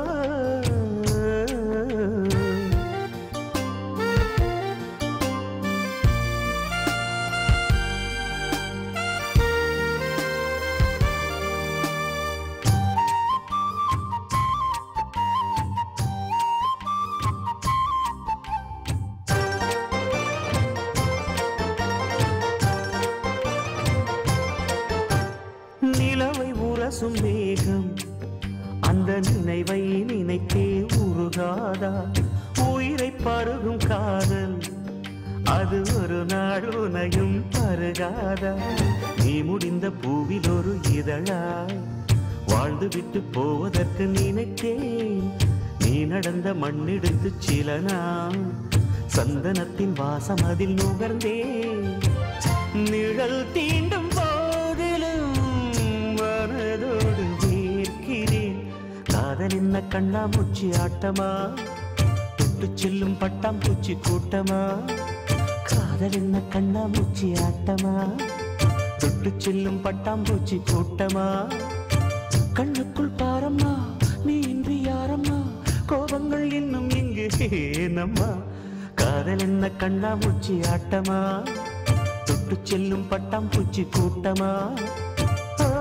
நிலவை உரசும் மேகம் அந்த நினைவை நினைத்தே உருகாதா உயிரை பருகும் காதல் அது ஒரு நாள் உனையும் பருகாதா நீ முடிந்த பூவில் ஒரு இதழாய் வாழ்ந்து விட்டு போவதற்கு நினைத்தேன் நீ நடந்த மண்ணெடுத்து சில நாள் சந்தனத்தின் வாசம் அதில் நுகர்ந்தேன் நிழல் தீண்டும் போதிலும் மனதோடு வேர்க்கிறேன் காதல் என்ன கண்ணாமூச்சி ஆட்டமா தொட்டு செல்லும் பட்டாம் பூச்சி கூட்டமா காதல் என்ன கண்ணாமூச்சி ஆட்டமா தொட்டு செல்லும் பட்டாம் பூச்சி கூட்டமா கண்ணுக்குள் பாரம்மா நீ இன்றி யாரம்மா கோபங்கள் இன்னும் இங்கு ஏனம்மா காதல் என்ன கண்ணாமூச்சி ஆட்டமா தொட்டு செல்லும் பட்டாம் பூச்சி கூட்டமா ஆ,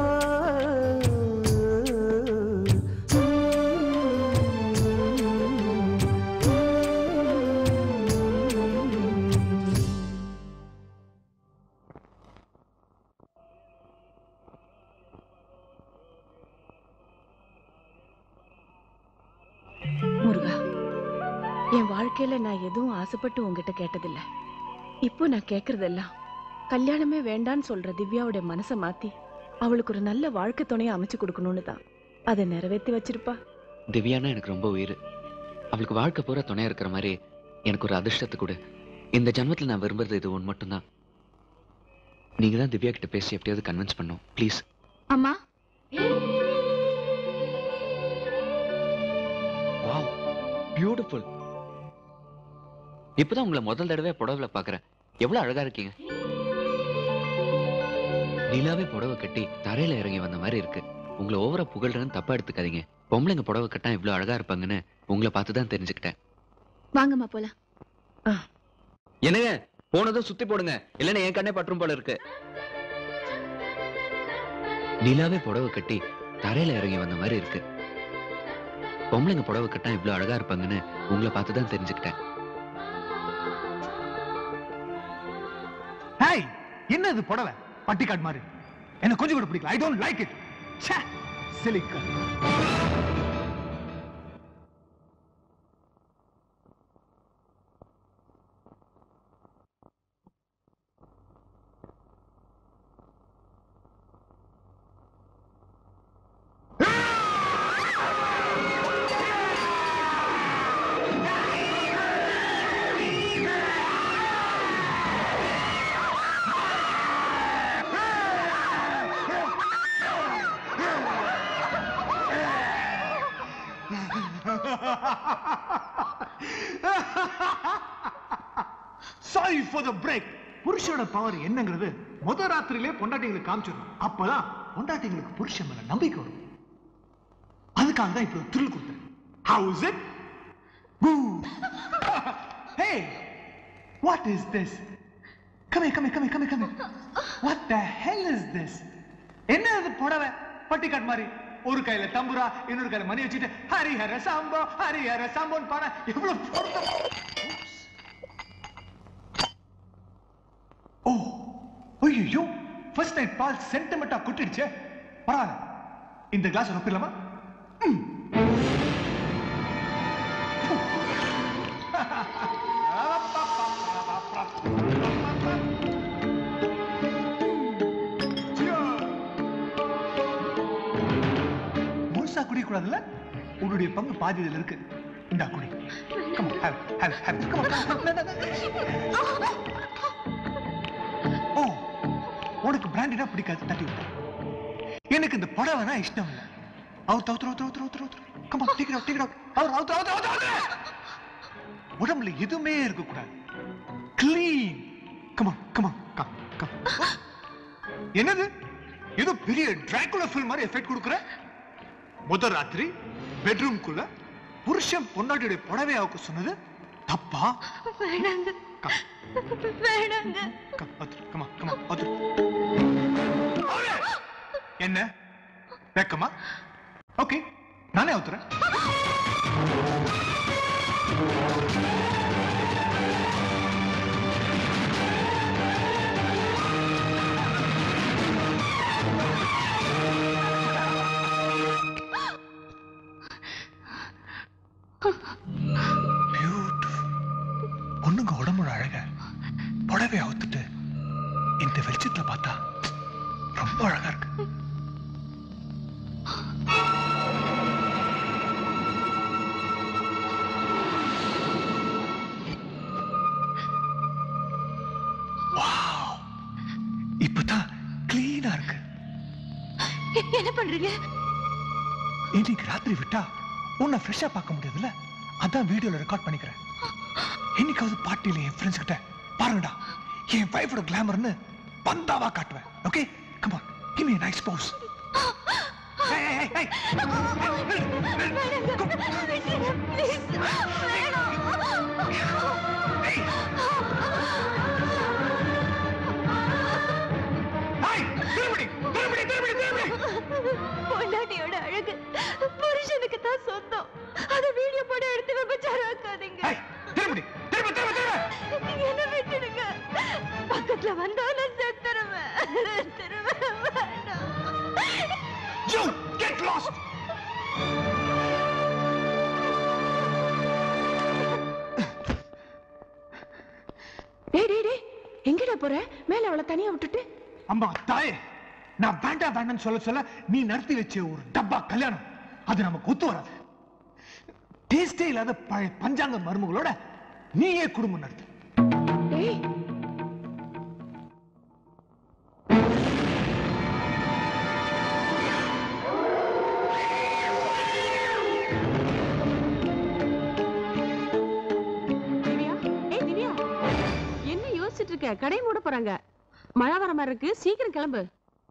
முருகா என் வாழ்க்கையில நான் எதுவும் ஆசைப்பட்டு உங்ககிட்ட கேட்டதில்ல இப்போ நான் கேக்குறதெல்லாம் கல்யாணமே வேண்டான்னு சொல்ற திவ்யாவோட மனசை மாத்தி அவளுக்கு ஒரு நல்ல வாழ்க்கை துணையை அமைச்சு கொடுக்கணும்னு தான் அதை நிறைவேற்றி வச்சிருப்பா திவ்யானா எனக்கு ரொம்ப உயிர் அவளுக்கு வாழ்க்கை பூரா துணையா இருக்கிற மாதிரி எனக்கு ஒரு அதிர்ஷ்டத்தை கொடு இந்த ஜன்மத்தில் நான் விரும்புறது இது ஒன்று மட்டும்தான் நீங்க தான் திவ்யா கிட்ட பேசி எப்படியாவது கன்வின்ஸ் பண்ணும் ப்ளீஸ் அம்மா வாவ் பியூட்டிஃபுல் இப்பதான் உங்களை முதல் தடவை புடவைல பாக்குறேன் எவ்வளவு அழகா இருக்கீங்க நிலாவே புடவை கட்டி தரையில இறங்கி வந்த மாதிரி இருக்கு உங்களை ஓவரா புகழ்றேன்னு தப்பா எடுத்துக்காதீங்க பொம்பளைங்க புடவை கட்டா இவ்வளவு அழகா இருப்பாங்கன்னு உங்களை பார்த்து தான் தெரிஞ்சுக்கிட்டேன் வாங்கம்மா போலாம் என்னங்க போனதும் சுத்தி போடுங்க இல்லைன்னா என் கண்ணே பற்றும் போல இருக்கு நிலாவே புடவை கட்டி தரையில இறங்கி வந்த மாதிரி இருக்கு பொம்பளைங்க புடவை கட்டா இவ்வளவு அழகா இருப்பாங்கன்னு உங்களை பார்த்து தான் தெரிஞ்சுக்கிட்டேன் ஹேய் என்ன இது புடவை பட்டிக்காட் மாதிரி எனக்கு கொஞ்சம் கூட பிடிக்கல I don't like it silicon hurry for the break புருஷனோட பவர் என்னங்கிறது முத ராத்திரியிலே பொண்டாட்டிங்களுக்கு காமிச்சிடணும் அப்பதான் பொண்டாட்டிங்களுக்கு புருஷன் மேல நம்பிக்கை வரும் அதுக்காக தான் இப்போ த்ரில் கொடுத்தேன் how is it hey what is this கமே கமே கமே கமே கமே what the hell is this என்ன இது புடவை பட்டிக்காட் மாதிரி ஒரு கையில தம்புரா இன்னொரு கையில மணி வச்சுட்டு ஹரிஹர சாம்போ ஹரிஹர சாம்போன்னு பாட எவ்வளவு பொருத்தம் ஓ ஐயோ ஃபர்ஸ்ட் நைட் பால் சென்டிமெண்டா குட்டிடுச்சே பரவாயில்ல இந்த கிளாஸ் ரொப்பிடலாமா முழுசா குடிக்கக்கூடாதுல்ல உன்னுடைய பங்கு பாதி இதுல இருக்கு இந்தா குடி Come on, have, have, have. Come on, come on. ஓ உனக்கு பிராண்டினா பிடிக்காது தட்டி விட்டேன் எனக்கு இந்த புடவைனா இஷ்டம் இல்லை அவுத்து அவுத்து அவுத்து அவுத்து அவுத்து அவுத்து கமா டேக் அவுட் டேக் அவுட் அவர் அவுத்து அவுத்து அவுத்து அவுத்து உடம்புல எதுவுமே இருக்க கூடாது க்ளீன் கமா கமா கம் கம் என்னது ஏதோ பெரிய டிராகுலா ஃபில்ம் மாதிரி எஃபெக்ட் கொடுக்குற முதல் ராத்திரி பெட்ரூம்குள்ள புருஷன் பொண்டாட்டியுடைய புடவையாவுக்கு சொன்னது தப்பா வேணாங்க வேணாங்க கம் அவுத்து கமா கமா அவுத்து என்ன வெக்கமா ஓகே நானே அவுத்துறேன் பொண்ணுங்க உடம்போட அழக புடவை அவுத்துட்டு இந்த வெளிச்சத்துல பார்த்தா ரொம்ப அழகா இருக்கு Wow. இப்பதான் கிளீனா இருக்கு என்ன பண்றீங்க இன்னைக்கு ராத்திரி விட்டா உன்னை ஃப்ரெஷ்ஷா பார்க்க முடியாதுல்ல அதான் வீடியோல ரெக்கார்ட் பண்ணிக்கிறேன் என்னைக்காவது பார்ட்டியில என் ஃப்ரெண்ட்ஸ் கிட்ட பாருங்கடா என் வைஃபோட கிளாமர்னு பந்தாவா காட்டுவேன் okay come on give me nice pose பொண்டாட்டியோட அழகு புருஷனுக்கு தான் சொந்தம் அத வீடியோ போட எடுத்து விபச்சாராக்காதீங்க என்ன விட்டுடுங்க பக்கத்துல வந்தா நான் செத்துருவேன் செத்துருவேன் வேண்டாம் You get lost! டேய் டேய் டேய் எங்கடா போற மேல அவளை தனியா விட்டுட்டு அம்மா தாயே நான் வேண்டாம் வேண்டாம்னு சொல்ல சொல்ல நீ நடத்தி வச்ச ஒரு டப்பா கல்யாணம் அது நமக்கு ஒத்து வராது டேஸ்டே இல்லாத பழைய பஞ்சாங்க மருமகளோட நீயே குடும்பம் நடத்து டேய் திவ்யா ஏய் திவ்யா என்ன யோசிச்சுட்டு இருக்க கடை மூட போறாங்க மழை வர மாதிரி இருக்கு சீக்கிரம் கிளம்பு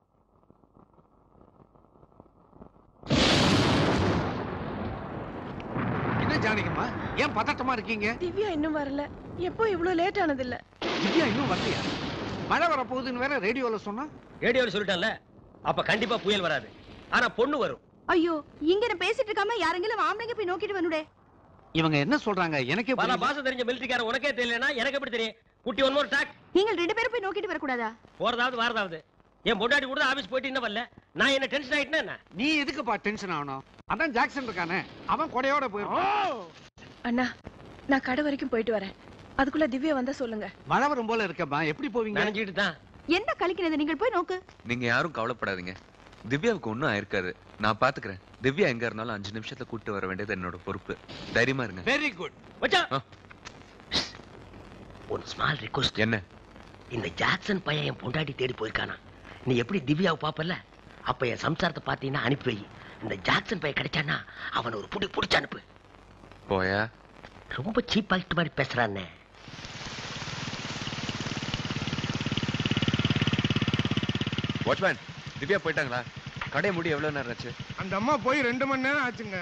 என்ன ஜானகிம்மா ஏன் பதட்டமா இருக்கீங்க திவ்யா இன்னும் வரல எப்போ இவ்வளவு லேட் ஆனது இல்ல திவ்யா இன்னும் வரலையா மழை வர போகுதுன்னு வேற ரேடியோல சொன்னா ரேடியோல சொல்லிட்டேன்ல அப்ப கண்டிப்பா புயல் வராது ஆனா பொண்ணு வரும் ஐயோ இங்க நான் பேசிட்டு இருக்காம யாரெങ്കിലും ஆம்பளைங்க போய் நோக்கிட்டு வந்துடே இவங்க என்ன சொல்றாங்க எனக்கே பல புரியல. பாசம் தெரிஞ்ச மிலிட்டரிக்காரன் உனக்கே தெரியலனா எனக்கு எப்படி தெரியும் குட்டி ஒன் மோர் டாக் நீங்கள் ரெண்டு பேரும் போய் நோக்கிட்டு வரக்கூடாதா போறதாவது வாரதாவது என் பொண்டாட்டி கூட ஆபீஸ் போயிட்டு இன்னும் வரல நான் என்ன டென்ஷன் ஆயிட்டேன்னா என்ன நீ எதுக்குப்பா டென்ஷன் ஆகணும் அதான் ஜாக்சன் இருக்கானே அவன் கொடையோட போயிருக்கான் அண்ணா நான் கடை வரைக்கும் போயிட்டு வரேன் அதுக்குள்ள திவ்யா வந்தா சொல்லுங்க மழை வரும் போல இருக்கம்மா எப்படி போவீங்க நினைஞ்சிட்டு தான் என்ன கலிக்கிறது நீங்கள் போய் நோக்கு நீங்க யாரும் கவலைப்படாதீங்க திவ்யாவுக்கு ஒன்றும் ஆயிருக்காரு நான் பாத்துக்கிறேன் திவ்யா எங்க இருந்தாலும் அஞ்சு நிமிஷத்துல கூட்டு வர வேண்டியது என்னோட பொறுப்பு தைரியமா இருங்க வெரி குட் மச்சான் ஆ. ஒரு ஸ்மால் ரிக்வஸ்ட் என்ன இந்த ஜாக்சன் பையன் என் பொண்டாட்டி தேடி போயிருக்கானா நீ எப்படி திவ்யாவை பாப்பல அப்ப என் சம்சாரத்தை பார்த்தீங்கன்னா அனுப்பி வை இந்த ஜாக்சன் பையன் கிடைச்சானா அவனை ஒரு புடி புடிச்சு அனுப்பு போயா ரொம்ப சீப் ஆகிட்டு மாதிரி பேசுறானே வாட்ச்மேன் திவ்யா போயிட்டாங்களா கடை மூடி எவ்வளவு நேரம் ஆச்சு அந்த அம்மா போய் ரெண்டு மணி நேரம் ஆச்சுங்க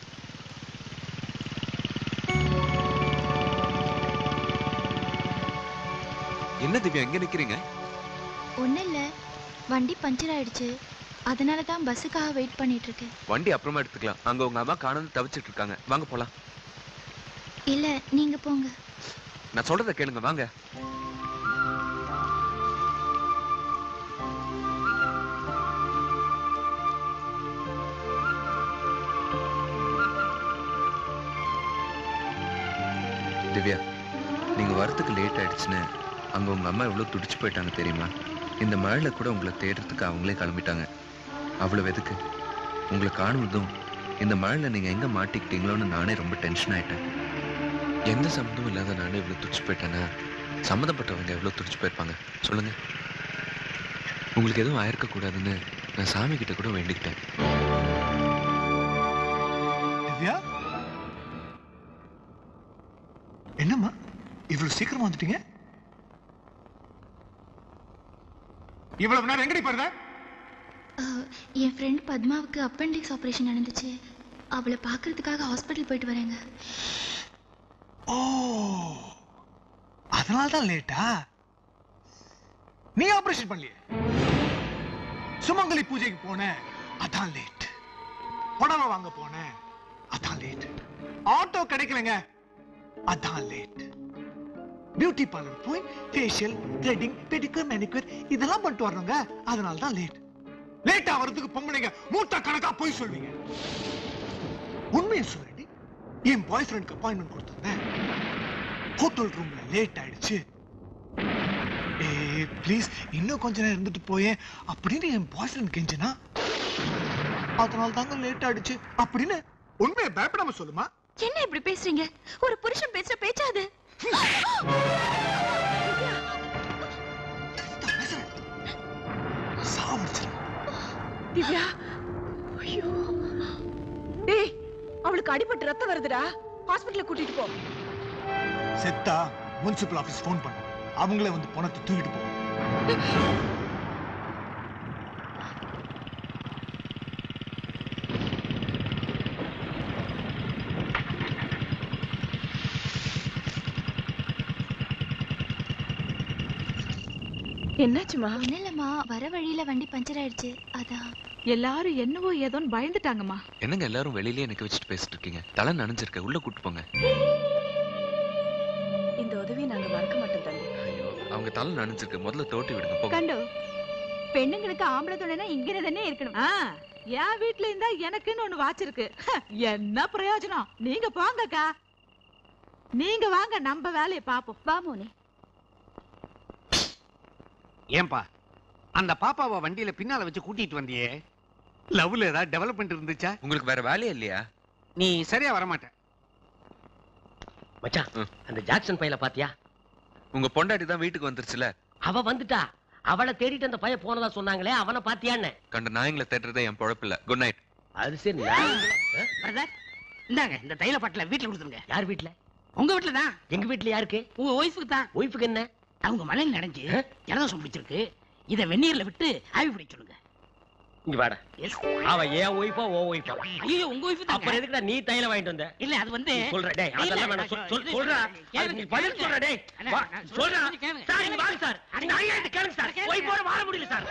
என்ன திவ்யா எங்க நிக்கிறீங்க ஒன்றும் இல்லை வண்டி பஞ்சர் ஆயிடுச்சு அதனால தான் பஸ்ஸுக்காக வெயிட் பண்ணிட்டு இருக்கேன் வண்டி அப்புறமா எடுத்துக்கலாம் அங்க உங்க அம்மா காணோம்னு தவிச்சிட்டு இருக்காங்க வாங்க போலாம் இல்லை நீங்கள் போங்க நான் சொல்றத கேளுங்க வாங்க திவ்யா நீங்க வரத்துக்கு லேட் ஆயிடுச்சுன்னு அங்க உங்க அம்மா எவ்வளவு துடிச்சு போயிட்டாங்க தெரியுமா இந்த மழையில கூட உங்களை தேடுறதுக்கு அவங்களே கிளம்பிட்டாங்க அவ்வளவு எதுக்கு உங்களை காணுவதும் இந்த மழையில நீங்க எங்க மாட்டிக்கிட்டீங்களோன்னு நானே ரொம்ப டென்ஷன் ஆயிட்டேன் எந்த சம்மந்தமும் இல்லாத நானே இவ்வளவு துடிச்சு போயிட்டேன்னா சம்மந்தப்பட்டவங்க எவ்வளவு துடிச்சு போயிருப்பாங்க சொல்லுங்க உங்களுக்கு எதுவும் ஆயிருக்க கூடாதுன்னு நான் சாமி கிட்ட கூட வேண்டிக்கிட்டேன் திவ்யா என்னம்மா இவ்வளவு சீக்கிரமா வந்துட்டீங்க இவ்வளவு நேரம் எங்கடி போறத அஹ், என் ஃப்ரெண்ட் பத்மாவுக்கு அப்பெண்டிக்ஸ் ஆப்ரேஷன் நடந்துச்சு அவளை பார்க்கறதுக்காக ஹாஸ்பிட்டல் போயிட்டு வரேங்க ஓ அதனால தான் லேட்டா நீ ஆபரேஷன் பண்ணலையே சுமங்கலி பூஜைக்கு போனேன் அதான் லேட் புடவை வாங்க போனேன் அதான் லேட் ஆட்டோ கிடைக்கலங்க அதான் லேட் பியூட்டி பார்லர் போய் ஃபேஷியல் த்ரெட்டிங் பெடிக்யூர் மேனிக்யூர் இதெல்லாம் பண்ணிட்டு வரணுங்க அதனால தான் லேட் லேட்டா வரதுக்கு பொம்பளைங்க மூட்டை கணக்கா போய் சொல்வீங்க உண்மையை சொல்றேன் என் பாய் ஃப்ரெண்ட்க்கு அப்பாயின்மெண்ட் கொடுத்திருந்தேன் ஹோட்டல் ரூம்ல லேட் ஆயிடுச்சு ஏ ப்ளீஸ் இன்னும் கொஞ்ச நேரம் இருந்துட்டு போயேன் அப்படின்னு என் பாய் ஃப்ரெண்ட் கெஞ்சினா அதனால தாங்க லேட் ஆயிடுச்சு அப்படின்னு உண்மையை பயப்படாம சொல்லுமா என்ன இப்படி பேசுறீங்க ஒரு புருஷன் பேசுற பேச்சா அது திவ்யா ஐயோ டேய் அவளுக்கு அடிபட்டு ரத்தம் வருதுடா ஹாஸ்பிடல்ல கூட்டிட்டு போ செத்தா முனிசிபல் ஆபீஸ் ஃபோன் பண்ணு அவங்களே வந்து பணத்தை தூக்கிட்டு போவோம் என்னாச்சுமா ஒன்றும் இல்லைம்மா வர வழியில வண்டி பஞ்சர் ஆயிடுச்சு அதான் எல்லாரும் என்னவோ ஏதோன்னு பயந்துட்டாங்கம்மா என்னங்க எல்லாரும் வெளியிலேயே நிக்க வச்சுட்டு பேசிட்டு இருக்கீங்க தலை நனைஞ்சிருக்க உள்ள கூட்டு போங்க இந்த உதவியை நாங்க மறக்க மாட்டோம் தம்பி அவங்க தலை நனைஞ்சிருக்கு முதல்ல தோட்டி விடுங்க போங்க கண்டு பெண்ணுங்களுக்கு ஆம்பளை துணைனா இங்கே தானே இருக்கணும் ஆ என் வீட்ல இருந்தா எனக்குன்னு ஒண்ணு வாச்சிருக்கு ஹ, என்ன பிரயோஜனம் நீங்க போங்கக்கா நீங்க வாங்க நம்ம வேலையை பாப்போம் வா மோனி ஏன்பா அந்த பாப்பாவை வண்டியில பின்னால வச்சு கூட்டிட்டு வந்தியே லவ்ல ஏதாவது டெவலப்மெண்ட் இருந்துச்சா உங்களுக்கு வேற வேலையே இல்லையா நீ சரியா வரமாட்ட மச்சான் அந்த ஜாக்சன் பையல பாத்தியா உங்க பொண்டாட்டி தான் வீட்டுக்கு வந்துருச்சுல அவ வந்துட்டா அவளை தேடிட்டு அந்த பையன் போனதா சொன்னாங்களே அவனை பாத்தியான்னு கண்ட நாயங்களை தேடுறதே என் பொழப்பு இல்ல குட் நைட் அது சரி பிரதர் இந்தாங்க இந்த தைல பாட்டில வீட்டுல கொடுத்துருங்க யார் வீட்ல உங்க வீட்டுல தான் எங்க வீட்ல யாருக்கு உங்க ஒய்ஃபுக்கு தான் ஒய்ஃபுக்கு என்ன அவங்க மலையில் நனைஞ்சு ஜலதோஷம் பிடிச்சிருக்கு இத வெந்நீர்ல விட்டு ஆவி பிடிக்க சொல்லுங்க இங்க வாடா அவ ஏன் ஒய்ஃபா ஓ ஒய்ஃபா ஐயோ உங்க ஒய்ஃப் தான் அப்புறம் எதுக்குடா நீ தைல வாங்கிட்டு வந்த இல்ல அது வந்து நீ சொல்ற டேய் அதெல்லாம் வேணாம் சொல் சொல் சொல்றா அதுக்கு நீ பதில் சொல்ற டேய் வா சொல்றா சார் இங்க வாங்க சார் நீங்க ஐயா இது கேளுங்க சார் ஒய்ஃபோட வாழ முடியல சார்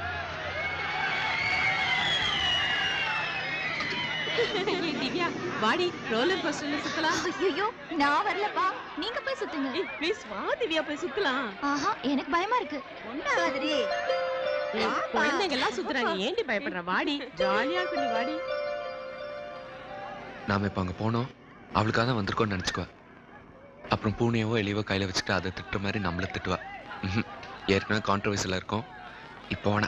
திவ்யா வாடி ரோலர் கோஸ்டர்ல சுத்தலாம் ஐயோ நான் வரலப்பா நீங்க போய் சுத்துங்க ப்ளீஸ் வா திவ்யா போய் சுத்தலாம் ஆஹா எனக்கு பயமா இருக்கு ஒன்னாவதுரி குழந்தைங்க எல்லாம் சுத்துறாங்க ஏண்டி பயப்படுற வாடி ஜாலியா இருக்கு நீ வாடி நாம இப்ப அங்க போனோம் அவளுக்காக தான் வந்திருக்கோம்னு நினைச்சுக்குவா அப்புறம் பூனையவோ எலியவோ கையில வச்சுட்டு அதை திட்டுற மாதிரி நம்மள திட்டுவா ம்ஹும். ஏற்கனவே கான்ட்ரவர்சியில் இருக்கோம் இப்போ வேணா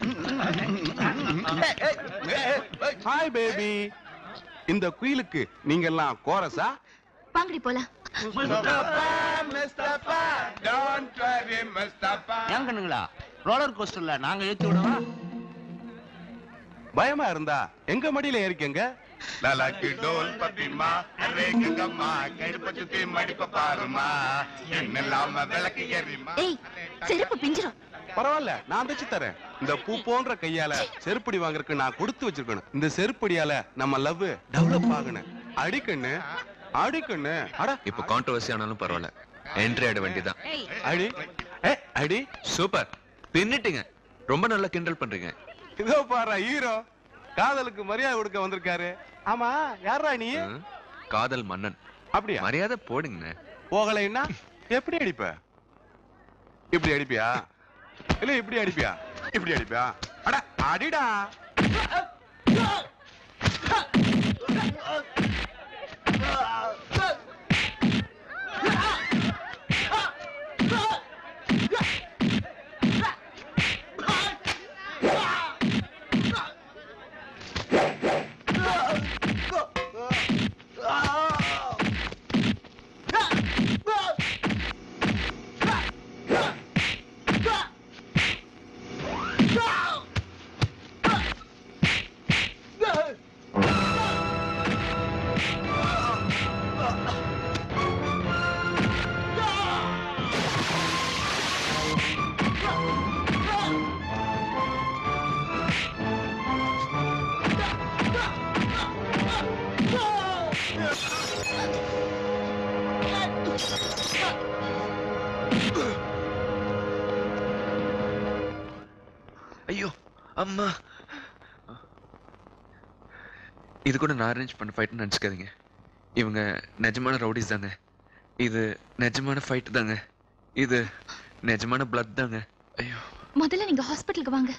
ஹாய் பேபி இந்த குயிலுக்கு நீங்க எல்லாம் கோரஸா வாங்கடி போலாம் ஏன் கண்ணுங்களா ரோலர் கோஸ்டர்ல நாங்க ஏத்தி விடவா பயமா இருந்தா எங்க மடியில ஏறிக்கங்க லலக்கு டோல் பத்திமா ரேக்குங்கம்மா கெடுப்ப சுத்தி மடிப்ப பாருமா என்னெல்லாம விளக்கு எறிமா ஏய் செருப்பு பிஞ்சிரும் பரவாயில்ல நான் தச்சு தரேன் இந்த பூ போன்ற கையால செருப்படி வாங்குறதுக்கு நான் கொடுத்து வச்சிருக்கணும் இந்த செருப்படியால நம்ம லவ் டெவலப் ஆகணும் அடிக்கண்ணு அடிக்கண்ணு அட இப்போ கான்ட்ரவர்சி ஆனாலும் பரவாயில்ல என்ட்ரி ஆட வேண்டியதான் அடி ஏ அடி சூப்பர் பின்னிட்டீங்க ரொம்ப நல்லா கிண்டல் பண்றீங்க இதோ பாரு ஹீரோ காதலுக்கு மரியாதை கொடுக்க வந்திருக்காரு ஆமா யாரா நீ காதல் மன்னன் அப்படியா மரியாதை போடுங்க போகலைன்னா எப்படி அடிப்ப இப்படி அடிப்பியா இல்ல இப்படி அடிப்பியா இப்படி அடிப்பியா அட அடிடா ஐயோ அம்மா இது கூட நான் அரேஞ்ச் பண்ண ஃபைட்னு நினச்சிக்காதீங்க இவங்க நிஜமான ரவுடிஸ் தாங்க இது நிஜமான ஃபைட் தாங்க இது நிஜமான பிளட் தாங்க ஐயோ முதல்ல நீங்க ஹாஸ்பிட்டலுக்கு வாங்க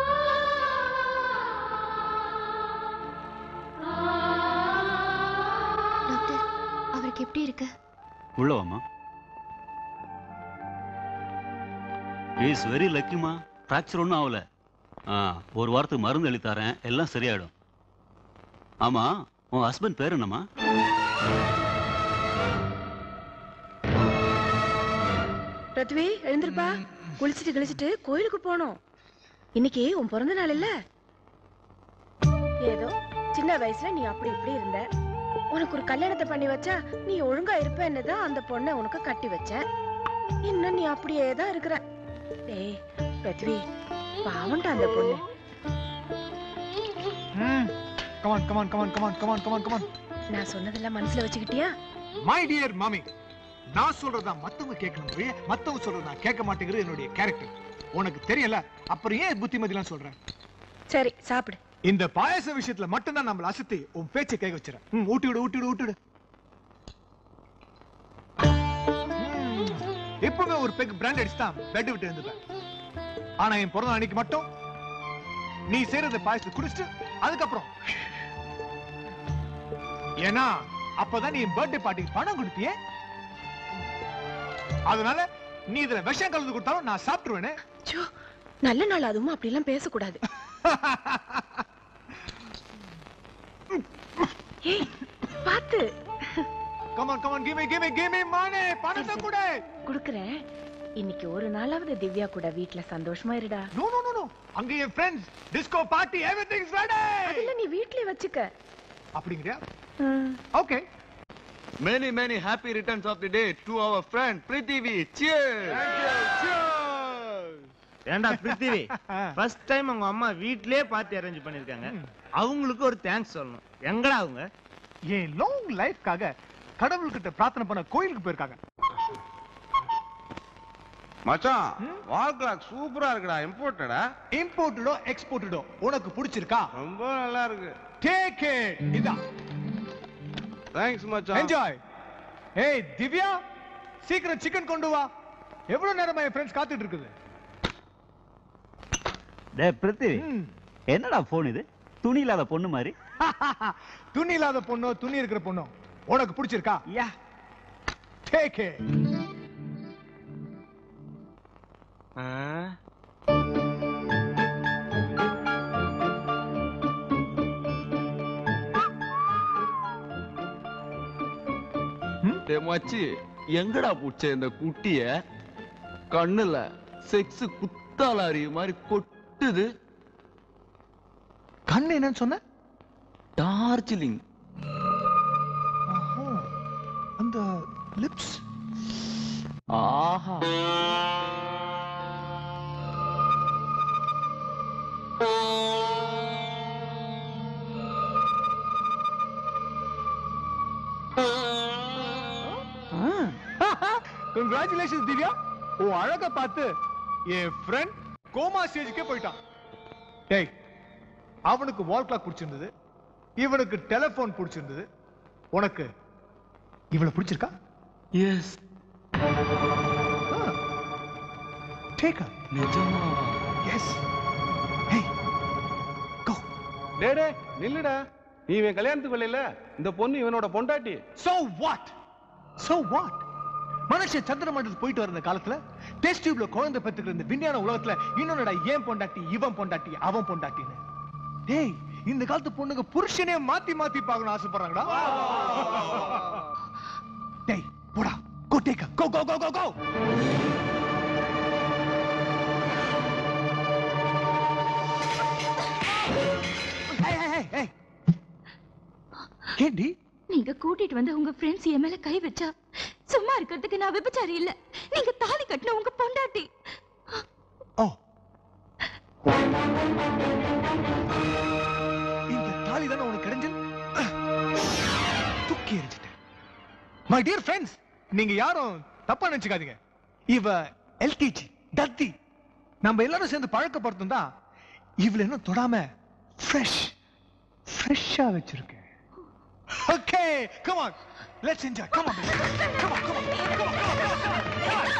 டாக்டர் அவருக்கு எப்படி இருக்கு உள்ள வாம்மா இஸ் வெரி லக்கிமா ஃப்ராக்சர் ஒன்றும் ஆகல ஆ ஒரு வாரத்துக்கு மருந்து எழுதி தரேன் எல்லாம் சரியாயிடும் ஆமா உன் ஹஸ்பண்ட் பேர் என்னம்மா பிருத்வி எழுந்திருப்பா குளிச்சுட்டு கிழிச்சிட்டு கோயிலுக்கு போனோம் இன்னைக்கு உன் பிறந்த நாள் இல்ல ஏதோ சின்ன வயசுல நீ அப்படி இப்படி இருந்த உனக்கு ஒரு கல்யாணத்தை பண்ணி வச்சா நீ ஒழுங்கா இருப்பேன்னு தான் அந்த பொண்ணை உனக்கு கட்டி வச்சேன் இன்னும் நீ அப்படியே தான் இருக்கிற டேய் பிருத்வி பாவம்டா அந்த பொண்ணு come on come on come on come on come on come on come on நான் சொன்னதெல்லாம் மனசுல வச்சுக்கிட்டியா மை டியர் மாமி நான் சொல்றதா மத்தவங்க கேட்கணும் ஒழிய மத்தவங்க சொல்றத நான் கேட்க மாட்டேங்கிறது என்னுடைய கேரக்டர் உனக்கு தெரியல அப்புறம் ஏன் புத்திமதிலாம் சொல்றேன் சரி சாப்பிடு இந்த பாயாச விஷயத்துல மட்டும்தான் நம்மள அசத்தி உன் பேச்சை கேட்க வச்சிடறேன் ம், ஊட்டி விடு ஊட்டி விடு ஊட்டி விடு ம், எப்பவுமே ஒரு பெக் பிராண்ட் அடிச்சு தான் பெட் விட்டு இருந்துப்பேன் ஆனா என் பிறந்த அன்னைக்கு மட்டும் நீ செய்யறத பாயசத்தை குடிச்சிட்டு அதுக்கப்புறம் ஏன்னா அப்பதான் நீ பர்த்டே பார்ட்டிக்கு பணம் கொடுப்பியே அதனால நீ இதுல விஷம் கலந்து கொடுத்தாலும் நான் சாப்பிட்டுருவேனே சோ நல்ல நாள் அதுவும் அப்படி எல்லாம் பேசக்கூடாது ஏய் பாத்து come on come on give me give me give me மானே பணத்தை கூட குடுக்குறேன் இன்னைக்கு ஒரு நாளாவது திவ்யா கூட வீட்ல சந்தோஷமா இருடா நோ நோ நோ நோ அங்க என் friends disco party everything is ready அதெல்லாம் நீ வீட்லயே வச்சுக்க அப்படிங்கறியா ம். Okay Many, many happy returns of the day to our friend Prithivi. Cheers! ஏண்டா பிருத்திவி ஃபர்ஸ்ட் டைம் அவங்க அம்மா வீட்லயே பார்ட்டி அரேஞ்ச் பண்ணிருக்காங்க அவங்களுக்கு ஒரு தேங்க்ஸ் சொல்லணும் எங்கடா அவங்க என் லாங் லைஃப்காக கடவுள்கிட்ட பிரார்த்தனை பண்ண கோயிலுக்கு போயிருக்காங்க மச்சான் வால் கிளாக் சூப்பரா இருக்குடா இம்போர்ட்டடா இம்போர்ட்டடோ எக்ஸ்போர்ட்டடோ உனக்கு பிடிச்சிருக்கா ரொம்ப நல்லா இருக்கு டேக் இட் இதா தேங்க்ஸ் மச்சான் என்ஜாய் ஏய் திவ்யா சீக்கிரம் சிக்கன் கொண்டு வா எவ்வளவு நேரமா என் ஃப்ரெண்ட்ஸ் காத்துட்டு இருக்குது டே பிருத்திவி என்னடா போன் இது துணி இல்லாத பொண்ணு மாதிரி துணி இல்லாத பொண்ணோ துணி இருக்கிற பொண்ணோ உனக்கு பிடிச்சிருக்கா யா டேக் இட் டேய் மச்சி எங்கடா புடிச்ச இந்த குட்டிய கண்ணுல செக்ஸ் குத்தால அறிவு மாதிரி கொட்டுது கண்ணு என்னன்னு சொன்ன டார்ஜிலிங் அந்த லிப்ஸ் ஆஹா கங்க்ராச்சுலேஷன் திவ்யா உன் அழக பார்த்து என் ஃப்ரெண்ட் கோமா ஸ்டேஜுக்கே போயிட்டான் டேய் அவனுக்கு வால் கிளாக் பிடிச்சிருந்தது இவனுக்கு டெலிபோன் பிடிச்சிருந்தது உனக்கு இவளை பிடிச்சிருக்கா எஸ் டேக் நிஜமா எஸ் டேய் டேய் நில்லுடா நீ இவன் கல்யாணத்துக்கு வரல இந்த பொண்ணு இவனோட பொண்டாட்டி சோ வாட் சோ வாட் மனுஷன் சந்திர மண்டலத்துக்கு போயிட்டு வர இந்த காலத்துல டெஸ்ட் டியூப்ல குழந்தை பெத்துக்கிற இந்த விஞ்ஞான உலகத்துல இன்னொன்னடா ஏன் பொண்டாட்டி இவன் பொண்டாட்டி அவன் பொண்டாட்டின்னு டேய் இந்த காலத்து பொண்ணுங்க புருஷனே மாத்தி மாத்தி பார்க்கணும் ஆசைப்படுறாங்கடா டேய் போடா கோ டேக் கோ கோ கோ கோ கோ ஏண்டி நீங்க கூட்டிட்டு வந்து உங்க ஃப்ரெண்ட்ஸ் என் மேல கை வச்சா சும்மா இருக்கிறதுக்கு நான் விபச்சாரி இல்ல நீங்க தாலி கட்டின உங்க பொண்டாட்டி இந்த தாலி தானே உனக்கு கிடைஞ்சது தூக்கி எறிஞ்சிட்டேன் மை டியர் ஃப்ரெண்ட்ஸ் நீங்க யாரும் தப்பா நினைச்சுக்காதீங்க இவ எல்கேஜி தத்தி நம்ம எல்லாரும் சேர்ந்து பழக்கப்படுத்தும் தான் இவள இன்னும் தொடாம ஃப்ரெஷ் ஃப்ரெஷ்ஷா வச்சிருக்கேன் okay come on let's enjoy come on come on come on come on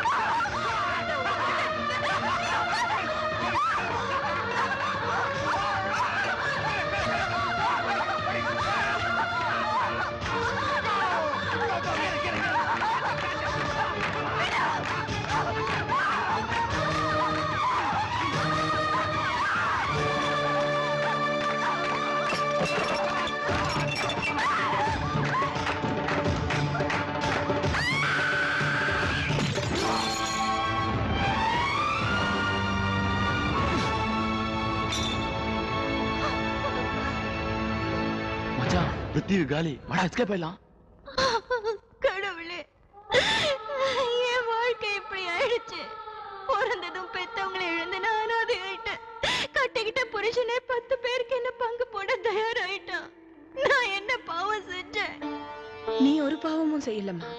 மச்சான் பிருத்திவி காலி வாடா எஸ்கேப் ஆயிடலாம் கடவுளே என் வாழ்க்கை இப்படி ஆயிடுச்சு பிறந்ததும் பெத்தவங்களை இழந்து நானும் அதை ஆயிட்டேன் கட்டிக்கிட்ட புருஷனே பத்து பேருக்கு என்ன பங்கு போட தயாராயிட்டான் நான் என்ன பாவம் செஞ்சேன் நீ ஒரு பாவமும் செய்யலம்மா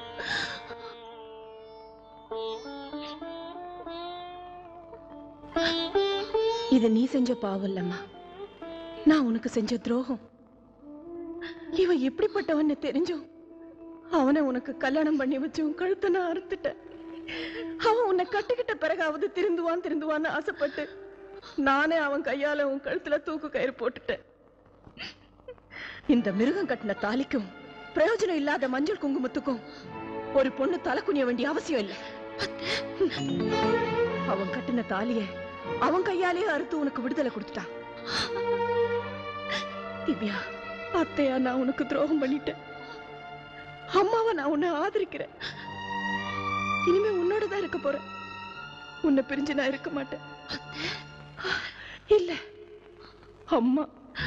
இது நீ செஞ்ச பாவம் இல்லம்மா நான் உனக்கு செஞ்ச துரோகம் இவன் எப்படிப்பட்டவன்னு தெரிஞ்சும் அவனை உனக்கு கல்யாணம் பண்ணி வச்சு உன் கழுத்தை நான் அறுத்துட்டேன் அவன் உன்னை கட்டிக்கிட்ட பிறகாவது திருந்துவான் திருந்துவான்னு ஆசைப்பட்டு நானே அவன் கையால உன் கழுத்துல தூக்கு கயிறு போட்டுட்டேன் இந்த மிருகம் கட்டின தாலிக்கும் பிரயோஜனம் இல்லாத மஞ்சள் குங்குமத்துக்கும் ஒரு பொண்ணு தலை குனிய வேண்டிய அவசியம் இல்லை அவன் கட்டின தாலிய அவன் கையாலே அறுத்து உனக்கு விடுதலை கொடுத்துட்டான் திவ்யா அத்தையா நான் உனக்கு துரோகம் பண்ணிட்டேன் அம்மாவை நான் உன்னை ஆதரிக்கிறேன் இனிமே உன்னோட தான் இருக்க போறேன் உன்னை பிரிஞ்சு நான் இருக்க மாட்டேன் இல்ல அம்மா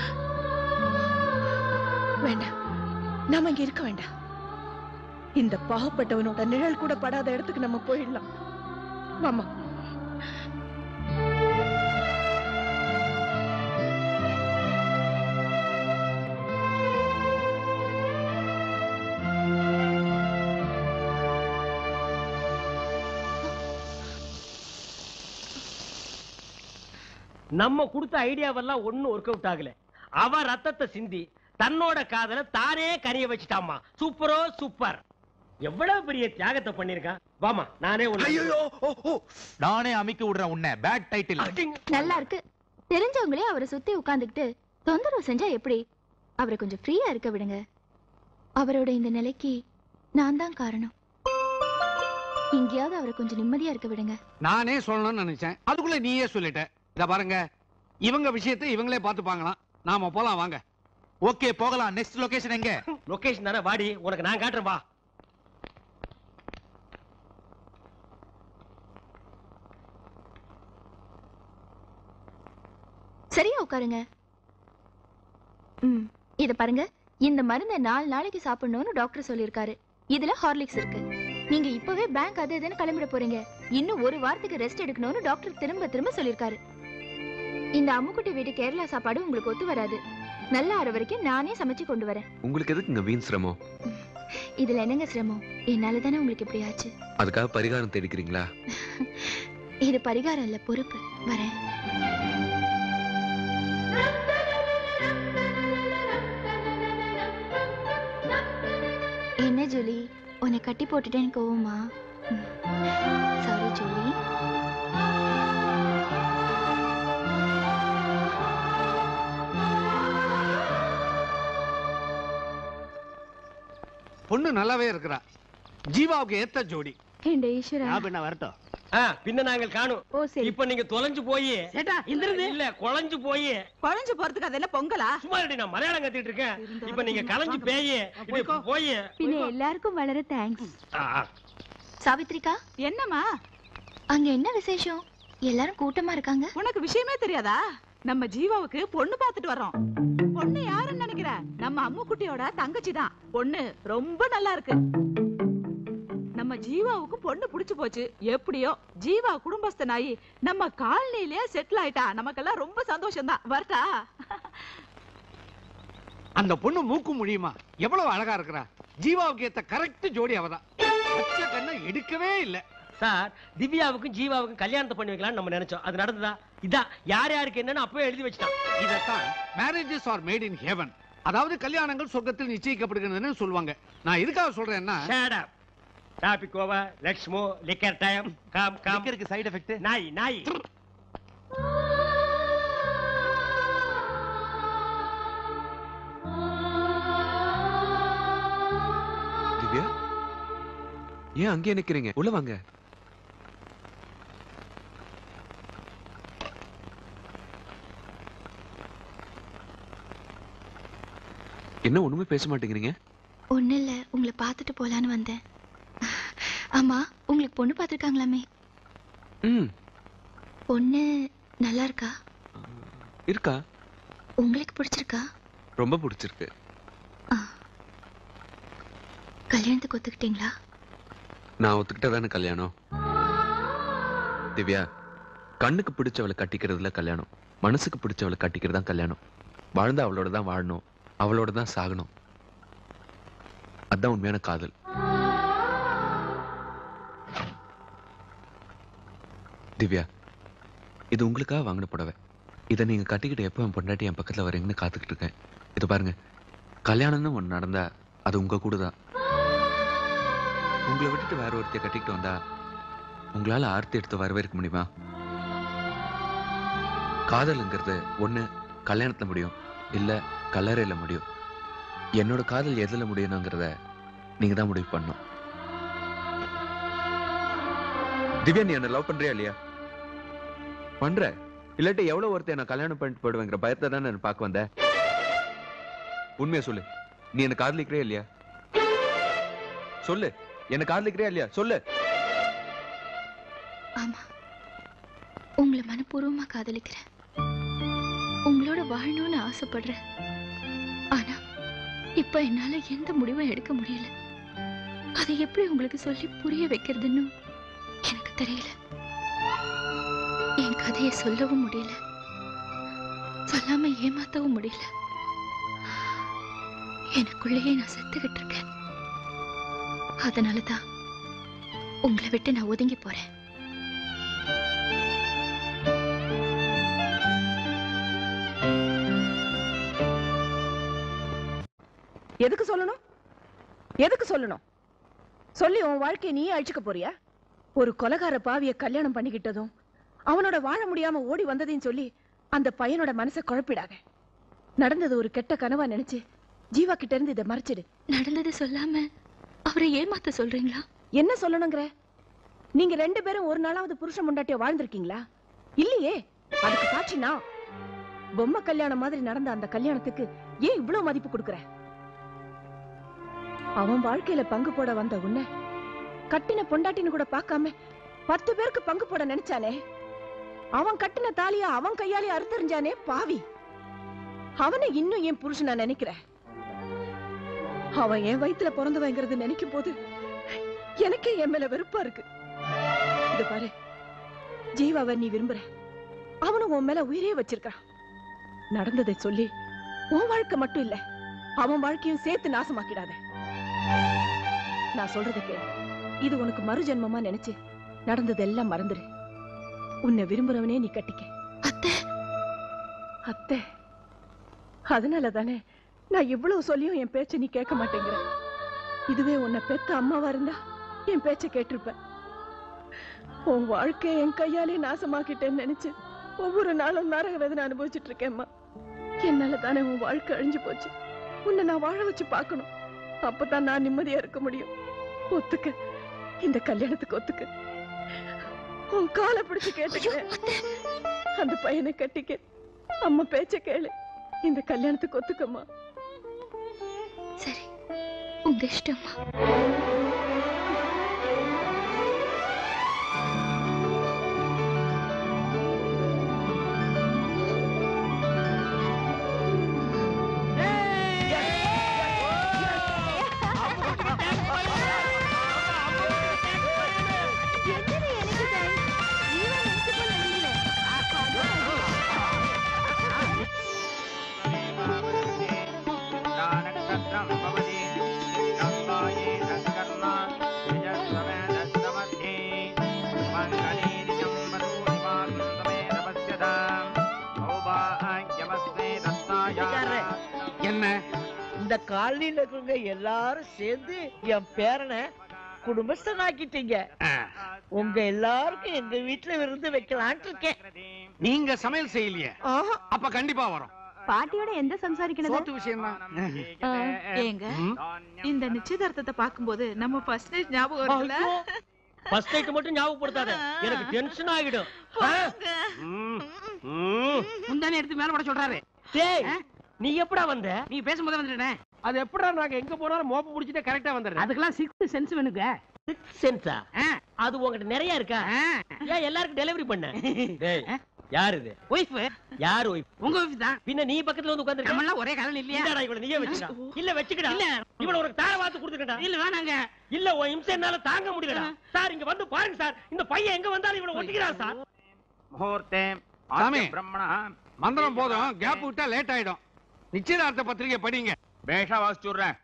வேண்டாம் நாம இங்க இருக்க வேண்டாம் இந்த பாவப்பட்டவனோட நிழல் கூட படாத இடத்துக்கு நம்ம போயிடலாம் மாமா நம்ம கொடுத்த ஐடியாவெல்லாம் ஒண்ணும் ஒர்க் அவுட் ஆகல அவ ரத்தத்தை சிந்தி தன்னோட காதல தானே கரிய வச்சுட்டாமா சூப்பரோ சூப்பர் எவ்வளவு பெரிய தியாகத்தை பண்ணிருக்கான் வாமா நானே ஐயோ நானே அமைக்க விடுறேன் உன்னை பேட் டைட்டில் நல்லா இருக்கு தெரிஞ்சவங்களே அவரை சுத்தி உட்கார்ந்துக்கிட்டு தொந்தரவு செஞ்சா எப்படி அவரை கொஞ்சம் ஃப்ரீயா இருக்க விடுங்க அவரோட இந்த நிலைக்கு நான் தான் காரணம் எங்கேயாவது அவரை கொஞ்சம் நிம்மதியா இருக்க விடுங்க நானே சொல்லணும்னு நினைச்சேன் அதுக்குள்ள நீயே சொல்லிட்ட இத பாருங்க இவங்க விஷயத்தை இவங்களே பார்த்துப்பாங்களாம் நாம போலாம் வாங்க ஓகே போகலாம் நெக்ஸ்ட் லொகேஷன் எங்க லொகேஷன் தானே வாடி உனக்கு நான் காட்டுறேன் வா சரியா உட்காருங்க ம் இத பாருங்க இந்த மருந்தை நாலு நாளைக்கு சாப்பிடணும்னு டாக்டர் சொல்லியிருக்காரு இதுல ஹார்லிக்ஸ் இருக்கு நீங்க இப்பவே பேங்க் அது இதுன்னு கிளம்பிட போறீங்க இன்னும் ஒரு வாரத்துக்கு ரெஸ்ட் எடுக்கணும்னு டாக்டர் திரும்ப திரும்ப சொல்லியிருக்காரு இந்த அம்முக்குட்டி வீட்டு கேரளா சாப்பாடு உங்களுக்கு ஒத்து வராது நல்லா ஆற வரைக்கும் நானே சமைச்சு கொண்டு வரேன் உங்களுக்கு எதுக்குங்க வீண் சிரமம் இதுல என்னங்க சிரமம் என்னால தானே உங்களுக்கு இப்படி ஆச்சு அதுக்காக பரிகாரம் தேடிக்கிறீங்களா இது பரிகாரம் இல்ல பொறுப்பு வரேன் என்ன ஜூலி உன்னை கட்டி போட்டுட்டேன்னு கோவமா சாரி ஜூலி பொண்ணு நல்லாவே இருக்கிறா ஜீவாவுக்கு ஏத்த ஜோடி ஏண்ட ஈஸ்வரா நான் பின்ன வரட்டும் ஆ பின்ன நாங்கள் காணும் ஓ சரி இப்ப நீங்க தொலைஞ்சு போய் சேட்டா இந்திருந்து இல்ல குழஞ்சு போய் குழஞ்சு போறதுக்கு அது என்ன பொங்கலா சும்மா இருடி, நான் மலையாளம் கத்திட்டு இருக்கேன் இப்ப நீங்க கலைஞ்சு பேய் இப்படி போய் பின்ன எல்லாருக்கும் வளர தேங்க்ஸ் ஆ, ஆ. சாவித்ரிகா என்னம்மா அங்க என்ன விசேஷம் எல்லாரும் கூட்டமா இருக்காங்க உனக்கு விஷயமே தெரியாதா நம்ம ஜீவாவுக்கு பொண்ணு பார்த்துட்டு வரோம் பொண்ணு யாருன்னு நினைக்கிற நம்ம அம்மு குட்டியோட தங்கச்சி தான் பொண்ணு ரொம்ப நல்லா இருக்கு நம்ம ஜீவாவுக்கு பொண்ணு புடிச்சு போச்சு எப்படியோ ஜீவா குடும்பஸ்தனாயி நம்ம காலனிலேயே செட்டில் ஆயிட்டா நமக்கெல்லாம் ரொம்ப சந்தோஷம் தான் வரட்டா அந்த பொண்ணு மூக்கு முடியுமா எவ்வளவு அழகா இருக்கிறா ஜீவாவுக்கு ஏத்த கரெக்ட் ஜோடி அவதான் பச்சை கண்ணை எடுக்கவே இல்ல சார் திவ்யாவுக்கும் ஜீவாவுக்கும் கல்யாணத்தை பண்ணி வைக்கலாம்னு நம்ம நினைச்சோம் அது நடந்ததா இதான் யார் யாருக்கு என்னன்னு அப்பவே எழுதி வச்சிட்டான் இதத்தான் marriages are made in heaven அதாவது கல்யாணங்கள் சொர்க்கத்தில் நிச்சயிக்கப்படுகிறதுன்னு சொல்லுவாங்க நான் எதுக்காக சொல்றேன்னா Shut up. Topic over let's move liquor time come come இருக்கு சைடு எஃபெக்ட் நாய் நாய் திவ்யா ஏன் அங்கேயே நிக்கிறீங்க உள்ள வாங்க என்ன ஒண்ணுமே பேச மாட்டேங்கிறீங்க ஒண்ணு இல்ல உங்களை பார்த்துட்டு போலான்னு வந்தேன் ஆமா உங்களுக்கு பொண்ணு பார்த்துருக்காங்களாமே ம் பொண்ணு நல்லா இருக்கா இருக்கா உங்களுக்கு பிடிச்சிருக்கா ரொம்ப பிடிச்சிருக்கு கல்யாணத்துக்கு ஒத்துக்கிட்டீங்களா நான் ஒத்துக்கிட்டதானே கல்யாணம் திவ்யா கண்ணுக்கு பிடிச்சவளை கட்டிக்கிறதுல கல்யாணம் மனசுக்கு பிடிச்சவளை கட்டிக்கிறது தான் கல்யாணம் வாழ்ந்து அவளோட தான் வாழணும் அவளோட தான் சாகணும் அதான் உண்மையான காதல் திவ்யா இது உங்களுக்காக வாங்கின புடவை இதை நீங்க கட்டிக்கிட்டு எப்போ என் பொண்டாட்டி என் பக்கத்துல வரீங்கன்னு காத்துக்கிட்டு இருக்கேன் இது பாருங்க கல்யாணம்னு ஒன்று நடந்தா அது உங்க கூட தான் உங்களை விட்டுட்டு வேற ஒருத்தைய கட்டிக்கிட்டு வந்தா உங்களால ஆர்த்தி எடுத்து வரவேற்க முடியுமா காதலுங்கிறது ஒண்ணு கல்யாணத்துல முடியும் இல்ல கல்லறையில முடியும் என்னோட காதல் எதுல முடியணுங்கிறத நீங்க தான் முடிவு பண்ணணும் திவ்யா நீ என்ன லவ் பண்றியா இல்லையா பண்ற இல்லாட்டி எவ்வளவு ஒருத்தைய நான் கல்யாணம் பண்ணிட்டு போயிடுவேங்கிற பயத்தை தான் நான் பார்க்க வந்தேன் உண்மையா சொல்லு நீ என்ன காதலிக்கிறியா இல்லையா சொல்லு என்ன காதலிக்கிறியா இல்லையா சொல்லு ஆமா உங்களை மனப்பூர்வமா காதலிக்கிறேன் உங்களோட வாழணும்னு ஆசைப்படுறேன் ஆனா இப்ப என்னால எந்த முடிவும் எடுக்க முடியல அதை எப்படி உங்களுக்கு சொல்லி புரிய வைக்கிறதுன்னு எனக்கு தெரியல என் கதையை சொல்லவும் முடியல சொல்லாம ஏமாத்தவும் முடியல எனக்குள்ளேயே நான் செத்துக்கிட்டு இருக்கேன் அதனாலதான் உங்களை விட்டு நான் ஒதுங்கி போறேன் எதுக்கு சொல்லணும் எதுக்கு சொல்லணும் சொல்லி உன் வாழ்க்கையை நீ அழிச்சுக்க போறியா ஒரு கொலகார பாவிய கல்யாணம் பண்ணிக்கிட்டதும் அவனோட வாழ முடியாம ஓடி வந்ததையும் சொல்லி அந்த பையனோட மனசை குழப்பிடாத நடந்தது ஒரு கெட்ட கனவா நினைச்சு ஜீவா கிட்ட இருந்து இதை மறைச்சிடு நடந்தது சொல்லாம அவரை ஏமாத்த சொல்றீங்களா என்ன சொல்லணுங்கிற நீங்க ரெண்டு பேரும் ஒரு நாளாவது புருஷன் முண்டாட்டிய வாழ்ந்திருக்கீங்களா இல்லையே அதுக்கு சாட்சி நான் பொம்மை கல்யாணம் மாதிரி நடந்த அந்த கல்யாணத்துக்கு ஏன் இவ்வளவு மதிப்பு கொடுக்கற அவன் வாழ்க்கையில பங்கு போட வந்த உன்னை கட்டின பொண்டாட்டின்னு கூட பார்க்காம பத்து பேருக்கு பங்கு போட நினைச்சானே அவன் கட்டின தாலிய அவன் கையாலே அறுத்தறிஞ்சானே பாவி அவனை இன்னும் என் புருஷனா நினைக்கிற அவன் என் வயித்துல பிறந்தவங்கிறது நினைக்கும் போது எனக்கே என் மேல வெறுப்பா இருக்கு இது பாரு ஜீவாவை நீ விரும்புற அவனும் உன் மேல உயிரே வச்சிருக்கான் நடந்ததை சொல்லி உன் வாழ்க்கை மட்டும் இல்ல அவன் வாழ்க்கையும் சேர்த்து நாசமாக்கிடாத நான் சொல்றத கேளு இது உனக்கு மறு ஜென்மமா நினைச்சு நடந்ததெல்லாம் மறந்துரு உன்னை விரும்புறவனே நீ கட்டிக்க அத்தை அத்தை அதனால தானே நான் இவ்வளவு சொல்லியும் என் பேச்ச நீ கேட்க மாட்டேங்கிற இதுவே உன்னை பெத்த அம்மாவா இருந்தா என் பேச்ச கேட்டிருப்ப உன் வாழ்க்கைய என் கையாலே நாசமாக்கிட்டேன்னு நினைச்சு ஒவ்வொரு நாளும் நரக வேதனை அனுபவிச்சுட்டு இருக்கேம்மா என்னால தானே உன் வாழ்க்கை அழிஞ்சு போச்சு உன்னை நான் வாழ வச்சு பார்க்கணும் அப்பதான் நான் நிம்மதியா இருக்க முடியும் ஒத்துக்க இந்த கல்யாணத்துக்கு ஒத்துக்க உன் காலை பிடிச்சு கேட்டுக்கிறேன் அந்த பையனை கட்டிக்க அம்மா பேச்ச கேளு இந்த கல்யாணத்துக்கு ஒத்துக்கம்மா சரி உங்க இஷ்டம்மா என்ன இந்த காலனில இருக்கிறவங்க எல்லாரும் சேர்ந்து என் பேரனை குடும்பஸ்தனாக்கிட்டீங்க உங்க எல்லாருக்கும் எங்க வீட்டுல விருந்து வைக்கலான்ட்டு இருக்கேன் நீங்க சமையல் செய்யலையே அப்ப கண்டிப்பா வரும் பாட்டியோட எந்த சம்சாரிக்கணும் சோத்து விஷயம் ஏங்க இந்த நிச்சயதார்த்தத்தை பாக்கும்போது நம்ம ஃபர்ஸ்ட் நைட் ஞாபகம் வருதுல ஃபர்ஸ்ட் நைட் மட்டும் ஞாபகப்படுத்தாத எனக்கு டென்ஷன் ஆகிடும் ஆ? ம், ம். முந்தானே எடுத்து மேல போட சொல்றாரு டேய் நீ எப்படா வந்த நீ பேசும்போது வந்துட்டேன் அது எப்படா நாங்க எங்க போனாலும் மோப்ப புடிச்சிட்டே கரெக்டா வந்துடுறேன் அதுக்கெல்லாம் சிக்ஸ்த் சென்ஸ் வேணுங்க சிக்ஸ் சென்ஸா அது உங்ககிட்ட நிறைய இருக்கா ஏன் எல்லாருக்கும் டெலிவரி பண்ண டேய் யார் இது ஒய்ஃப் யார் ஒய்ஃப் உங்க ஒய்ஃப் தான் பின்ன நீ பக்கத்துல வந்து உட்கார்ந்து நம்ம எல்லாம் ஒரே காலம் இல்லையா இல்லடா இவள நீயே வச்சுடா இல்ல வச்சுக்கடா இல்ல. இவள உனக்கு தார வாத்து கொடுத்துக்கடா இல்ல வேணாங்க இல்ல உன் இம்சை என்னால தாங்க முடியலடா சார் இங்க வந்து பாருங்க சார் இந்த பையன் எங்க வந்தாலும் இவனை ஒட்டிக்கிறான் சார் முகூர்த்தே சாமி பிரம்மணா மந்திரம் போதும் கேப் விட்டா லேட் ஆயிடும் நிச்சயதார்த்த பத்திரிகை படிங்க பேஷா வாசிச்சுடுறேன்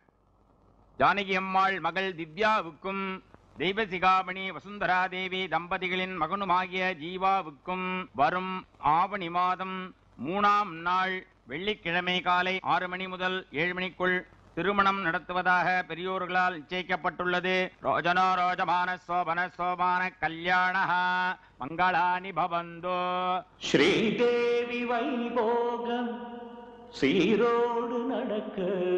ஜானகி அம்மாள் மகள் திவ்யாவுக்கும் தெய்வசிகாமணி வசுந்தரா தேவி தம்பதிகளின் மகனுமாகிய ஜீவாவுக்கும் வரும் ஆவணி மாதம் மூணாம் நாள் வெள்ளிக்கிழமை காலை ஆறு மணி முதல் ஏழு மணிக்குள் திருமணம் நடத்துவதாக பெரியோர்களால் நிச்சயிக்கப்பட்டுள்ளது ரோஜனோ ரோஜமான சோபன சோபான கல்யாண மங்களானி பவந்தோ ஸ்ரீதேவி வைபோகம் சீரோடு நடக்க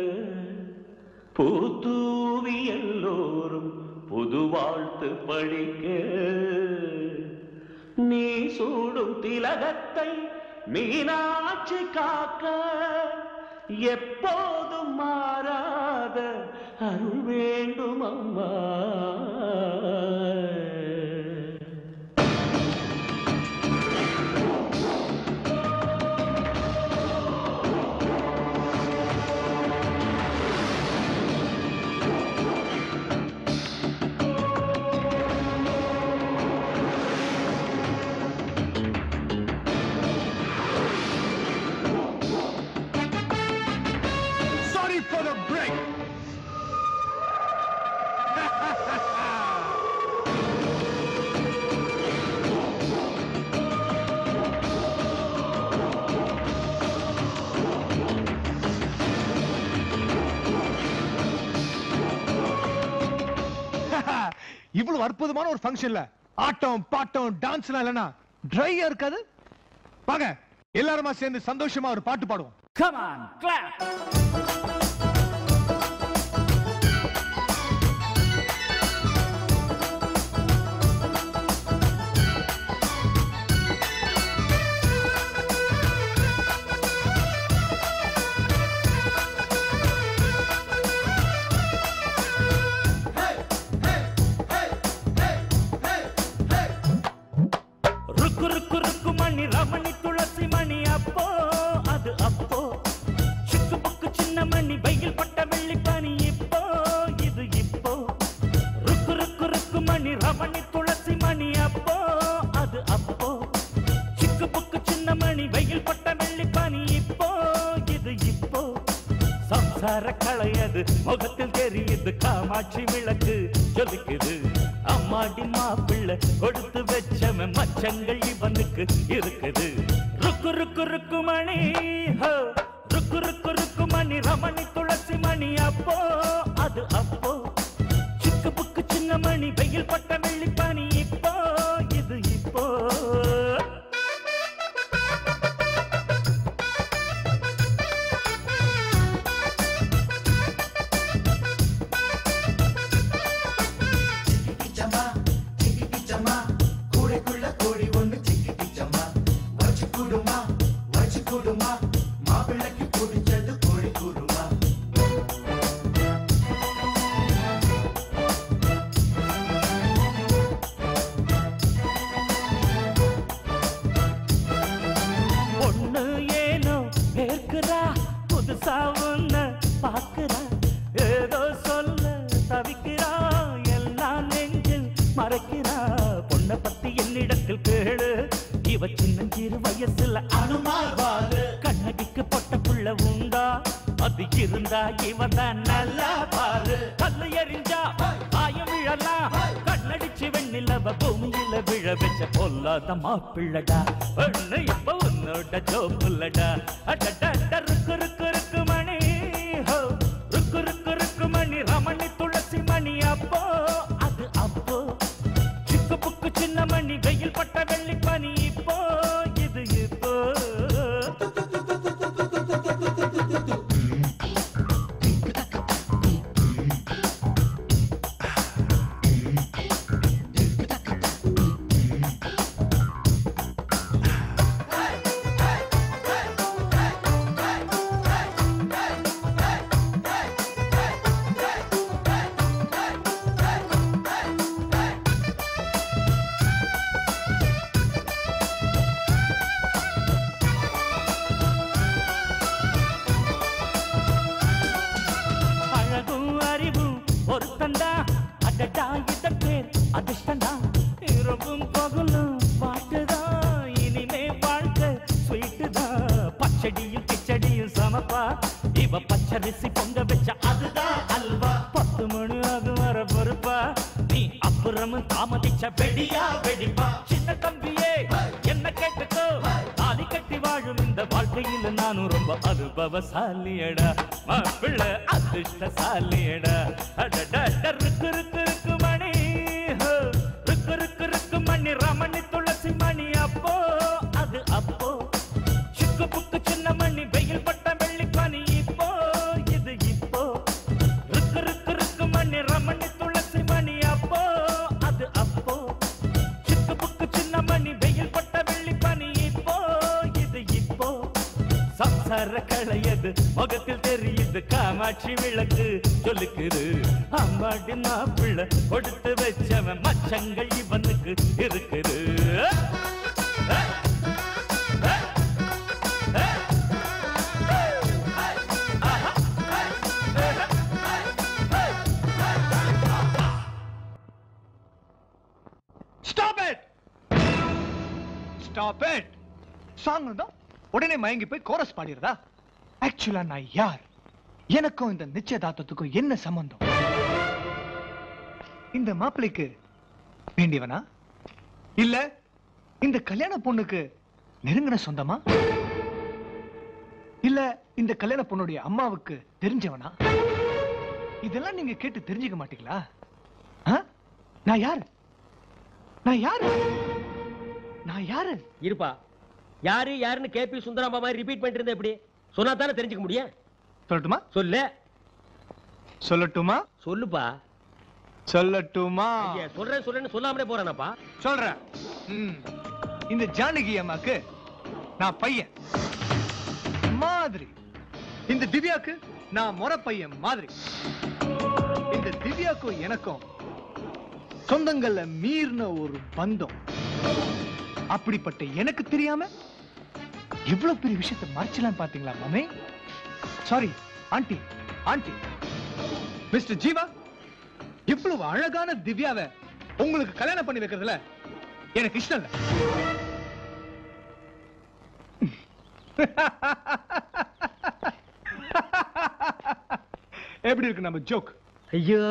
பூத்தூவி எல்லோரும் புது வாழ்த்து பழிக்க நீ சூடும் திலகத்தை மீனாட்சி காக்க எப்போதும் மாறாத அருள் வேண்டும் அம்மா Sorry for the break. இவ்வளவு அற்புதமான ஒரு ஃபங்க்ஷன்ல ஆட்டம் பாட்டம் டான்ஸ்லாம் இல்லைன்னா ட்ரையா இருக்காது வாங்க எல்லாருமா சேர்ந்து சந்தோஷமா ஒரு பாட்டு பாடுவோம் Come on, clap. ருக்கு ருக்கு ருக்கு மணி ரமணி துளசி மணி அப்போ அது அப்போ சிக்கு புக்கு சின்ன சம்சார களையது முகத்தில் தெரியுது காமாட்சி விளக்கு ஜொலிக்குது அம்மாடி மாப்பிள்ளை கொடுத்து வச்சவன் மச்சங்கள் இவனுக்கு இருக்குது ருக்கு ருக்கு ருக்கு மணி ஹோ ருக்கு ருக்கு ருக்கு மணி ரமணி துளசி மணி அப்போ அது அப்போ சிக்கு புக்கு சின்ன மணி வெயில் பட்ட வெள்ளி பனி இப்போ இது இப்போ கிச்சம்மா சிக்கி கிச்சம்மா கூடைக்குள்ள கோழி ஒண்ணு சிக்கி கிச்சம்மா வச்சு கூடுமா வச்சு கூடுமா மாப்பிள்ளைக்கு பிடிச்சது கோழி கூடுமா பொண்ணு ஏனோ வேர்க்குறா புதுசா ஒண்ணு பாக்குறா ஏதோ சொல்ல தவிக்கிறா எல்லாம் நெஞ்சில் மறைக்கிறா பொண்ணை பத்தி என்னிடத்தில் கேளு இவ சின்னஞ்சிறு வயசுல அனுமார் வாழு கண்ணகிக்கு பொட்ட புள்ள உண்டா அது இருந்தா இவதான் நல்லா பாரு கல்லு எறிஞ்சா ஆயம் விழலாம் கண்ணடிச்சு வெண்ணிலவ பூமியில விழ வச்ச பொல்லாத மாப்பிள்ளடா பொண்ணு இப்ப உன்னோட ஜோப்புள்ளடா அடடட ருக்கு ருக்கு ருக்கு மணி ஹோ ருக்கு ருக்கு ருக்கு மணி ரமணி துளசி மணி அப்போ அது அப்போ சிக்கு புக்கு சின்ன மணி வெயில் பட்ட வெள்ளி பனி இப்போ இது இப்போ அழகும் அறிவும் ஒருத்தண்டா அடடா இதன் பேர் அதிர்ஷ்டண்டா இரவும் பகலும் பாட்டுதான் இனிமே வாழ்க்கை ஸ்வீட்டு தான் பச்சடியும் கிச்சடியும் சமப்பா இவ பச்சரிசி பொங்க வச்ச அதுதான் அல்வா பத்து மணி ஆகும் வர பொறுப்பா நீ அப்புறமும் தாமதிச்ச வெடியா வெடிப்பா சின்ன தம்பியே என்ன கேட்டுக்கோ தாலி கட்டி வாழும் இந்த வாழ்க்கையில் நானும் ரொம்ப அனுபவசாலியடா மாப்பிள்ள அதிர்ஷ்டசாலியடா அடடா ருக்கு ருக்கு ருக்கு மணி ஹோ, ருக்கு ருக்கு ருக்கு மணி ரமணி துளசி மணி அப்போ அது அப்போ சிக்கு புக்கு சின்ன மணி வெயில் பட்ட வெள்ளி பனி இப்போ இது இப்போ ருக்கு ருக்கு ருக்கு மணி ரமணி துளசி மணி அப்போ அது அப்போ சிக்கு புக்கு சின்ன மணி வெயில் பட்ட வெள்ளி பனி இப்போ இது இப்போ சம்சார களையது முகத்தில் தெரியுது காமாட்சி விளக்கு சொல்லுக்குது அம்மாடி மாப்பிள்ள கொடுத்து வச்சவன் மச்சங்கள் இவனுக்கு இருக்குது stop it stop it song தான் உடனே மயங்கி போய் கோரஸ் பாடிறதா ஆக்சுவலா நான் யார் எனக்கும் இந்த நிச்சயதார்த்தத்துக்கும் என்ன சம்பந்தம் இந்த மாப்பிள்ளைக்கு வேண்டியவனா இல்ல இந்த கல்யாண பொண்ணுக்கு நெருங்கின சொந்தமா இல்ல இந்த கல்யாண பொண்ணுடைய அம்மாவுக்கு தெரிஞ்சவனா இதெல்லாம் நீங்க கேட்டு தெரிஞ்சுக்க மாட்டீங்களா ஆ? நான் யாரு நான் யாரு நான் யாரு இருப்பா யாரு யாருன்னு கேபி சுந்தராம்பா மாதிரி ரிப்பீட் பண்ணிட்டு இருந்தா எப்படி சொன்னா தானே தெரிஞ்சுக்க முடியும் சொல்லட்டுமா சொல்லு சொல்லட்டுமா சொல்லுப்பா சொல்லட்டுமா ஐயா, சொல்றேன் சொல்றேன்னு சொல்லாமலே போறானப்பா சொல்றேன் ம். இந்த ஜானகி அம்மாக்கு நான் பையன் மாதிரி இந்த திவ்யாக்கு நான் முறை பையன் மாதிரி இந்த திவ்யாக்கும் எனக்கும் சொந்தங்கள்ல மீறின ஒரு பந்தம் அப்படிப்பட்ட எனக்கு தெரியாம இவ்வளவு பெரிய விஷயத்தை மறைச்சலாம் பாத்தீங்களா மாமே sorry aunty aunty mister Jeeva இவ்வளவு அழகான திவ்யாவை உங்களுக்கு கல்யாணம் பண்ணி வைக்கிறதுல எனக்கு இஷ்டம் இல்ல எப்படி இருக்கு நம்ம ஜோக் ஐயோ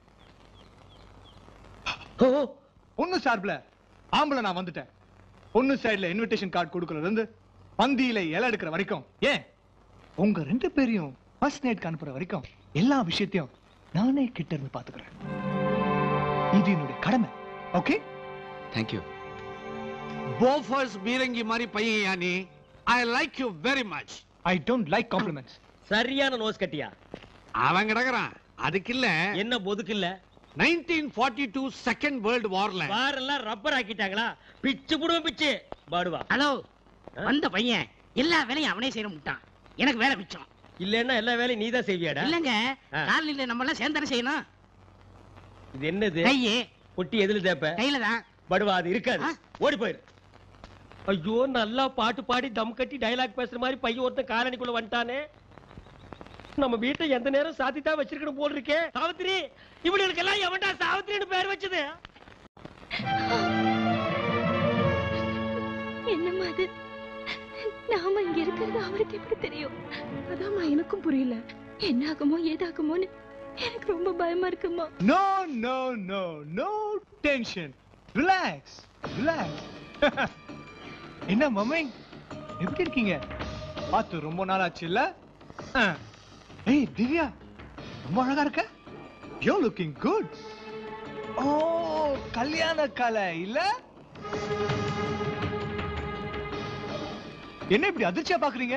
பொண்ணு சார்பில் ஆம்பளை நான் வந்துட்டேன் பொண்ணு சைடுல இன்விடேஷன் கார்டு கொடுக்கறதுல இருந்து பந்தியில இலை எடுக்கிற வரைக்கும் ஏன் உங்க ரெண்டு பேரையும் ஃபர்ஸ்ட் நைட்க்கு அனுப்புற வரைக்கும் எல்லா விஷயத்தையும் நானே கிட்ட இருந்து பாத்துக்கிறேன் இது என்னுடைய கடமை ஓகே தேங்க்யூ போஃபர்ஸ் பீரங்கி மாதிரி பையன் நீ I like you very much I don't like compliments சரியான நோஸ் கட்டியா அவன் கிடக்குறான் அதுக்கு இல்ல என்ன பொதுக்கு இல்ல nineteen forty two second world வார்ல வாரெல்லாம் ரப்பர் ஆக்கிட்டாங்களா பிச்சு புடுவேன் பிச்சு பாடுவா ஹலோ வந்த பையன் எல்லா வேலையும் அவனே செய்ய முட்டான் எனக்கு வேலை மிச்சம் இல்லன்னா எல்லா வேலையும் நீதான் செய்வியாடா இல்லங்க ஆ. காலையில நம்ம எல்லாம் சேர்ந்தானே செய்யணும் இது என்னது கையே பொட்டி எதுல தேப்ப கையில தான் படுவா அது இருக்காது ஓடி போயிரு ஐயோ நல்லா பாட்டு பாடி தம் கட்டி டயலாக் பேசுற மாதிரி பையன் ஒருத்தன் காலனிக்குள்ள வந்துட்டானே நம்ம வீட்டை எந்த நேரம் சாத்தி தான் வச்சிருக்கணும் போல் இருக்கே சாவித்திரி இவளுக்கு எல்லாம் எவன்டா சாவித்திரின்னு பேர் வச்சது என்னம்மா அது நாம இங்க இருக்கிறது அவருக்கு எப்படி தெரியும் அதாம்மா எனக்கும் புரியல என்ன ஆகுமோ ஏதாகுமோன்னு எனக்கு ரொம்ப பயமா இருக்குமா no no no no tension relax relax என்ன மம்மி எப்படி இருக்கீங்க பார்த்து ரொம்ப நாள் ஆச்சு இல்ல ஏய் திவ்யா ரொம்ப அழகா இருக்க யூ லுக்கிங் குட் ஓ கல்யாண கலை இல்ல என்ன இப்படி அதிர்ச்சியா பாக்குறீங்க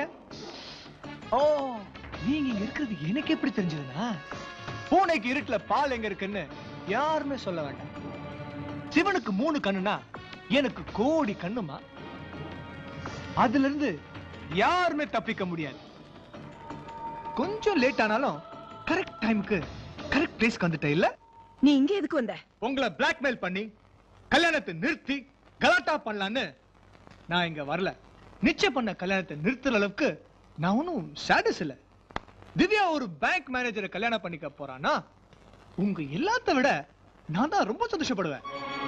ஓ நீங்க இங்க இருக்கிறது எனக்கு எப்படி தெரிஞ்சதுன்னா பூனைக்கு இருட்டுல பால் எங்க இருக்குன்னு யாருமே சொல்ல வேண்டாம் சிவனுக்கு மூணு கண்ணுனா எனக்கு கோடி கண்ணுமா அதுல இருந்து யாருமே தப்பிக்க முடியாது கொஞ்சம் லேட் ஆனாலும் கரெக்ட் டைம்க்கு கரெக்ட் பிளேஸ்க்கு வந்துட்டேன் இல்ல நீ இங்க எதுக்கு வந்த உங்களை பிளாக்மெயில் பண்ணி கல்யாணத்தை நிறுத்தி கலாட்டா பண்ணலான்னு நான் இங்க வரல நிச்சயம் பண்ண கல்யாணத்தை நிறுத்துற அளவுக்கு நான் ஒன்றும் ஸ்டேட்டஸ் இல்ல திவ்யா ஒரு பேங்க் மேனேஜரை கல்யாணம் பண்ணிக்க போறானா உங்க எல்லாத்த விட நான் தான் ரொம்ப சந்தோஷப்படுவேன்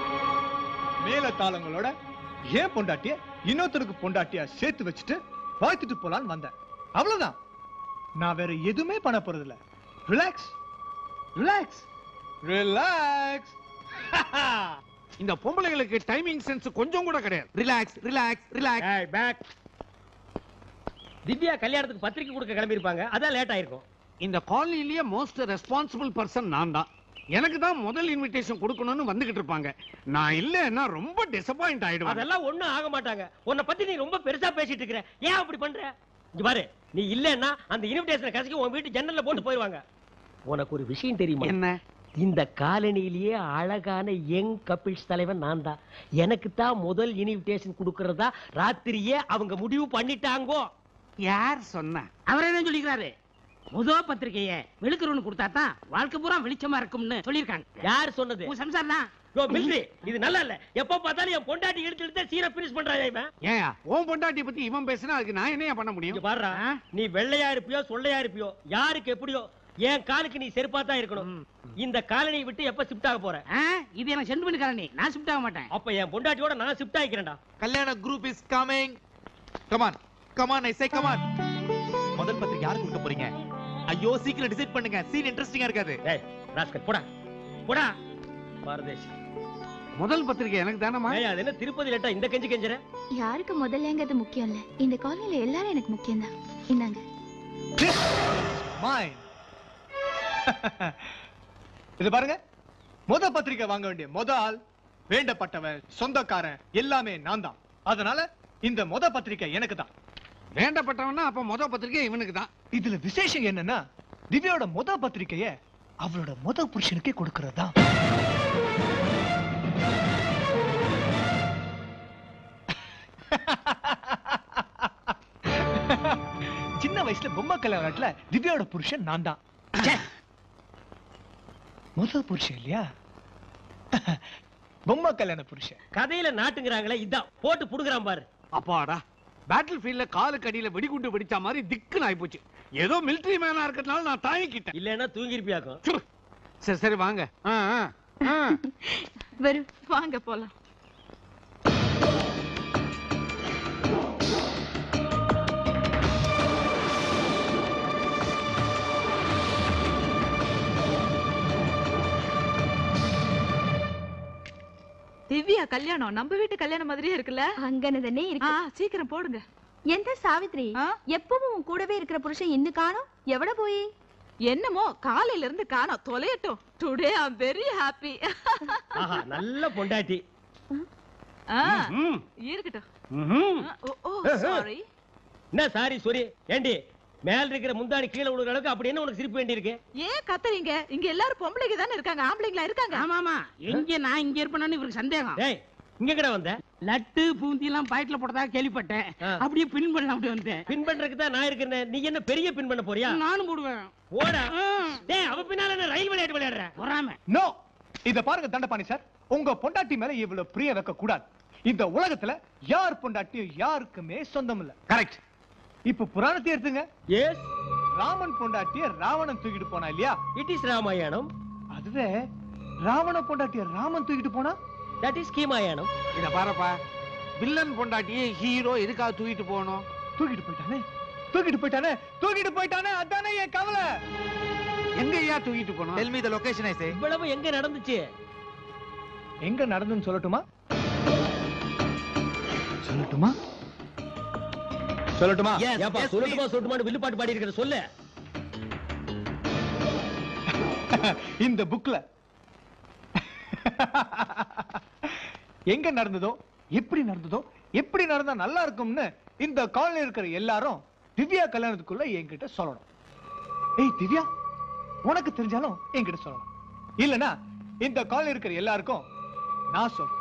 மேல தாளங்களோட ஏன் பொண்டாட்டிய இன்னொருத்தருக்கு பொண்டாட்டியா சேர்த்து வச்சுட்டு வாழ்த்துட்டு போலான்னு வந்தேன் அவ்வளவுதான் நான் வேற எதுவுமே பண்ண போறது இல்ல ரிலாக்ஸ் ரிலாக்ஸ் ரிலாக்ஸ் இந்த பொம்பளைங்களுக்கு டைமிங் சென்ஸ் கொஞ்சம் கூட கிடையாது ரிலாக்ஸ் ரிலாக்ஸ் ரிலாக்ஸ் ஏய் பேக் திவ்யா கல்யாணத்துக்கு பத்திரிக்கை கொடுக்க கிளம்பி இருப்பாங்க அதான் லேட் ஆயிருக்கும் இந்த காலனிலேயே மோஸ்ட் ரெஸ்பான்சிபிள் பர்சன் நான் தான் எனக்கு தான் முதல் இன்விடேஷன் கொடுக்கணும்னு வந்துகிட்டு இருப்பாங்க நான் இல்லைன்னா ரொம்ப டிசப்பாயிண்ட் ஆயிடுவேன் அதெல்லாம் ஒண்ணும் ஆக மாட்டாங்க உன்னை பத்தி நீ ரொம்ப பெருசா பேசிட்டு இருக்கிற ஏன் அப்படி பண்ற இங்க பாரு நீ இல்லன்னா அந்த இன்விடேஷனை கசக்கி உன் வீட்டு ஜன்னல்ல போட்டு போயிருவாங்க உனக்கு ஒரு விஷயம் தெரியுமா என்ன இந்த காலனியிலேயே அழகான யங் கப்பிள்ஸ் தலைவன் நான் தான் எனக்கு தான் முதல் இன்விடேஷன் கொடுக்கறதா ராத்திரியே அவங்க முடிவு பண்ணிட்டாங்கோ யார் சொன்ன அவரே தான் சொல்லிக்கிறாரு முத பத்திரிக்கைய வெளுக்கிறவனு கொடுத்தா தான் வாழ்க்கை பூரா வெளிச்சமா இருக்கும்னு சொல்லியிருக்காங்க யார் சொன்னது உன் சம்சார் தான் யோ மில்ட்ரி இது நல்லா இல்ல எப்ப பார்த்தாலும் என் பொண்டாட்டி இழுத்து இழுத்து சீரை பினிஷ் பண்றாங்க இவன் ஏன் உன் பொண்டாட்டி பத்தி இவன் பேசினா அதுக்கு நான் என்னையா பண்ண முடியும் இங்க பாருடா நீ வெள்ளையா இருப்பியோ சொல்லையா இருப்பியோ யாருக்கு எப்படியோ என் காலுக்கு நீ செருப்பா தான் இருக்கணும் இந்த காலனியை விட்டு எப்ப ஷிஃப்ட் ஆக போற ஆ, இது எனக்கு சென்ட் பண்ணி காரணி நான் ஷிஃப்ட் ஆக மாட்டேன் அப்ப என் பொண்டாட்டியோட நான் ஷிஃப்ட் ஆகிக்கிறேன்டா கல்யாண group is coming come on come on I say come on முதல் பத்திரிக்கை யாருக்கு கொடுக்க போறீங்க ஐயோ சீக்கிரம் டிசைட் பண்ணுங்க சீன் இன்ட்ரெஸ்டிங்கா இருக்காது ஏய் ராஸ்கல் போடா போடா பாரதேசி முதல் பத்திரிக்கை எனக்கு தானமா ஏய் அது என்ன திருப்பதி லெட்டா இந்த கெஞ்சி கெஞ்சற யாருக்கு முதல்லங்கிறது முக்கியம் இல்ல இந்த காலனில எல்லாரும் எனக்கு முக்கியம்தான் இந்தாங்க mine. இது பாருங்க முத பத்திரிக்கை வாங்க வேண்டிய முத ஆள் வேண்டப்பட்டவன் சொந்தக்காரன் எல்லாமே நான் தான் அதனால இந்த முத பத்திரிக்கை எனக்கு தான் வேண்டப்பட்டவனா அப்ப முத பத்திரிக்கை இவனுக்கு தான் இதுல விசேஷம் என்னன்னா திவ்யாவோட முத பத்திரிக்கைய அவளோட முத புருஷனுக்கே கொடுக்கறது தான் சின்ன வயசுல பொம்மை கல்யாணத்துல திவ்யாவோட புருஷன் நான் தான் முத புருஷன் இல்லையா பொம்மை கல்யாண புருஷன் கதையில நாட்டுங்கிறாங்களே இதான் போட்டு புடுங்குறான் பாரு அப்பாடா பேட்டில் ஃபீல்ட்ல காலுக்கு அடியில வெடிகுண்டு வெடிச்ச மாதிரி திக்குன்னு ஆயிப்போச்சு ஏதோ மிலிட்டரி மேனா இருக்கிறதுனால நான் தாங்கிக்கிட்டேன் இல்லைன்னா தூங்கிருப்பியாக்கும் சரி சரி வாங்க ஆ, ஆ, ஆ. வரும் வாங்க போலாம் திவ்யா கல்யாணம் நம்ம வீட்டு கல்யாணம் மாதிரியே இருக்குல்ல அங்கன தானே இருக்கு சீக்கிரம் போடுங்க எந்த சாவித்ரி எப்பவும் உன் கூடவே இருக்கிற புருஷன் இன்னும் காணோம் எவ்வளோ போய் என்னமோ காலையில இருந்து காணோம் தொலையட்டும் today I am very happy ஆஹா நல்ல பொண்டாட்டி ம்ஹும். இருக்கட்டும் ம்ஹும். ஓ ஓ சாரி என்ன சாரி sorry ஏண்டி மேல இருக்கிற முந்தாணி கீழே விழுகிற அளவுக்கு அப்படி என்ன உனக்கு சிரிப்பு வேண்டி இருக்கு ஏன் கத்துறீங்க இங்க எல்லாரும் பொம்பளைங்க தானே இருக்காங்க ஆம்பளைங்களா இருக்காங்க ஆமா ஆமா எங்க நான் இங்க இருப்பேன்னு இவருக்கு சந்தேகம் டேய் இங்க கிட்ட வந்த லட்டு பூந்தி எல்லாம் பாக்கெட்ல போட்டதா கேள்விப்பட்டேன் அப்படியே பின் பண்ண அப்படி வந்தேன் பின் பண்றதுக்கு தான் நான் இருக்கிறேன் நீ என்ன பெரிய பின் பண்ண போறியா நானும் போடுவேன் போடா டேய் அவ பின்னால என்ன ரயில் விளையாட்டு விளையாடுற வராம நோ இத பாருங்க தண்டபாணி சார் உங்க பொண்டாட்டி மேல இவ்வளவு பிரிய வைக்க கூடாது இந்த உலகத்துல யார் பொண்டாட்டியும் யாருக்குமே சொந்தம் இல்ல கரெக்ட் இப்ப புராணத்தை எடுத்துங்க எஸ் ராமன் பொண்டாட்டிய ராவணன் தூக்கிட்டு போனா இல்லையா இட் இஸ் ராமாயணம் அதுவே ராவண பொண்டாட்டிய ராமன் தூக்கிட்டு போனா தட் இஸ் கீமாயணம் இத பாருப்பா வில்லன் பொண்டாட்டியே ஹீரோ எதுக்காக தூக்கிட்டு போகணும் தூக்கிட்டு போயிட்டானே தூக்கிட்டு போயிட்டானே தூக்கிட்டு போயிட்டானே அதானே என் கவலை எங்க ஐயா தூக்கிட்டு போனோம் tell me the location I say இவ்வளவு எங்க நடந்துச்சு எங்க நடந்துன்னு சொல்லட்டுமா சொல்லட்டுமா சொல்லட்டுமா ஏப்பா சொல்லட்டுமா சொல்லட்டுமான்னு வில்லு பாட்டு பாடி இருக்கிற சொல்லு இந்த புக்ல எங்க நடந்ததோ எப்படி நடந்ததோ எப்படி நடந்தா நல்லா இருக்கும்னு இந்த காலனி இருக்கிற எல்லாரும் திவ்யா கல்யாணத்துக்குள்ள என்கிட்ட சொல்லணும் ஏய் திவ்யா உனக்கு தெரிஞ்சாலும் என்கிட்ட சொல்லணும் இல்லனா இந்த காலனி இருக்கிற எல்லாருக்கும் நான் சொல்றேன்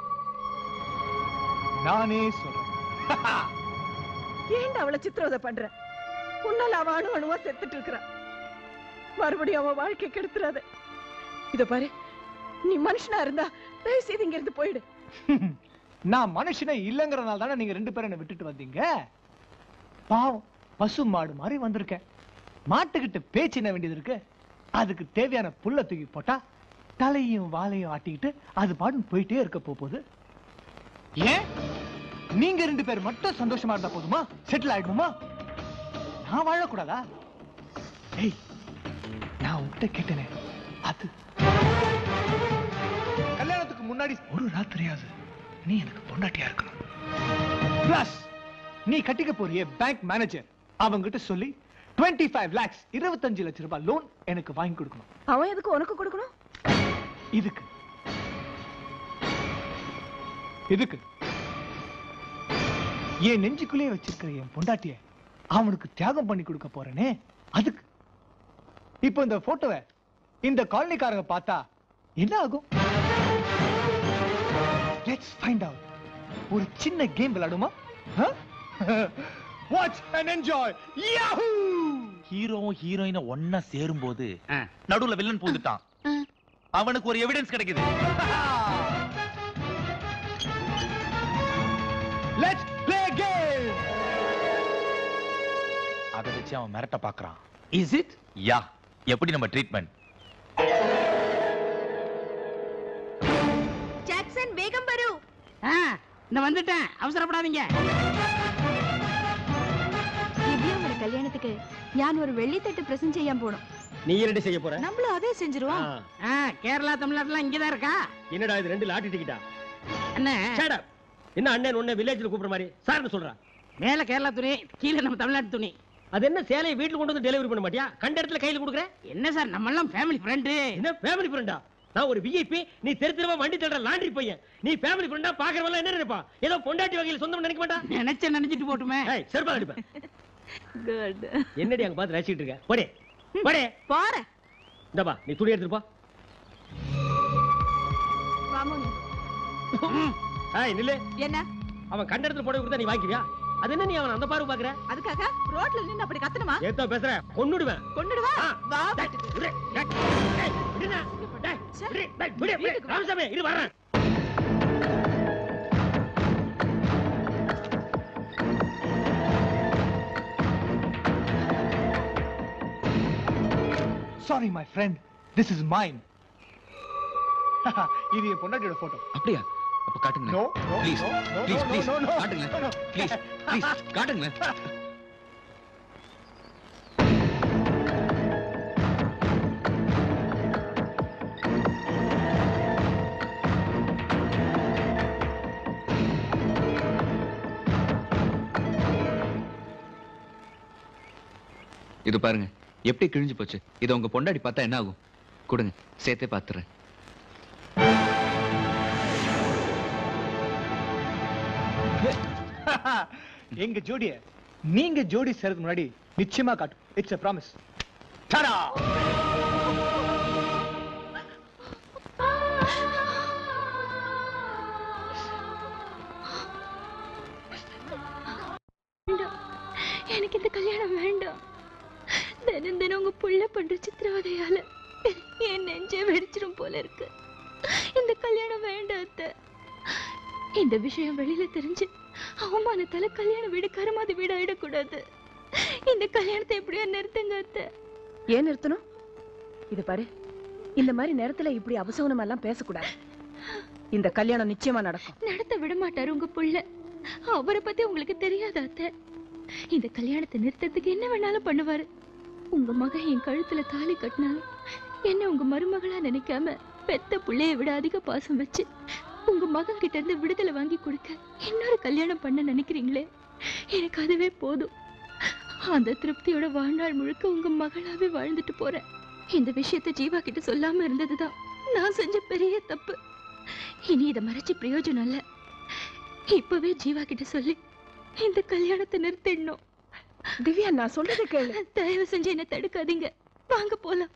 நானே சொல்றேன் ஏன்டா அவளை சித்திரவதை பண்ற உன்னால அவ அணு அணுவா செத்துட்டு இருக்கிறா மறுபடியும் அவன் வாழ்க்கை கெடுத்துறாத இத பாரு நீ மனுஷனா இருந்தா தயவு செய்து இங்க இருந்து போயிடு நான் மனுஷனே இல்லைங்கிறனால தானே நீங்க ரெண்டு பேரும் என்ன விட்டுட்டு வந்தீங்க பாவம் பசு மாடு மாதிரி வந்திருக்கேன் மாட்டுக்கிட்ட பேச்சு என்ன வேண்டியது இருக்கு அதுக்கு தேவையான புல்ல தூக்கி போட்டா தலையும் வாலையும் ஆட்டிக்கிட்டு அது பாட்டுன்னு போயிட்டே இருக்க போகுது ஏன் நீங்க ரெண்டு பேர் மட்டும் சந்தோஷமா இருந்தா போதுமா செட்டில் ஆயிடுமா நான் வாழக்கூடாதா ஏய் நான் உன்கிட்ட கேட்டேனே அது கல்யாணத்துக்கு முன்னாடி ஒரு ராத்திரியாவது நீ எனக்கு பொண்டாட்டியா இருக்கணும் பிளஸ் நீ கட்டிக்க போறிய பேங்க் மேனேஜர் அவங்கிட்ட சொல்லி 25 ஃபைவ் லேக்ஸ் இருபத்தஞ்சு லட்சம் ரூபாய் லோன் எனக்கு வாங்கி கொடுக்கணும் அவன் எதுக்கு உனக்கு கொடுக்கணும் இதுக்கு இதுக்கு என் நெஞ்சுக்குள்ளே வச்சிருக்கிற என் பொண்டாட்டிய அவனுக்கு தியாகம் பண்ணி கொடுக்க போறேனே அதுக்கு இப்போ இந்த போட்டோவை இந்த காலனிக்காரங்க பார்த்தா என்ன ஆகும் லெட்ஸ் ஃபைண்ட் அவுட் ஒரு சின்ன கேம் விளையாடுமா வாட்ச் அண்ட் என்ஜாய் யாஹூ ஹீரோவும் ஹீரோயினும் ஒன்னா சேரும்போது நடுவுல வில்லன் பூந்துட்டான் அவனுக்கு ஒரு எவிடன்ஸ் கிடைக்குது லெட்ஸ் ப்ளே கேம் அதை வச்சு அவன் மிரட்ட பாக்குறான் இஸ் இட் யா எப்படி நம்ம ட்ரீட்மெண்ட் ஜாக்சன் வேகம் வரு இந்த வந்துட்டேன் அவசரப்படாதீங்க ദിവ്യയുടെ കല്യാണത്തിക്ക് ഞാൻ ഒരു വെള്ളിത്തട്ട് പ്രസന്റ് ചെയ്യാൻ പോണം நீ என்னடி செய்ய போற நம்மளும் அதே செஞ்சிருவோம் ஆ, கேரளா தமிழ்நாட்டுலாம் இங்கதான் இருக்கா என்னடா இது ரெண்டு லாட்டி டிக்கெட்டா என்ன Shut up. என்ன அண்ணன் உன்னை வில்லேஜ்ல கூப்பிடுற மாதிரி சார்னு சொல்றான் மேல கேரளா துணி கீழே நம்ம தமிழ்நாட்டு துணி அது என்ன சேலையை வீட்டுல கொண்டு வந்து டெலிவரி பண்ண மாட்டியா கண்ட இடத்துல கையில கொடுக்குற என்ன சார் நம்ம எல்லாம் ஃபேமிலி ஃப்ரெண்டு என்ன ஃபேமிலி ஃப்ரெண்டா நான் ஒரு விஐபி நீ தெரு தெருவா வண்டி தள்ளுற லாண்ட்ரி பையன் நீ ஃபேமிலி ஃப்ரெண்டா பாக்குறவங்க என்ன நினைப்பா ஏதோ பொண்டாட்டி வகையில் சொந்தம் நினைக்க மாட்டா நினைச்ச நினைச்சிட்டு போட்டுமே ஏய் செருப்பா அடிப்பேன் குட் என்னடி அங்க பார்த்து ரசிச்சிட்டு இருக்க போடே போடே போற இந்தப்பா நீ துணி எடுத்துட்டு போ ஏய் நில்லு என்ன அவன் கண்ட இடத்துல போட கொடுத்தா நீ வாங்கிக்கிறியா அது என்ன நீ அவன் அந்த பாரு பாக்குற அதுக்காக ரோட்ல நின்னு அப்படி கத்தணுமா ஏத்தோ பேசுற கொன்னுடுவேன் கொண்டுடுவா வா விடு, டேய், டேய், விடுடா. டேய், விடு, டேய், விடு, விடு. ராமசாமி, இரு வர்றேன். Sorry my friend this is mine இது என் பொண்டாட்டியோட போட்டோ அப்படியா அப்ப காட்டுங்க No, no, please no, no, please no, please no, no. காட்டுங்க No, no. ப்ளீஸ் ப்ளீஸ் காட்டுங்க இது பாருங்க எப்படி கிழிஞ்சு போச்சு இதை உங்க பொண்டாடி பார்த்தா என்ன ஆகும் கொடுங்க சேர்த்தே பார்த்துறேன் எங்க ஜோடிய நீங்க ஜோடி சேர்றதுக்கு முன்னாடி நிச்சயமா காட்டும் இட்ஸ் a ப்ராமிஸ் டடா வேண்டாம் எனக்கு இந்த கல்யாணம் வேண்டாம் தினம் தினம் உங்க புள்ள பண்ற சித்திரவதையால என் நெஞ்சே வெடிச்சிடும் போல இருக்கு இந்த கல்யாணம் வேண்டாம் அத்தை இந்த விஷயம் வெளியில தெரிஞ்சு அவமானத்தால கல்யாணம் வீடு கருமாதி வீடு ஆயிடக்கூடாது இந்த கல்யாணத்தை எப்படியோ நிறுத்துங்க அத்தை ஏன் நிறுத்தணும் இது பாரு இந்த மாதிரி நேரத்துல இப்படி அபசகுனம் எல்லாம் பேசக்கூடாது இந்த கல்யாணம் நிச்சயமா நடக்கும் நடத்த விட மாட்டாரு உங்க புள்ள அவரை பத்தி உங்களுக்கு தெரியாத அத்தை இந்த கல்யாணத்தை நிறுத்தத்துக்கு என்ன வேணாலும் பண்ணுவாரு உங்க மகன் என் கழுத்துல தாலி கட்டினாலும் என்ன உங்க மருமகளா நினைக்காம பெத்த புள்ளைய விட அதிக பாசம் வச்சு உங்க மகன் கிட்ட இருந்து விடுதலை வாங்கி கொடுக்க இன்னொரு கல்யாணம் பண்ண நினைக்கிறீங்களே எனக்கு அதுவே போதும் அந்த திருப்தியோட வாழ்நாள் முழுக்க உங்க மகளாவே வாழ்ந்துட்டு போறேன் இந்த விஷயத்தை ஜீவா கிட்ட சொல்லாம இருந்ததுதான் நான் செஞ்ச பெரிய தப்பு இனி இதை மறைச்சு பிரயோஜனம் இல்ல இப்பவே ஜீவா கிட்ட சொல்லி இந்த கல்யாணத்தை நிறுத்திடணும் திவ்யா நான் சொல்றதை கேளு தயவு செஞ்சு என்ன தடுக்காதீங்க வாங்க போலாம்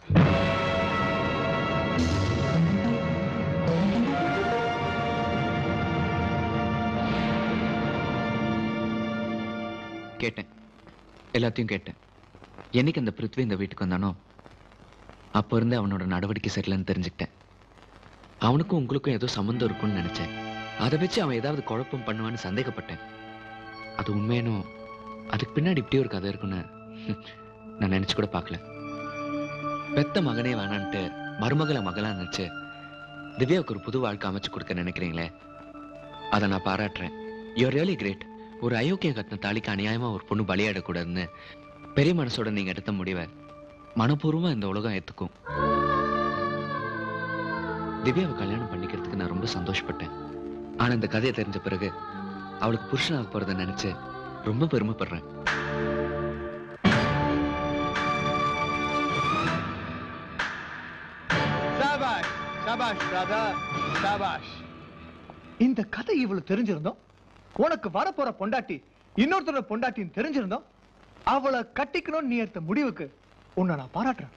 கேட்டேன் எல்லாத்தையும் கேட்டேன் என்னைக்கு அந்த பிருத்வி இந்த வீட்டுக்கு வந்தானோ அப்போ இருந்து அவனோட நடவடிக்கை சரியில்லைன்னு தெரிஞ்சுக்கிட்டேன் அவனுக்கும் உங்களுக்கும் ஏதோ சம்மந்தம் இருக்கும்னு நினைச்சேன் அதை வச்சு அவன் ஏதாவது குழப்பம் பண்ணுவான்னு சந்தேகப்பட்டேன் அது உண்மையானோ அதுக்கு பின்னாடி இப்படி ஒரு கதை இருக்குன்னு ஹம், நான் நினைச்சு கூட பார்க்கல பெத்த மகனே வேணான்ட்டு மருமகளை மகளா நினைச்சு திவ்யாவுக்கு ஒரு புது வாழ்க்கை அமைச்சு கொடுக்க நினைக்கிறீங்களே அதை நான் பாராட்டுறேன் யூஆர் ரியலி கிரேட் ஒரு அயோக்கியம் கட்டின தாலிக்கு அநியாயமா ஒரு பொண்ணு பலியாடக்கூடாதுன்னு பெரிய மனசோட நீங்க எடுத்த முடிவை மனப்பூர்வமா இந்த உலகம் ஏத்துக்கும் திவ்யாவை கல்யாணம் பண்ணிக்கிறதுக்கு நான் ரொம்ப சந்தோஷப்பட்டேன் ஆனா இந்த கதையை தெரிஞ்ச பிறகு அவளுக்கு புருஷனாக போறதை நினைச்சு ரொம்ப பெருமைப்படுறேன் சாபாஷ் சாபாஷ் பிரதர் சாபாஷ் இந்த கதை இவ்வளவு தெரிஞ்சிருந்தோம் உனக்கு வரப்போற பொண்டாட்டி இன்னொருத்தரோட பொண்டாட்டின்னு தெரிஞ்சிருந்தோம் அவளை கட்டிக்கணும்னு நீ எடுத்த முடிவுக்கு உன்னை நான் பாராட்டுறேன்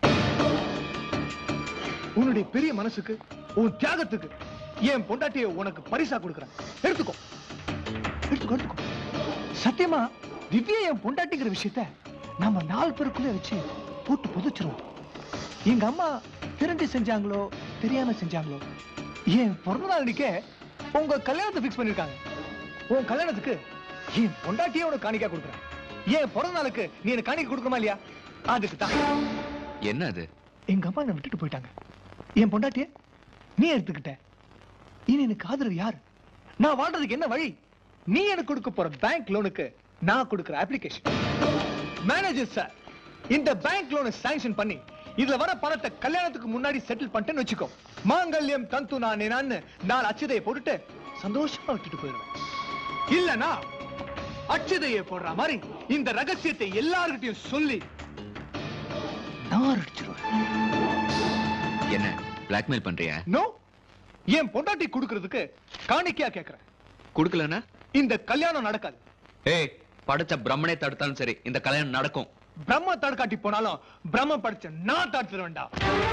உன்னுடைய பெரிய மனசுக்கு உன் தியாகத்துக்கு என் பொண்டாட்டியை உனக்கு பரிசா கொடுக்குறேன் எடுத்துக்கோ எடுத்துக்கோ எடுத்துக்கோ சத்தியமா திவ்யா என் பொண்டாட்டிங்கிற விஷயத்த நம்ம நாலு பேருக்குள்ளே வச்சு போட்டு புதைச்சிருவோம் எங்க அம்மா தெரிஞ்சு செஞ்சாங்களோ தெரியாம செஞ்சாங்களோ என் பிறந்த நாள் அன்னைக்கே உங்க கல்யாணத்தை ஃபிக்ஸ் பண்ணிருக்காங்க உன் கல்யாணத்துக்கு என் பொண்டாட்டியே உனக்கு காணிக்கா கொடுக்குறேன் என் பிறந்த நாளுக்கு நீ எனக்கு காணிக்கை கொடுக்கணுமா இல்லையா அதுக்கு தான் என்ன அது எங்க அம்மா என்னை விட்டுட்டு போயிட்டாங்க என் பொண்டாட்டிய நீ எடுத்துக்கிட்ட இனி எனக்கு ஆதரவு யாரு நான் வாழ்றதுக்கு என்ன வழி நீ எனக்கு கொடுக்க போற பேங்க் லோனுக்கு நான் கொடுக்கிற அப்ளிகேஷன் மேனேஜர் சார் இந்த பேங்க் லோனை சாங்ஷன் பண்ணி இதுல வர பணத்தை கல்யாணத்துக்கு முன்னாடி செட்டில் பண்ணிட்டேன்னு வச்சுக்கோ மாங்கல்யம் தந்து நான் நான் நாலு அச்சுதையை போட்டுட்டு சந்தோஷமா விட்டுட்டு போயிடுவேன் இல்லனா அச்சுதையை போடுற மாதிரி இந்த ரகசியத்தை எல்லார்கிட்டயும் சொல்லி நான் அடிச்சிருவேன் என்ன பிளாக்மெயில் பண்றியா நோ என் பொண்டாட்டி கொடுக்கிறதுக்கு காணிக்கையா கேக்குறேன் கொடுக்கலன்னா இந்த கல்யாணம் நடக்காது ஏய் படைச்ச பிரம்மனே தடுத்தாலும் சரி இந்த கல்யாணம் நடக்கும் பிரம்ம தடுக்காட்டி போனாலும் பிரம்ம படிச்ச நான் தடுத்துட வேண்டாம்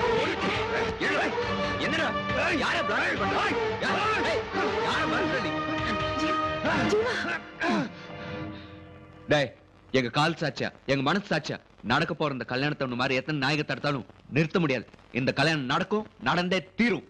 என்னடா யார பிளாக்மெயில் பண்ற யார மறுக்கிற நீ டேய் எங்க கால் சாட்சியா எங்க மனசு சாட்சியா நடக்க போற இந்த கல்யாணத்தை ஒண்ணு மாதிரி எத்தனை நாயக தடுத்தாலும் நிறுத்த முடியாது இந்த கல்யாணம் நடக்கும் நடந்தே தீரும்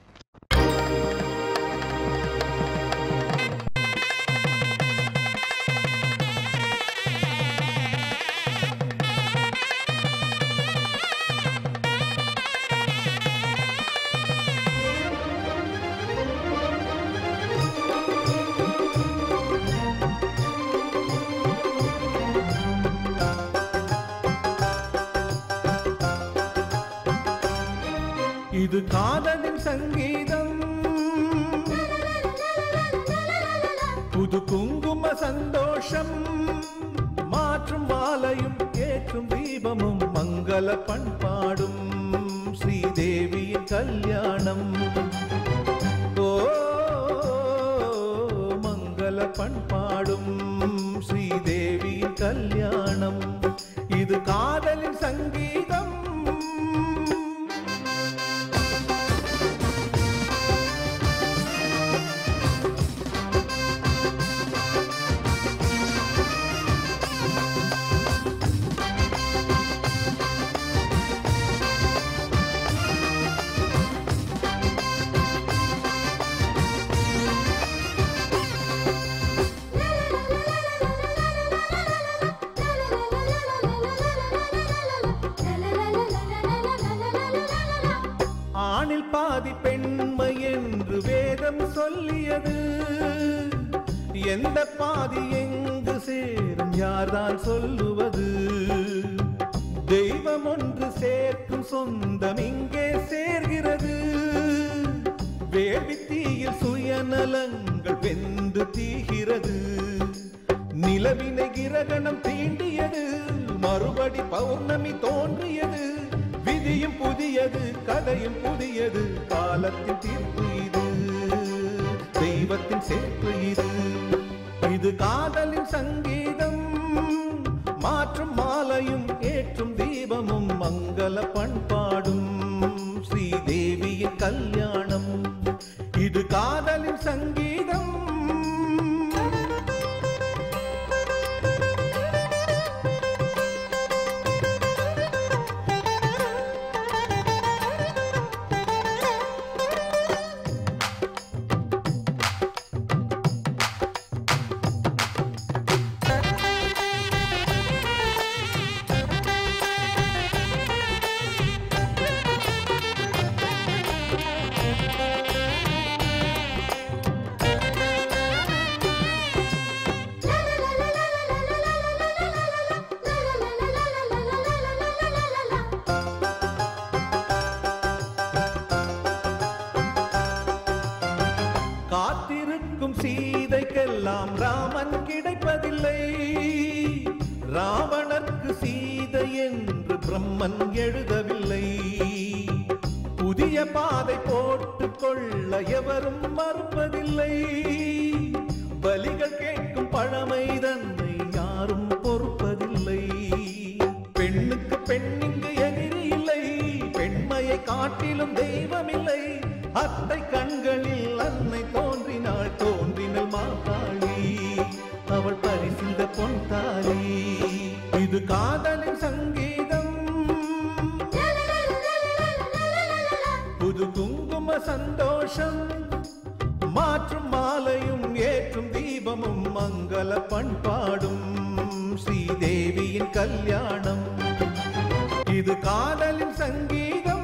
இது காதலின் சங்கீதம் புது குங்கும சந்தோஷம் மாலை மாற்றும் மாலையும் ஏற்றும் தீபமும் மங்கள பண்பாடும் ஸ்ரீதேவியின் கல்யாணம் ஓ மங்கள பண்பாடும் ஸ்ரீதேவியின் கல்யாணம் இது காதலின் சங்கீதம் ஆணில் பாதி பெண்மை என்று வேதம் சொல்லியது எந்த பாதி எங்கு சேரும் யார்தான் சொல்லுவது தெய்வம் ஒன்று சேர்க்கும் சொந்தம் இங்கே சேர்கிறது வேள்வி தீயில் சுயநலங்கள் வெந்து தீகிறது நிலவினை கிரகணம் தீண்டியது மறுபடி பௌர்ணமி தோன்றியது விதியும் புதியது கதையும் புதியது காலத்தின் தீர்ப்பு இது தெய்வத்தின் சேர்ப்பு இது இது காதலின் சங்கீதம் மாற்றும் மாலையும் ஏற்றும் தீபமும் மங்கள பண்பாடும் ஸ்ரீதேவியின் கல்யாணம் இது காதலின் சங்கீதம் காத்திருக்கும் சீதைக்கெல்லாம் ராமன் கிடைப்பதில்லை ராவணர்க்கு சீதை என்று பிரம்மன் எழுதவில்லை புதிய பாதை போட்டுக் கொள்ள எவரும் மறுப்பதில்லை பலிகள் கேட்கும் பழமை தன்னை யாரும் பொறுப்பதில்லை பெண்ணுக்கு பெண்ணிங்கு எதிரி இல்லை பெண்மையை காட்டிலும் தெய்வமில்லை அத்தை கண்களில் அன்னை தோன்றினாள் தோன்றினல் மாகாளி அவள் பரிசிந்த பொன் தாலி இது காதலின் சங்கீதம் புது குங்கும சந்தோஷம் மாற்றும் மாலையும் ஏற்றும் தீபமும் மங்கள பண்பாடும் ஸ்ரீதேவியின் கல்யாணம் இது காதலின் சங்கீதம்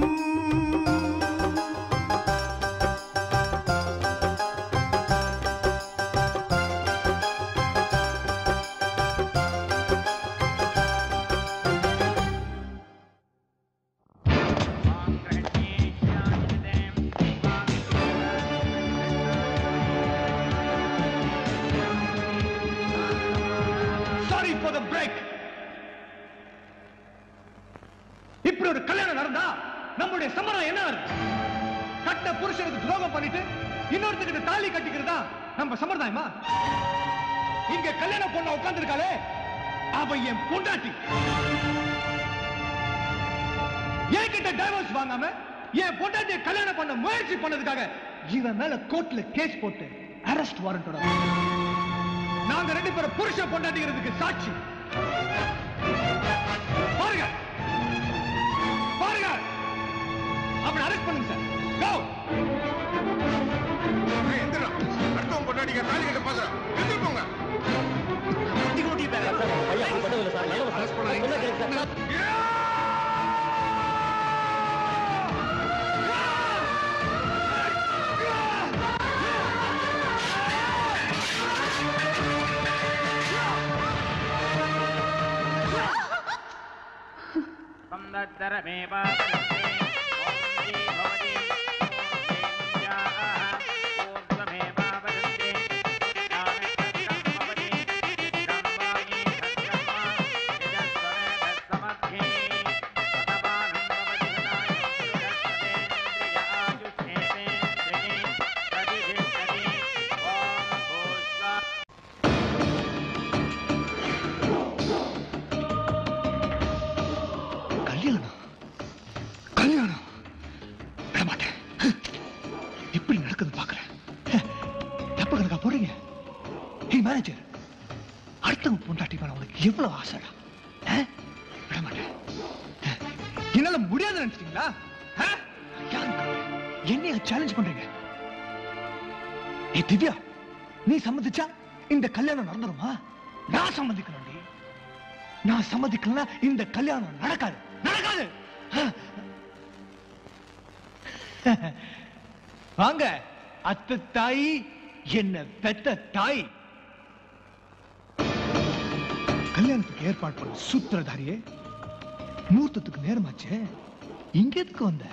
சாரி ஃபார் த பிரேக் இப்படி ஒரு கல்யாணம் நடந்தா நம்முடைய சம்மரம் என்ன வருது கட்ட புருஷனுக்கு துரோகம் பண்ணிட்டு இன்னொருத்தகிட்ட தாலி கட்டிக்கிறதா நம்ம சம்பிரதாயமா இங்க கல்யாண பொண்ணு உட்கார்ந்திருக்காளே அவ என் பொண்டாட்டி என்கிட்ட டைவர்ஸ் வாங்காம என் பொண்டாட்டியை கல்யாணம் பண்ண முயற்சி பண்ணதுக்காக இவன் மேல கோர்ட்ல கேஸ் போட்டு அரெஸ்ட் வாரண்டோட நாங்க ரெண்டு பேரும் புருஷ பொண்டாட்டிக்கிறதுக்கு சாட்சி பாருங்க பாருங்க அவனை அரெஸ்ட் பண்ணுங்க சார் கோ அடுத்தவன் பொண்டாட்டிக்க தாலி கட்ட பாக்குறேன் எடுத்துட்டு போங்க ूर्ध्वमेवावदन्ते மேனேஜர் அடுத்தவங்க பொண்டாட்டி மேல உனக்கு எவ்வளவு ஆசைடா ஆ? விட மாட்டேன் ஆ? என்னால முடியாது நினைச்சிட்டீங்களா ஆ? யாருங்க? என்னைய சேலஞ்ச் பண்றீங்க ஏ திவ்யா நீ சம்மதிச்சா இந்த கல்யாணம் நடந்துருமா நான் சம்மதிக்கணும்டி நான் சம்மதிக்கலன்னா இந்த கல்யாணம் நடக்காது நடக்காது ஆ? வாங்க அத்தை தாய் என்ன பெத்த தாய் கல்யாணத்துக்கு ஏற்பாடு பண்ண சூத்திரதாரியே முகூர்த்தத்துக்கு நேரமாச்சே இங்க எதுக்கு வந்த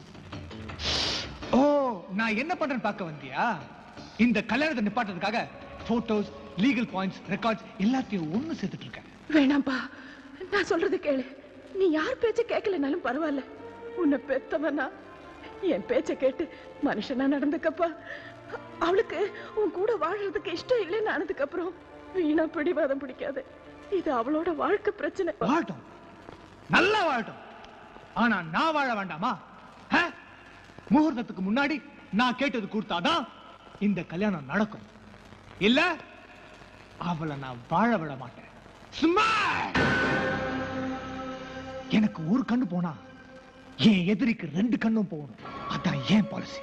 ஓ நான் என்ன பண்றேன்னு பார்க்க வந்தியா இந்த கல்யாணத்தை நிப்பாட்டுறதுக்காக போட்டோஸ் லீகல் பாயிண்ட்ஸ் ரெக்கார்ட்ஸ் எல்லாத்தையும் ஒண்ணு சேர்த்துட்டு இருக்கேன் வேணாம்பா நான் சொல்றது கேளு நீ யார் பேச்ச கேட்கலனாலும் பரவாயில்ல உன்னை பெத்தவனா என் பேச்ச கேட்டு மனுஷனா நடந்துக்கப்பா அவளுக்கு உன் கூட வாழறதுக்கு இஷ்டம் இல்லைன்னு ஆனதுக்கு அப்புறம் வீணா பிடிவாதம் பிடிக்காது இது அவளோட வாழ்க்கை பிரச்சனை வாழட்டும் நல்லா வாழட்டும் ஆனா நான் வாழ வேண்டாமா ஆ? முகூர்த்தத்துக்கு முன்னாடி நான் கேட்டது கொடுத்தாதான் இந்த கல்யாணம் நடக்கும் இல்ல அவளை நான் வாழ விட மாட்டேன் சும்மா எனக்கு ஒரு கண்ணு போனா என் எதிரிக்கு ரெண்டு கண்ணும் போகணும் அதான் ஏன் பாலிசி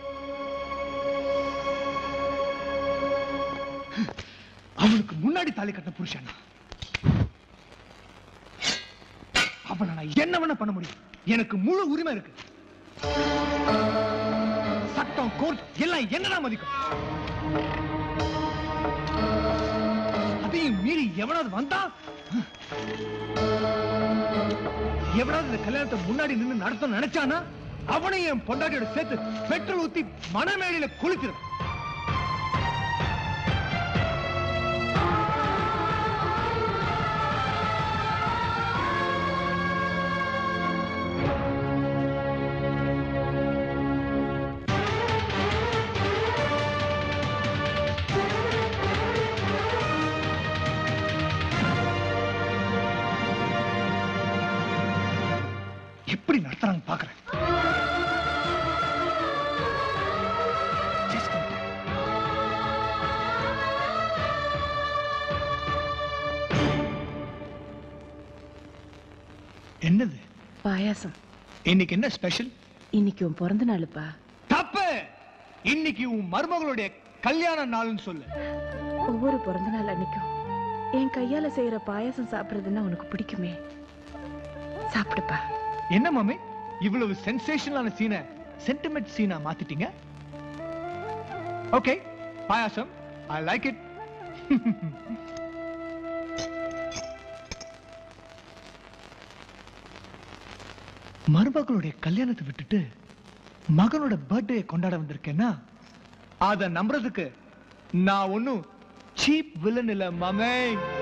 அவனுக்கு முன்னாடி தாலி கட்ட புருஷன் அவனை நான் என்ன வேணா பண்ண முடியும் எனக்கு முழு உரிமை இருக்கு சட்டம் கோர்ட் எல்லாம் என்னடா மதிக்கும் அதையும் மீறி எவனாவது வந்தா எவனாவது இந்த கல்யாணத்தை முன்னாடி நின்னு நடத்த நினைச்சானா அவனையும் என் பொண்டாட்டியோட சேர்த்து பெட்ரோல் ஊத்தி மணமேடையில குளிச்சிடும் எப்படி நடத்துறாங்க பாக்குறேன் Just go. என்னது பாயாசம் இன்னைக்கு என்ன ஸ்பெஷல் இன்னைக்கு உன் பிறந்த நாளுப்பா தப்பு இன்னைக்கு உன் மருமகளுடைய கல்யாண நாள்னு சொல்லு ஒவ்வொரு பிறந்த நாள் அன்னைக்கும் என் கையால செய்யற பாயாசம் சாப்பிடுறதுன்னா உனக்கு பிடிக்குமே சாப்பிடுப்பா என்ன மாமி இவ்வளவு சென்சேஷனலான சீனை சென்டிமெண்ட் சீனா மாத்திட்டீங்க ஓகே பாயாசம் ஐ லைக் இட் மருமகளுடைய கல்யாணத்தை விட்டுட்டு மகனோட பர்த்டே கொண்டாட வந்திருக்கேன்னா அத நம்புறதுக்கு நான் ஒண்ணும் சீப் வில்லன் இல்ல மாமே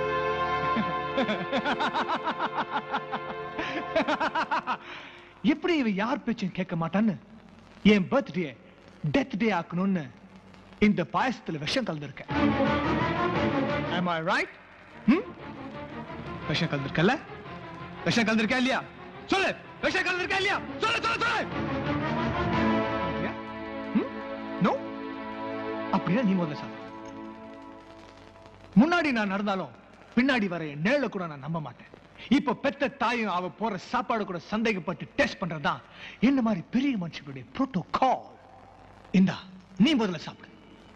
எப்படி இவ யார் பேச்சும் கேட்க மாட்டான்னு என் பர்த்டே டெத் டே ஆக்கணும்னு இந்த பாயசத்துல விஷம் கலந்துருக்கேன் Am I right? ம்? விஷம் கலந்துருக்கல விஷம் கலந்துருக்கா இல்லையா சொல்லு விஷம் கலந்துருக்கா இல்லையா சொல்லு சொல்லு சொல்லு இல்லையா? ம்? No? அப்படின்னா நீ முதல்ல சாப்பிடு முன்னாடி நான் நடந்தாலும் பின்னாடி வர என் நிழல கூட நான் நம்ப மாட்டேன் இப்ப பெத்த தாயும் அவ போற சாப்பாடு கூட சந்தேகப்பட்டு டெஸ்ட் பண்றதுதான் என்ன மாதிரி பெரிய மனுஷங்களுடைய புரோட்டோகால் இந்தா நீ முதல்ல சாப்பிடு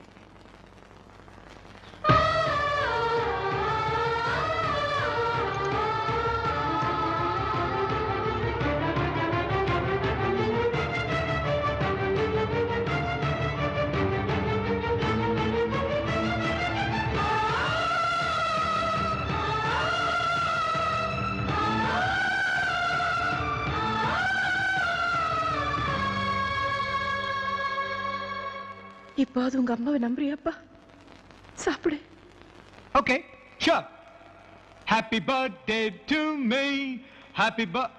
இப்பாவது உங்க அம்மாவை நம்புறியாப்பா சாப்பிடு okay sure happy birthday to me happy பர்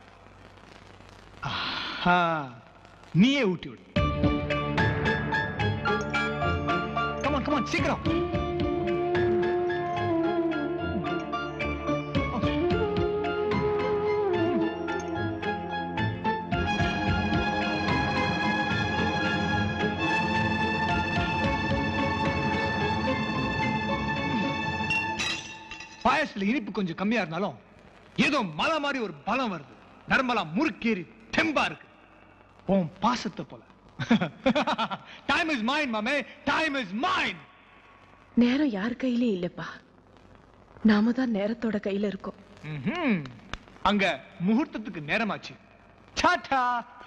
நீயே ஊட்டி விடு கமான் கமான் சீக்கிரம் பாயசத்துல இனிப்பு கொஞ்சம் கம்மியா இருந்தாலும் ஏதோ மலை மாதிரி ஒரு பலம் வருது நரம்பெல்லாம் முறுக்கேறி தெம்பா இருக்கு உன் பாசத்தை போல டைம் இஸ் மைண்ட் மாமே டைம் இஸ் மைண்ட் நேரம் யார் கையிலயும் இல்லப்பா நாம தான் நேரத்தோட கையில இருக்கோம் ம்ஹும். அங்க முகூர்த்தத்துக்கு நேரமாச்சு tata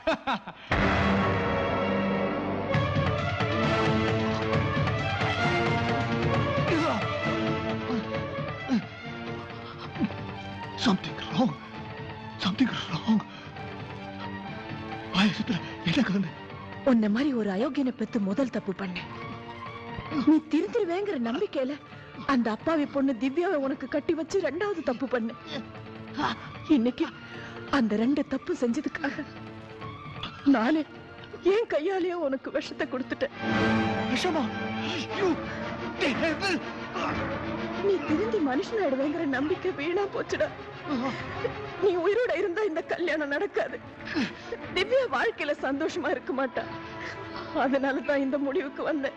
something wrong something wrong பாயசத்துல என்ன கலந்து உன்ன மாதிரி ஒரு அயோக்கியனை பெத்து முதல் தப்பு பண்ணேன் நீ திருந்திருவேங்கிற நம்பிக்கையில அந்த அப்பாவி பொண்ணு திவ்யாவை உனக்கு கட்டி வச்சு ரெண்டாவது தப்பு பண்ண இன்னைக்கு அந்த ரெண்டு தப்பு செஞ்சதுக்காக நானே என் கையாலேயே உனக்கு விஷத்தை கொடுத்துட்டேன் விஷமா நீ திருந்தி மனுஷனாயிடுவேங்கிற நம்பிக்கை வீணா போச்சுடா நீ உயிரோட இருந்தா இந்த கல்யாணம் நடக்காது திவ்யா வாழ்க்கையில சந்தோஷமா இருக்க மாட்டா அதனால தான் இந்த முடிவுக்கு வந்தேன்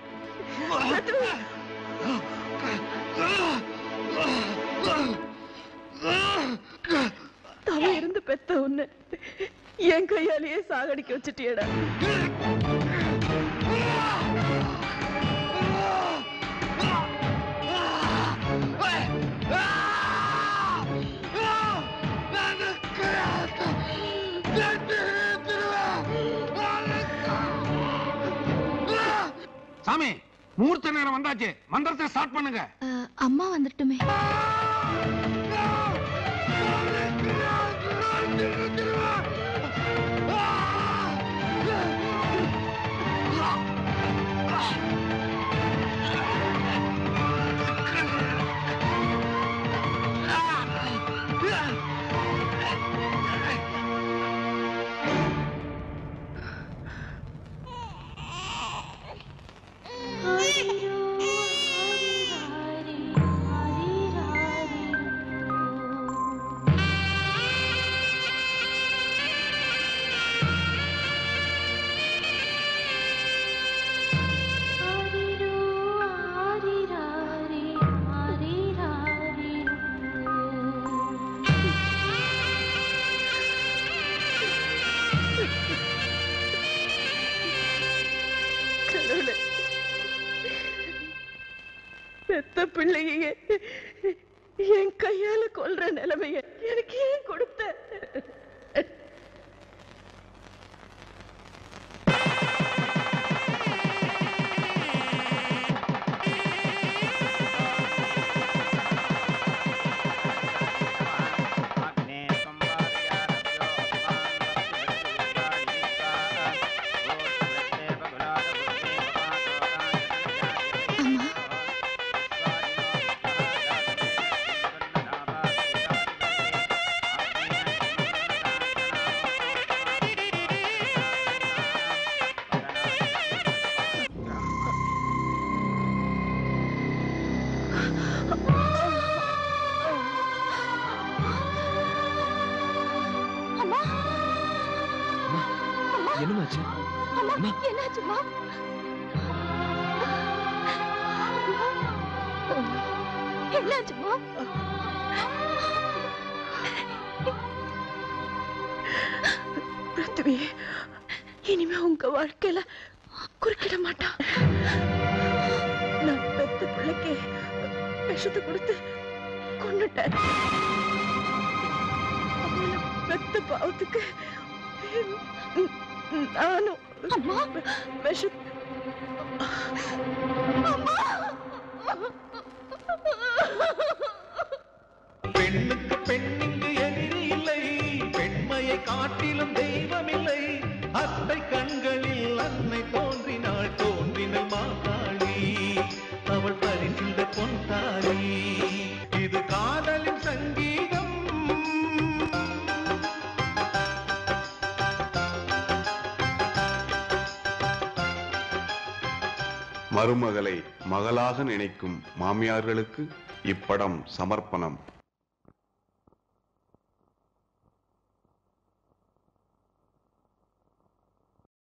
தவ இருந்து பெத்த உன்னை என் கையாலேயே சாகடிக்க வச்சுட்டியடா சாமி முகூர்த்த நேரம் வந்தாச்சு மந்திரத்தை ஸ்டார்ட் பண்ணுங்க அஹ், அம்மா வந்துட்டுமே கடவுளே பெத்த பிள்ளைய என் கையால கொல்ற நிலைமைய எனக்கு ஏன் கொடுத்த அம்மா என்னமாச்சு அம்மா என்னாச்சும்மா என்னாச்சும்மா பிருத்திவி இனிமே உங்க வாழ்க்கையில குறுக்கிட மாட்டான் நான் பெத்த பிள்ளைக்கு விஷத்தை கொடுத்து கொண்டுட்டேன் அவளை பெத்த பாவத்துக்கு நானும் அம்மா விஷ பெண்ணுக்கு பெண்ணிங்கு எதிரி இல்லை பெண்மையை காட்டிலும் தெய்வமில்லை அத்தை கண்களில் அன்னை தோன்றினாள் தோன்றினள் மாதாளி அவள் பரிசிந்த பொன்தாளி இது காதலின் சங்கீதம் மருமகளை மகளாக நினைக்கும் மாமியார்களுக்கு இப்படம் சமர்ப்பணம்